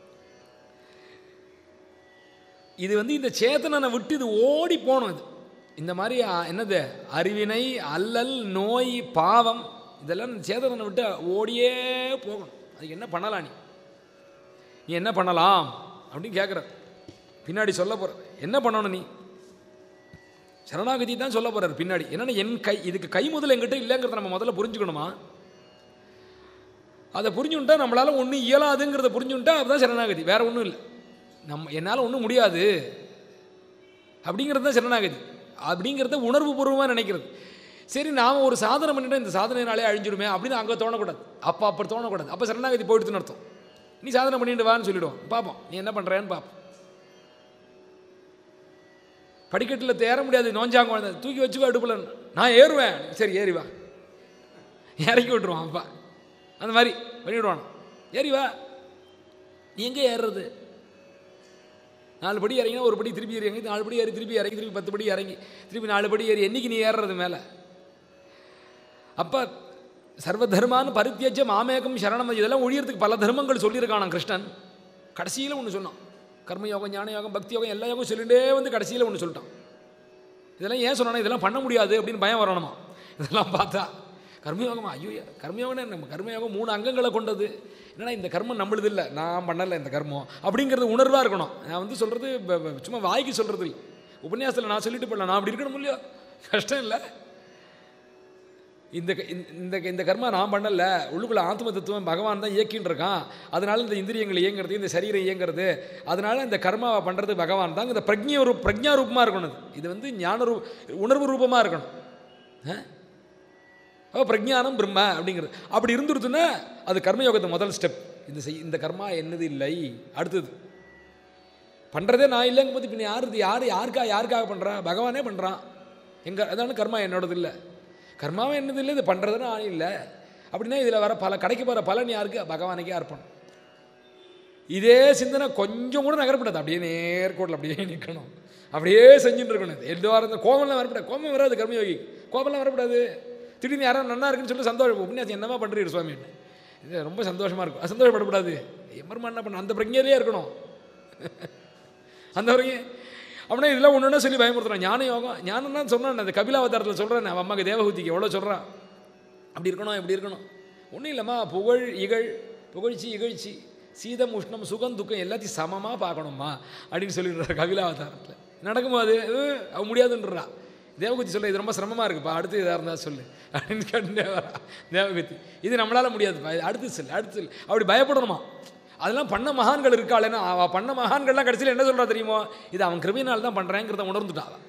இது வந்து இந்த சேத்தனனை விட்டு இது ஓடி போகணும் இது இந்த மாதிரி ஆ, என்னது அறிவினை அல்லல் நோய் பாவம் இதெல்லாம் இந்த சேதனனை விட்டு ஓடியே போகணும் அதுக்கு என்ன பண்ணலாம் நீ நீ என்ன பண்ணலாம் அப்படின்னு கேட்குற பின்னாடி சொல்ல போற என்ன பண்ணணும் நீ சரணாகதி தான் சொல்ல போறாரு பின்னாடி என்னன்னா என் கை இதுக்கு கை முதல் என்கிட்ட இல்லைங்கிறத நம்ம முதல்ல புரிஞ்சுக்கணுமா அதை புரிஞ்சுட்டா நம்மளால ஒன்றும் இயலாதுங்கிறத புரிஞ்சுட்டா அதுதான் சரணாகதி வேற ஒன்றும் இல்லை நம்ம என்னால் ஒன்றும் முடியாது அப்படிங்கிறது தான் சரணாகதி அப்படிங்கிறத உணர்வு பூர்வமாக நினைக்கிறது சரி நாம் ஒரு சாதனை பண்ணிட்டா இந்த சாதனைனாலே அழிஞ்சிடுமே அப்படின்னு அங்கே தோணக்கூடாது அப்போ அப்படி தோணக்கூடாது அப்போ சரணாகதி போயிடுதுன்னு அர்த்தம் நீ சாதனை பண்ணிட்டு வான்னு சொல்லிடுவோம் பார்ப்போம் நீ என்ன பண்ணுறேன்னு பார்ப்போம் படிக்கட்டில் ஏற முடியாது நோஞ்சாங்க குழந்தை தூக்கி வச்சுக்கோ அடுப்பில் நான் ஏறுவேன் சரி ஏறி வா இறக்கி விட்டுருவான் அப்பா அந்த மாதிரி பண்ணிவிடுவான் ஏறி வா நீ எங்கே ஏறுறது நாலு படி இறங்கினா ஒரு படி திருப்பி இறங்கி நாலு படி ஏறி திருப்பி இறங்கி திருப்பி பத்து படி இறங்கி திருப்பி நாலு படி ஏறி என்னைக்கு நீ ஏறுறது மேலே அப்போ சர்வ தர்மான்னு பரித்தியஜ மாமேகம் சரணம் இதெல்லாம் ஒழியறதுக்கு பல தர்மங்கள் சொல்லியிருக்கானாம் கிருஷ்ணன் கடைசியில் ஒன்று சொன்னான் கர்மயோகம் ஞான யோகம் பக்தி யோகம் எல்லா யோகம் சொல்லிட்டே வந்து கடைசியில் ஒன்று சொல்லிட்டான் இதெல்லாம் ஏன் சொன்னானா இதெல்லாம் பண்ண முடியாது அப்படின்னு பயம் வரணுமா இதெல்லாம் பார்த்தா கர்மயோகமா ஐயோ கர்மயோகம்னா நம்ம கர்மயோகம் மூணு அங்கங்களை கொண்டது என்னன்னா இந்த கர்மம் நம்மளுது இல்லை நான் பண்ணலை இந்த கர்மம் அப்படிங்கிறது உணர்வாக இருக்கணும் நான் வந்து சொல்கிறது சும்மா வாய்க்கு சொல்கிறது இல்லை உபன்யாசத்தில் நான் சொல்லிட்டு போடலாம் நான் அப்படி இருக்கணும் இல்லையோ கஷ்டம் இல்லை இந்த க- இந்த- இந்த இந்த கர்மா நான் பண்ணல உள்ளுக்குள்ள ஆத்ம தத்துவம் பகவான் தான் இயக்கின்னு இருக்கான் அதனால இந்த இந்திரியங்கள் இயங்குறது இந்த சரீரம் இயங்குறது அதனால இந்த கர்மாவை பண்ணுறது பகவான் தான் இந்த பிரஜ்ஞ ரூப் பிரஜ்ஞா ரூபமாக இருக்கணும் இது. இது வந்து ஞான ரூ உணர்வு ரூபமாக இருக்கணும் ஆ? அப்போ பிரஜானம் பிரம்ம அப்படிங்கிறது அப்படி இருந்துருச்சுன்னா அது கர்மயோகத்தை முதல் ஸ்டெப் இந்த செய் இந்த கர்மா என்னது இல்லை அடுத்தது பண்ணுறதே நான் இல்லைங்க போது பின்ன யார் இது யார் யாருக்கா யாருக்காக பண்ணுறான் பகவானே பண்ணுறான் எங்க அதான கர்மா என்னோடது இல்லை கர்மாவே என்னது இல்லை இது பண்ணுறதுன்னு ஆள் இல்லை அப்படின்னா இதில் வர பல கடைக்கு போகிற பலன் யாருக்கு பகவானுக்கே அர்ப்பணம் இதே சிந்தனை கொஞ்சம் கூட நகரப்படாது அப்படியே நேர்கோட்டில் அப்படியே நிற்கணும் அப்படியே செஞ்சுட்டு இருக்கணும் எந்த வாரம் கோபம்லாம் வரப்படாது கோபம் வராது கர்மயோகி கோபம்லாம் வரப்படாது திடீர்னு யாரும் நன்னா இருக்குன்னு சொல்லிட்டு சந்தோஷம் உபன்யாசம் என்னமா பண்ணுறீர் சுவாமி இது ரொம்ப சந்தோஷமாக இருக்கும் அது சந்தோஷப்படக்கூடாது எம்மருமா என்ன பண்ண அந்த பிரஜையிலே இருக்கணும் அந்த வரைக்கும் அப்படின்னா இதெல்லாம் ஒன்று ஒன்றா சொல்லி பயமுறுத்துறான் ஞான யோகம் ஞானம் தான் சொன்னான் அந்த கபிலாவதாரத்தில் சொல்கிறேன் அவன் அம்மாக்கு தேவஹூதிக்கு எவ்வளோ சொல்கிறான் அப்படி இருக்கணும் இப்படி இருக்கணும் ஒன்றும் இல்லைம்மா புகழ் இகழ் புகழ்ச்சி இகழ்ச்சி சீதம் உஷ்ணம் சுகம் துக்கம் எல்லாத்தையும் சமமாக பார்க்கணும்மா அப்படின்னு சொல்லிடுறாரு கபிலாவதாரத்தில் நடக்குமா அது அஹ், அவ முடியாதுன்றா தேவகுத்தி சொல்ல இது ரொம்ப சிரமமாக இருக்குப்பா அடுத்து இதாக இருந்தால் சொல்லு அப்படின்னு கேட்டுட்டே வரா தேவகுத்தி இது நம்மளால் முடியாதுப்பா இது அடுத்து சொல்லு அடுத்து சொல்லு அப்படி பயப்படணுமா அதெல்லாம் பண்ண மகான்கள் இருக்காளேன்னா அவ பண்ண மகான்கள்லாம் கடைசியில் என்ன சொல்றா தெரியுமோ இது அவன் கிருபினால் தான் பண்ணுறேங்கிறத உணர்ந்துட்டா அவ.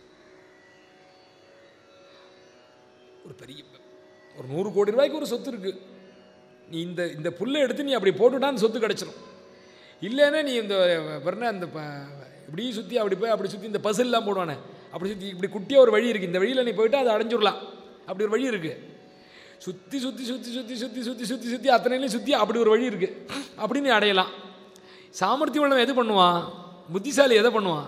ஒரு பெரிய ஒரு நூறு கோடி ரூபாய்க்கு ஒரு சொத்து இருக்கு நீ இந்த இந்த புல்லை எடுத்து நீ அப்படி போட்டுட்டான்னு சொத்து கிடச்சிரும் இல்லைன்னா நீ இந்த பாருங்க அந்த ப- இப்படி சுற்றி அப்படி போய் அப்படி சுற்றி இந்த பசில்லாம் போடுவானே அப்படி சுற்றி இப்படி குட்டியாக ஒரு வழி இருக்குது இந்த வழியில் நீ போயிட்டு அதை அடைஞ்சிடலாம் அப்படி ஒரு வழி இருக்குது சுற்றி சுற்றி சுற்றி சுற்றி சுற்றி சுற்றி சுற்றி சுற்றி அத்தனையிலையும் சுற்றி அப்படி ஒரு வழி இருக்குது அப்படி நீ அடையலாம் சாமர்த்தியம் உள்ளவன் எது பண்ணுவான் புத்திசாலி எதை பண்ணுவான்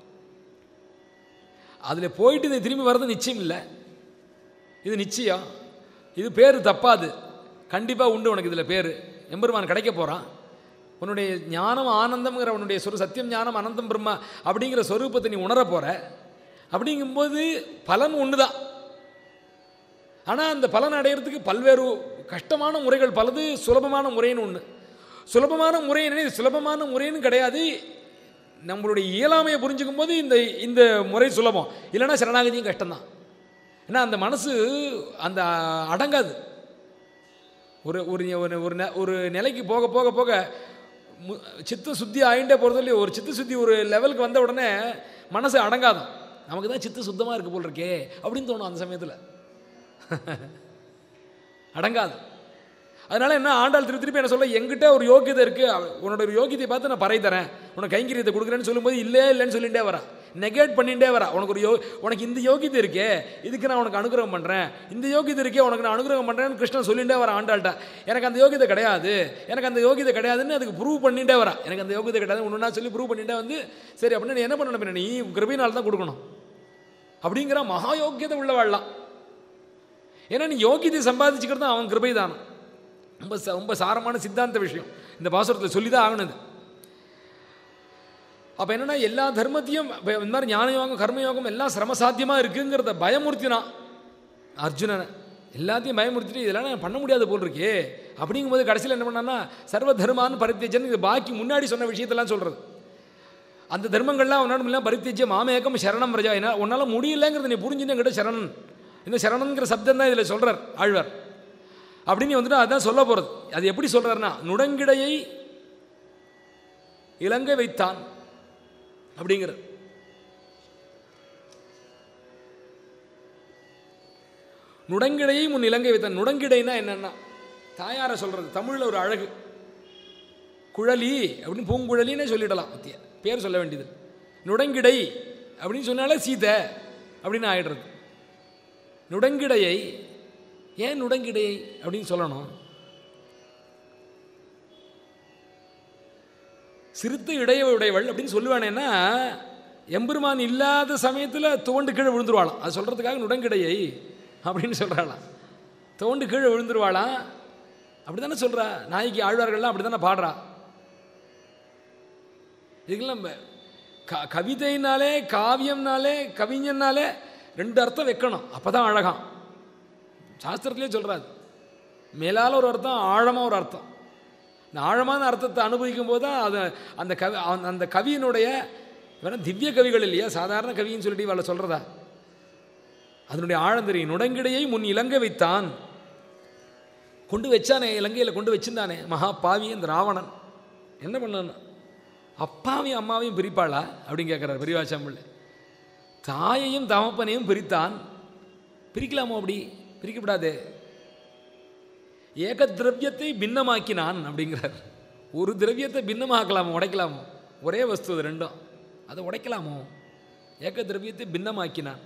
அதில் போயிட்டு இதை திரும்பி வர்றது நிச்சயம் இல்லை இது நிச்சயம் இது பேர் தப்பாது கண்டிப்பாக உண்டு உனக்கு இதில் பேர் எம்பெருமான் கிடைக்க போகிறான் உன்னுடைய ஞானம் ஆனந்தம்ங்கிற உன்னுடைய சொரு சத்தியம் ஞானம் அனந்தம் பிரம்மா அப்படிங்கிற சொரூபத்தை நீ உணர போகிற அப்படிங்கும்போது பலன் ஒன்று தான் ஆனால் அந்த பலன் அடையிறதுக்கு பல்வேறு கஷ்டமான முறைகள் பலது சுலபமான முறைன்னு ஒன்று சுலபமான முறை என்ன இது சுலபமான முறைன்னு கிடையாது நம்மளுடைய இயலாமையை புரிஞ்சுக்கும் போது இந்த இந்த முறை சுலபம் இல்லைன்னா சரணாகதியும் கஷ்டம்தான் ஏன்னா அந்த மனசு அந்த அடங்காது ஒரு ஒரு ஒரு ஒரு நெ- ஒரு நிலைக்கு போக போக போக மு- சித்த சுத்தி ஆயிண்டே போகிறது இல்லையோ ஒரு சித்த சுத்தி ஒரு லெவலுக்கு வந்த உடனே மனசு அடங்காதான் நமக்கு தான் சித்த சுத்தமாக இருக்கு போல் இருக்கே அப்படின்னு தோணும் அந்த சமயத்தில் அடங்காது அதனால என்ன ஆண்டாள் திருப்பி திருப்பி என்ன சொல்ல எங்கிட்ட ஒரு யோகியதை இருக்கு அவ- உன்னோட ஒரு யோகியத்தை பார்த்து நான் பறை தரேன் உனக்கு கைங்கரியத்தை கொடுக்குறேன்னு சொல்லும்போது இல்லே இல்லைன்னு சொல்லிட்டே வரா நெகேட் பண்ணிட்டே வரா உனக்கு ஒரு யோ உனக்கு இந்த யோகியத்தை இருக்கே இதுக்கு நான் உனக்கு அனுகிரகம் பண்ணுறேன் இந்த யோகியத்தை இருக்கே உனக்கு நான் அனுகிரகம் பண்ணுறேன்னு கிருஷ்ணன் சொல்லிட்டே வரா ஆண்டாள்கிட்ட எனக்கு அந்த யோகியத்தை கிடையாது எனக்கு அந்த யோகியத்தை கிடையாதுன்னு அதுக்கு ப்ரூவ் பண்ணிட்டே வரா எனக்கு அந்த யோகியத்தை கிடையாது ஒன்று சொல்லி ப்ரூவ் பண்ணிட்டே வந்து சரி அப்படின்னா நீ என்ன பண்ணணும் பின்ன நீ கிருபினால் தான் கொடுக்கணும் அப்படிங்கிற மகா யோக்கியத்தை உள்ள வாழலாம் ஏன்னா நீ யோகியத்தை சம்பாதிச்சுக்கிறது அவன் கிருபை தானம் ரொம்ப ச- ரொம்ப சாரமான சித்தாந்த விஷயம் இந்த பாசுரத்தில் சொல்லி தான் ஆகணுது அப்போ என்னன்னா எல்லா தர்மத்தையும் இப்ப இந்த மாதிரி ஞான யோகம் கர்மயோகம் எல்லாம் சிரமசாத்தியமாக இருக்குங்கிறத பயமுறுத்தினான் அர்ஜுனனை எல்லாத்தையும் பயமுறுத்திட்டு இதெல்லாம் நான் பண்ண முடியாது போல் இருக்கே அப்படிங்கும்போது கடைசியில் என்ன பண்ணான்னா சர்வ தர்மான்னு பரித்தேஜன் இது பாக்கி முன்னாடி சொன்ன விஷயத்தெல்லாம் சொல்கிறது அந்த தர்மங்கள்லாம் உன்னாலும் எல்லாம் பரித்தேஜ்ய மாமேகம் சரணம் ரஜா என்ன உன்னால் முடியலங்கிறத நீ புரிஞ்சுன்னு என்கிட்ட சரணன் இந்த சரணங்கிற சப்தம் தான் இதில் சொல்கிறார் ஆழ்வார் அப்படின்னு நீ வந்துட்டு அதான் சொல்ல போகிறது அது எப்படி சொல்கிறாருன்னா நுடங்கிடையை இலங்கை வைத்தான் அப்படிங்கிறது நுடங்கிடையை முன் இலங்கை வைத்தான் நுடங்கிடைனா என்னன்னா தாயாரை சொல்கிறது தமிழில் ஒரு அழகு குழலி அப்படின்னு பூங்குழலின்னே சொல்லிடலாம் பத்திய பேர் சொல்ல வேண்டியது நுடங்கிடை அப்படின்னு சொன்னாலே சீதை அப்படின்னு ஆயிடுறது நுடங்கிடையை ஏன் நுடங்கிடையை அப்படின்னு சொல்லணும் சிறுத்தை இடைய உடையவள் அப்படின்னு சொல்லுவானேன்னா எம்பெருமான் இல்லாத சமயத்தில் துவண்டு கீழே விழுந்துருவாளாம் அது சொல்கிறதுக்காக நுடங்கிடையை அப்படின்னு சொல்கிறாளாம் துவண்டு கீழே விழுந்துருவாளாம் அப்படி தானே சொல்கிறா நாய்க்கு ஆழ்வார்கள்லாம் அப்படி தானே பாடுறா இதுக்கெல்லாம் ப- க கவிதைனாலே காவியம்னாலே கவிஞன்னாலே ரெண்டு அர்த்தம் வைக்கணும் அப்போ தான் அழகாம் சாஸ்திரத்திலே சொல்கிறாரு மேலால் ஒரு அர்த்தம் ஆழமாக ஒரு அர்த்தம் இந்த ஆழமான அர்த்தத்தை அனுபவிக்கும் போது தான் அது அந்த கவி அந்த- அந்த கவியினுடைய வேணா திவ்ய கவிகள் இல்லையா சாதாரண கவின்னு சொல்லிட்டு இவளை சொல்கிறதா அதனுடைய ஆழந்தரை நுடங்கிடையை முன் இலங்கை வைத்தான் கொண்டு வச்சானே இலங்கையில் கொண்டு வச்சிருந்தானே மகா பாவி இந்த ராவணன் என்ன பண்ணான் அப்பாவையும் அம்மாவையும் பிரிப்பாளா அப்படின்னு கேட்குறாரு பெரியவாச்சாம்பிள்ளை தாயையும் தமப்பனையும் பிரித்தான் பிரிக்கலாமோ அப்படி பிரிக்கப்படாதே ஏக திரவியத்தை பின்னமாக்கினான் அப்படிங்கிறார் ஒரு திரவியத்தை பின்னமாக்கலாமோ உடைக்கலாமோ ஒரே வஸ்து அது ரெண்டும் அதை உடைக்கலாமோ ஏக திரவியத்தை பின்னமாக்கினான்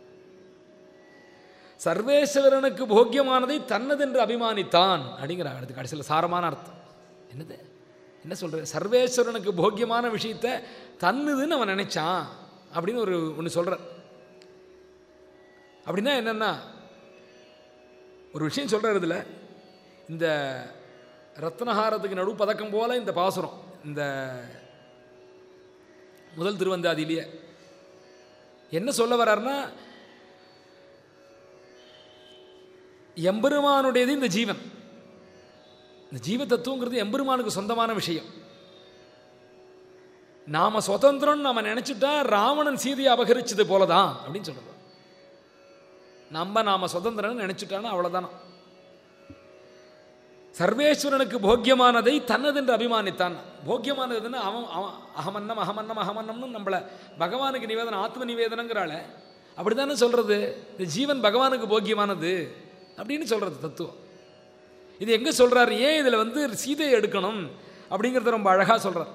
சர்வேஸ்வரனுக்கு போக்கியமானதை தன்னதென்று அபிமானித்தான் அப்படிங்கிறார் அடுத்து கடைசியில் சாரமான அர்த்தம் என்னது என்ன சொல்கிறது சர்வேஸ்வரனுக்கு போக்கியமான விஷயத்தை தன்னுதுன்னு அவன் நினைச்சான் அப்படின்னு ஒரு ஒன்று சொல்கிறார் அப்படின்னா என்னென்னா ஒரு விஷயம் சொல்கிறார் இதில் இந்த ரத்னஹாரத்துக்கு நடு பதக்கம் போல இந்த பாசுரம் இந்த முதல் திருவந்தாதியிலேயே என்ன சொல்ல வர்றாருன்னா எம்பெருமானுடையது இந்த ஜீவன் இந்த ஜீவ தத்துவங்கிறது எம்பெருமானுக்கு சொந்தமான விஷயம் நாம சுதந்திரம் நாம நினைச்சிட்டா ராவணன் சீதையை அபகரிச்சது போலதான் அப்படின்னு சொல்றது நம்ம நாம சுதந்திரம் நினைச்சிட்டானா அவ்வளவுதானா சர்வேஸ்வரனுக்கு போக்கியமானதை தன்னதென்று அபிமானித்தான் போக்கியமானதுன்னு அவன் அவன் அகமன்னம் அகமன்னம் அகமன்னம்னு நம்மள பகவானுக்கு நிவேதனம் ஆத்ம நிவேதனங்கிறாள அப்படித்தானே சொல்றது இந்த ஜீவன் பகவானுக்கு போக்கியமானது அப்படின்னு சொல்றது தத்துவம் இது எங்க சொல்றாரு ஏன் இதுல வந்து சீதையை எடுக்கணும் அப்படிங்கிறத ரொம்ப அழகா சொல்றார்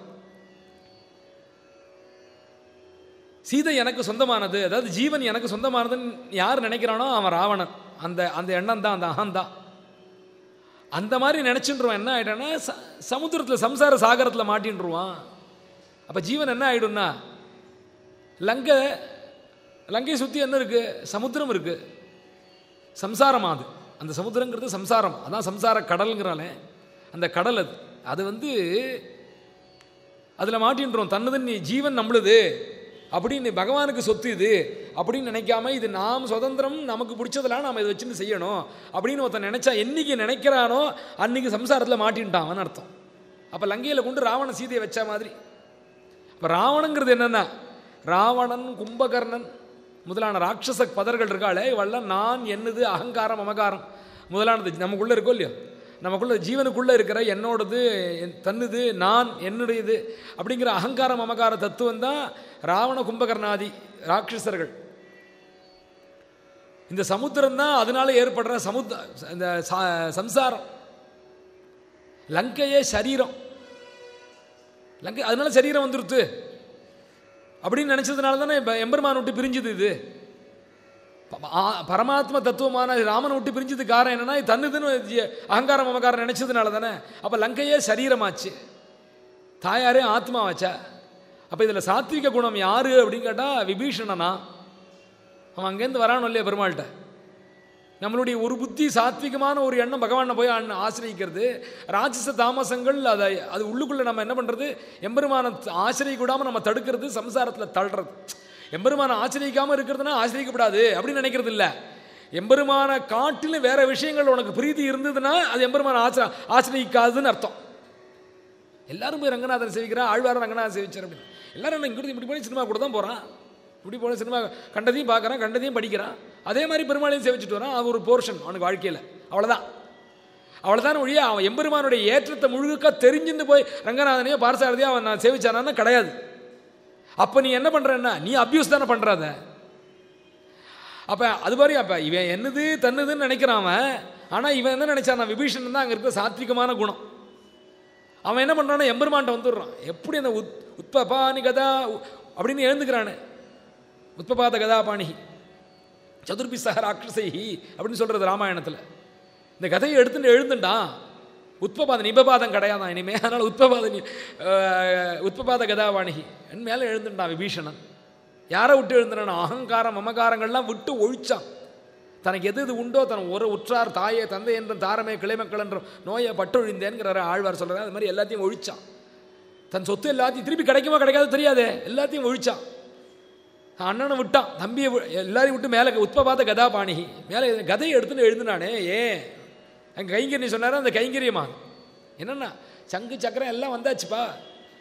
சீதை எனக்கு சொந்தமானது அதாவது ஜீவன் எனக்கு சொந்தமானதுன்னு யார் நினைக்கிறானோ அவன் ராவணன் அந்த அந்த எண்ணம் தான் அந்த அகந்தான் அந்த மாதிரி நினச்சின்றுவான் என்ன ஆகிட்டான்னா ச சமுத்திரத்தில் சம்சார சாகரத்தில் மாட்டின்றுவான் அப்போ ஜீவன் என்ன ஆகிடும்னா லங்கை லங்கையை சுற்றி என்ன இருக்குது சமுத்திரம் இருக்குது சம்சாரம் அது அந்த சமுத்திரங்கிறது சம்சாரம் அதான் சம்சார கடல்ங்கிறாலே அந்த கடல் அது அது வந்து அதில் மாட்டின்றோம் தன்னது நீ ஜீவன் நம்மளுது அப்படின்னு பகவானுக்கு சொத்து இது அப்படின்னு நினைக்காம இது நாம் சுதந்திரம் நமக்கு பிடிச்சதெல்லாம் நாம் இதை வச்சுன்னு செய்யணும் அப்படின்னு ஒருத்தன் நினைச்சா என்னைக்கு நினைக்கிறானோ அன்னைக்கு சம்சாரத்தில் மாட்டின்ட்டான் அர்த்தம் அப்போ லங்கையில் கொண்டு ராவண சீதையை வச்ச மாதிரி இப்போ ராவணங்கிறது என்னென்னா ராவணன் கும்பகர்ணன் முதலான ராட்சச பதர்கள் இருக்காளே இவெல்லாம் நான் என்னது அகங்காரம் அமகாரம் முதலானது நமக்குள்ளே இருக்கோ இல்லையோ நமக்குள்ள ஜீவனுக்குள்ளே இருக்கிற என்னோடது என் தன்னுது நான் என்னுடையது அப்படிங்கிற அகங்காரம் அமகார தத்துவம் தான் ராவண கும்பகர்ணாதி ராட்சசர்கள் இந்த சமுத்திரம் தான் அதனால ஏற்படுற சமுத்த இந்த ச- சம்சாரம் லங்கையே சரீரம் லங்கை அதனால சரீரம் வந்துருத்து அப்படின்னு நினைச்சதுனால தானே இப்போ எம்பெருமான் விட்டு பிரிஞ்சுது இது ப- ஆ- பரமாத்ம தத்துவமான ராமனை விட்டு பிரிஞ்சது காரணம் என்னன்னா இது தன்னுதுன்னு ஜி- அகங்காரம் மமகாரம் நினைச்சதுனால தானே அப்போ லங்கையே சரீரமாச்சு தாயாரே ஆத்மாவாச்சா அப்போ இதில் சாத்விக குணம் யாரு அப்படின்னு கேட்டால் விபீஷணனா அவன் அங்கேருந்து வரானோ இல்லையா பெருமாள்கிட்ட நம்மளுடைய ஒரு புத்தி சாத்விகமான ஒரு எண்ணம் பகவானை போய் அண்ண- ஆசிரியக்கிறது ராட்சச தாமசங்கள் அதை அது உள்ளுக்குள்ளே நம்ம என்ன பண்ணுறது எம்பெருமான ஆசிரியக்கூடாமல் நம்ம தடுக்கிறது சம்சாரத்தில் தள்ளுறது எம்பெருமான ஆசிரியக்காமல் இருக்கிறதுனா ஆசிரியக்கப்படாது அப்படின்னு நினைக்கிறது இல்லை எம்பெருமான காட்டிலும் வேற விஷயங்கள் உனக்கு பிரீதி இருந்ததுன்னா அது எம்பெருமான ஆச ஆசிரியக்காதுன்னு அர்த்தம் எல்லாரும் போய் ரங்கநாதன் சேவிக்கிறா ஆழ்வாரம் ரங்கநாதன் சேவிச்சார் அப்படின்னு எல்லாரும் என்ன இங்கிருந்து இப்படி போய் சினிமா கூட தான் போகிறான் இப்படி போன சினிமா கண்டதையும் பார்க்குறான் கண்டதையும் படிக்கிறான் அதே மாதிரி பெருமாளையும் சேவிச்சுட்டு வரான் அது ஒரு போர்ஷன் அவனுக்கு வாழ்க்கையில் அவ்வளோதான் அவ்வளோதான் ஒழிய அவன் எம்பெருமானுடைய ஏற்றத்தை முழுக்க தெரிஞ்சுட்டு போய் ரங்கநாதனையோ பார்சாரதியோ அவன் நான் சேவிச்சானான்னா கிடையாது அப்போ நீ என்ன பண்ணுறன்னா நீ அப்யூஸ் தானே பண்ணுறாத அப்போ அது மாதிரி அப்போ இவன் என்னது தன்னுதுன்னு நினைக்கிறான் அவன் ஆனால் இவன் என்ன நினைச்சான் விபீஷணன் தான் அங்கே இருக்க சாத்விகமான குணம் அவன் என்ன பண்ணுறான்னா எம்பெருமான்ட்ட வந்துடுறான் எப்படி அந்த உத் உத்பபானி கதா உ- அப்படின்னு எழுந்துக்கிறானே உத்பபாத கதாபாணி சதுர்பி சஹ ராட்சசைஹி அப்படின்னு சொல்கிறது ராமாயணத்தில் இந்த கதையை எடுத்துட்டு எழுந்துட்டான் உத்பபாத நிபபாதம் கிடையாதான் இனிமே அதனால் உத்பபாத நி- அஹ், உத்பபாத கதாவாணிகி என் மேலே எழுந்துட்டான் விபீஷணன் யாரை விட்டு எழுந்துட்டான் அகங்காரம் மமகாரங்கள்லாம் விட்டு ஒழிச்சான் தனக்கு எது எது உண்டோ தன் ஒரு உற்றார் தாயே தந்தை என்றும் தாரமே கிளைமக்கள் என்றும் நோயை பட்டொழிந்தேன்கிறார ஆழ்வார் சொல்கிறார் அது மாதிரி எல்லாத்தையும் ஒழிச்சான் தன் சொத்து எல்லாத்தையும் திருப்பி கிடைக்குமா கிடைக்காது தெரியாதே எல்லாத்தையும் ஒழிச்சான் அண்ணனை விட்டான் தம்பியை வி- எல்லாரையும் விட்டு மேலே உத்பபாத கதாபாணிகி மேலே கதையை எடுத்துன்னு எழுதுனானே ஏன் அங்கே கைங்கரி சொன்னார் அந்த கைங்கரியமா என்னென்னா சங்கு சக்கரம் எல்லாம் வந்தாச்சுப்பா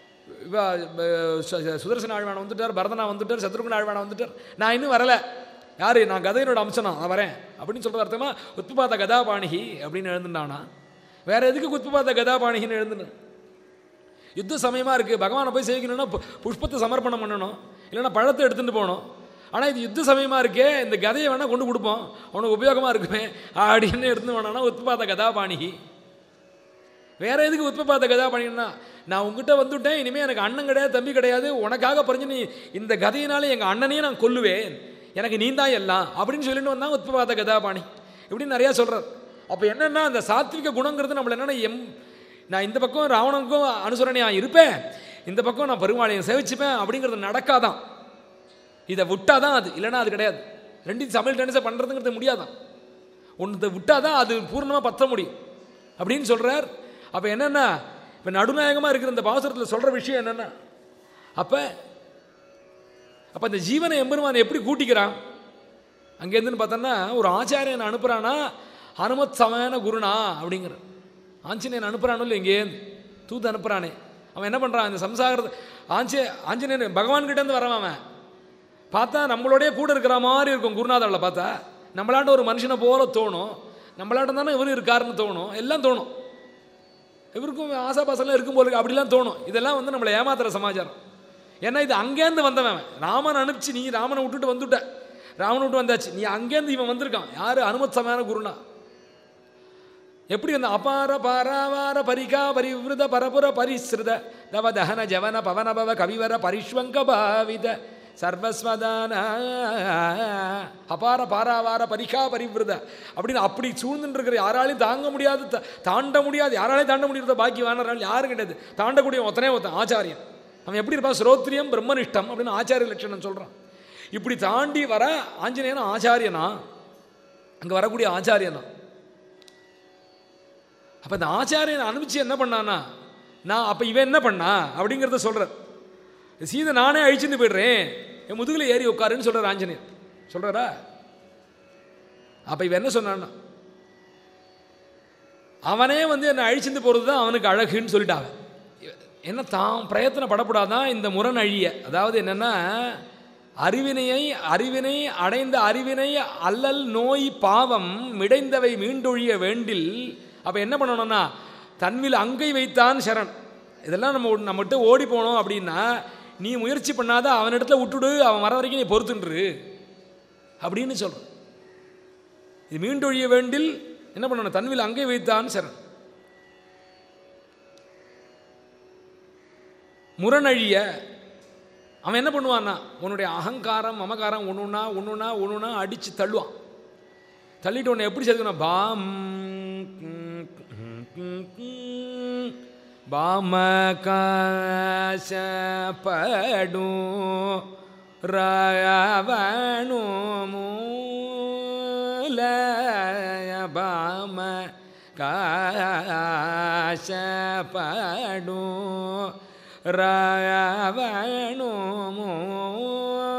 இவ- ப- சு- சுதர்சன ஆழ்வானம் வந்துட்டார் பரதனா வந்துட்டார் சத்ருகுண ஆழ்வானம் வந்துட்டார் நான் இன்னும் வரலை யாரு நான் கதையினோட அம்சனா நான் வரேன் அப்படின்னு சொல்ற அர்த்தமா உத்பாத கதாபாணிகி அப்படின்னு எழுந்துட்டானா வேற எதுக்கு உத்பாத கதாபாணிகின்னு எழுந்துனேன் யுத்த சமயமா இருக்கு பகவானை போய் சேவிக்கணும்னா பு- புஷ்பத்தை சமர்ப்பணம் பண்ணணும் இல்லைன்னா பழத்தை எடுத்துட்டு போகணும் ஆனால் இது யுத்த சமயமா இருக்கே இந்த கதையை வேணா கொண்டு கொடுப்போம் உனக்கு உபயோகமா இருக்குமே அப்படின்னு எடுத்து வேணாம்னா உத்பாத கதாபாணிகி வேற எதுக்கு உத்பபாத கதா பண்ணினா நான் உங்ககிட்ட வந்துட்டேன் இனிமே எனக்கு அண்ணன் கிடையாது தம்பி கிடையாது உனக்காக பறிஞ்சு நீ இந்த கதையினால எங்க அண்ணனையும் நான் கொல்லுவேன் எனக்கு நீ தான் எல்லாம் அப்படின்னு சொல்லிட்டு வந்தா உத்பபாத கதாபாணி இப்படின்னு நிறைய சொல்றார் அப்ப என்னன்னா அந்த சாத்விக குணங்கிறது நம்மள என்னன்னா எம் நான் இந்த பக்கம் ராவணனுக்கும் அனுசரணையா இருப்பேன் இந்த பக்கம் நான் பெருமாளையும் சேவிச்சுப்பேன் அப்படிங்கிறது நடக்காதான் இதை விட்டாதான் அது இல்லைன்னா அது கிடையாது ரெண்டையும் சமையல் டென்னிஸை பண்ணுறதுங்கிறது முடியாதான் ஒன்று விட்டாதான் அது பூர்ணமாக பற்ற முடியும் அப்படின்னு சொல்கிறார் அப்போ என்னென்னா இப்போ நடுநாயகமாக இருக்கிற இந்த பாசுரத்தில் சொல்கிற விஷயம் என்னென்னா அப்போ அப்போ இந்த ஜீவனை எம்பெருமான் எப்படி கூட்டிக்கிறான் அங்கேருந்துன்னு பார்த்தோன்னா ஒரு ஆச்சாரியன் அனுப்புகிறானா ஹனுமத் சமயான குருனா அப்படிங்கிற ஆஞ்சநேயன் அனுப்புகிறானோ இல்லை இங்கேருந்து தூத்து அனுப்புகிறானே அவன் என்ன பண்ணுறான் இந்த சம்சாரத்தை ஆஞ்சே ஆஞ்சநேயன் பகவான் கிட்டேருந்து வரவன் அவன் பார்த்தா நம்மளோடய கூட இருக்கிற மாதிரி இருக்கும் குருநாதரில் பார்த்தா நம்மளாண்ட ஒரு மனுஷனை போல தோணும் நம்மளாண்ட தானே இவரு இருக்காருன்னு தோணும் எல்லாம் தோணும் இவருக்கும் ஆசாபாசெல்லாம் இருக்கும் போல இருக்கு, அப்படிலாம் தோணும் இதெல்லாம் வந்து நம்மளை ஏமாத்துற சமாச்சாரம் ஏன்னா இது அங்கேருந்து வந்தவன் அவன். ராமன் அனுப்பிச்சு நீ ராமனை விட்டுட்டு வந்துட்ட ராமனை விட்டு வந்தாச்சு நீ அங்கேருந்து இவன் வந்திருக்கான் யாரு அனுமத் சமான குருனா எப்படி அந்த அபார பாராவார பரிகா பரிவிருத பரபுர பரிஸ்ருத தவ தஹன ஜவன பவனபவ கவிவர பரிஷ்வங்க பாவித சர்வஸ்வதான அபார பாராவார பரிகா பரிவிருத அப்படின்னு அப்படி சூழ்ந்துட்டு இருக்கிற யாராலையும் தாங்க முடியாது த- தாண்ட முடியாது யாராலையும் தாண்ட முடியாத பாக்கியவான யாரும் கிடையாது தாண்டக்கூடிய ஒத்தனே ஒருத்தன் ஆச்சாரியன் அவன் எப்படி இருப்பான் ஸ்ரோத்ரியம் பிரம்மனிஷ்டம் அப்படின்னு ஆச்சாரிய லட்சணம் சொல்றான் இப்படி தாண்டி வர ஆஞ்சநேயன் ஆச்சாரியனா அங்க வரக்கூடிய ஆச்சாரியனா அப்ப இந்த ஆச்சாரியன் அனுப்பிச்சு என்ன பண்ணானா நான் அப்ப இவன் என்ன பண்ணா அப்படிங்கிறத சொல்றார் சீதை நானே அழிச்சுட்டு போயிடுறேன் என் முதுகுல ஏறி உட்காருன்னு சொல்றார் ஆஞ்சநேயர் சொல்றாரா அப்ப இவன் என்ன சொன்னான்னா அவனே வந்து என்னை அழிச்சுட்டு போறது தான் அவனுக்கு அழகுன்னு சொல்லிட்டாங்க என்ன தான் பிரயத்தனப்படக்கூடாதான் இந்த முரண் அழிய அதாவது என்னன்னா அறிவினையை அறிவினை அடைந்த அறிவினை அல்லல் நோய் பாவம் மிடைந்தவை மீண்டொழிய வேண்டில் அப்ப என்ன பண்ணணும்னா தன்வில் அங்கை வைத்தான் சரண் இதெல்லாம் நம்ம நம்மகிட்ட ஓடி போனோம் அப்படின்னா நீ முயற்சி பண்ணாத அவனிடத்துல விட்டுடு அவன் வர வரைக்கும் நீ பொறுத்துன்று அப்படின்னு சொல்ற இது மீண்டொழிய வேண்டில் என்ன பண்ணணும் தன்வில் அங்கை வைத்தான் சரண் முரணழிய அவன் என்ன பண்ணுவான்னா உன்னுடைய அகங்காரம் மமகாரம் ஒன்றுனா ஒன்றுனா ஒன்றுனா அடித்து தள்ளுவான் தள்ளிட்டு உன்னை எப்படி சேர்த்துக்கணும் பாம் பாம காசப்படு ராவணு மூல பாம காசப்படு ராவணு மூல